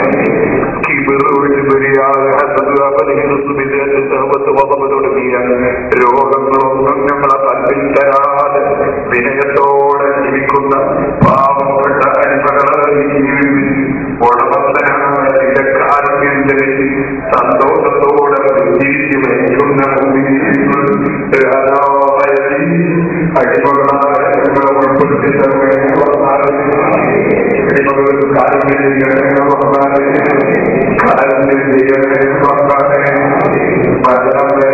തുടങ്ങിയ രോഗങ്ങളൊന്നും ഞങ്ങളെ കൽപ്പിൽ തരാതെ വിനയത്തോടെ ജീവിക്കുന്ന പാവപ്പെട്ട അടിമകളെ ഉടമസ്ഥനായ നിന്റെ കാരുണ്യത്തിൽ സന്തോഷത്തോടെ ജീവിച്ച് മരിക്കുന്ന അടിമകളായ ഞങ്ങളെ ഉൾപ്പെടുത്തി അടിമകൾക്ക് കാരുണ്യം ചെയ്യണമെന്ന് പറഞ്ഞാൽ കാരുണ്യം ചെയ്യണമെന്ന് പറഞ്ഞാൽ മരണം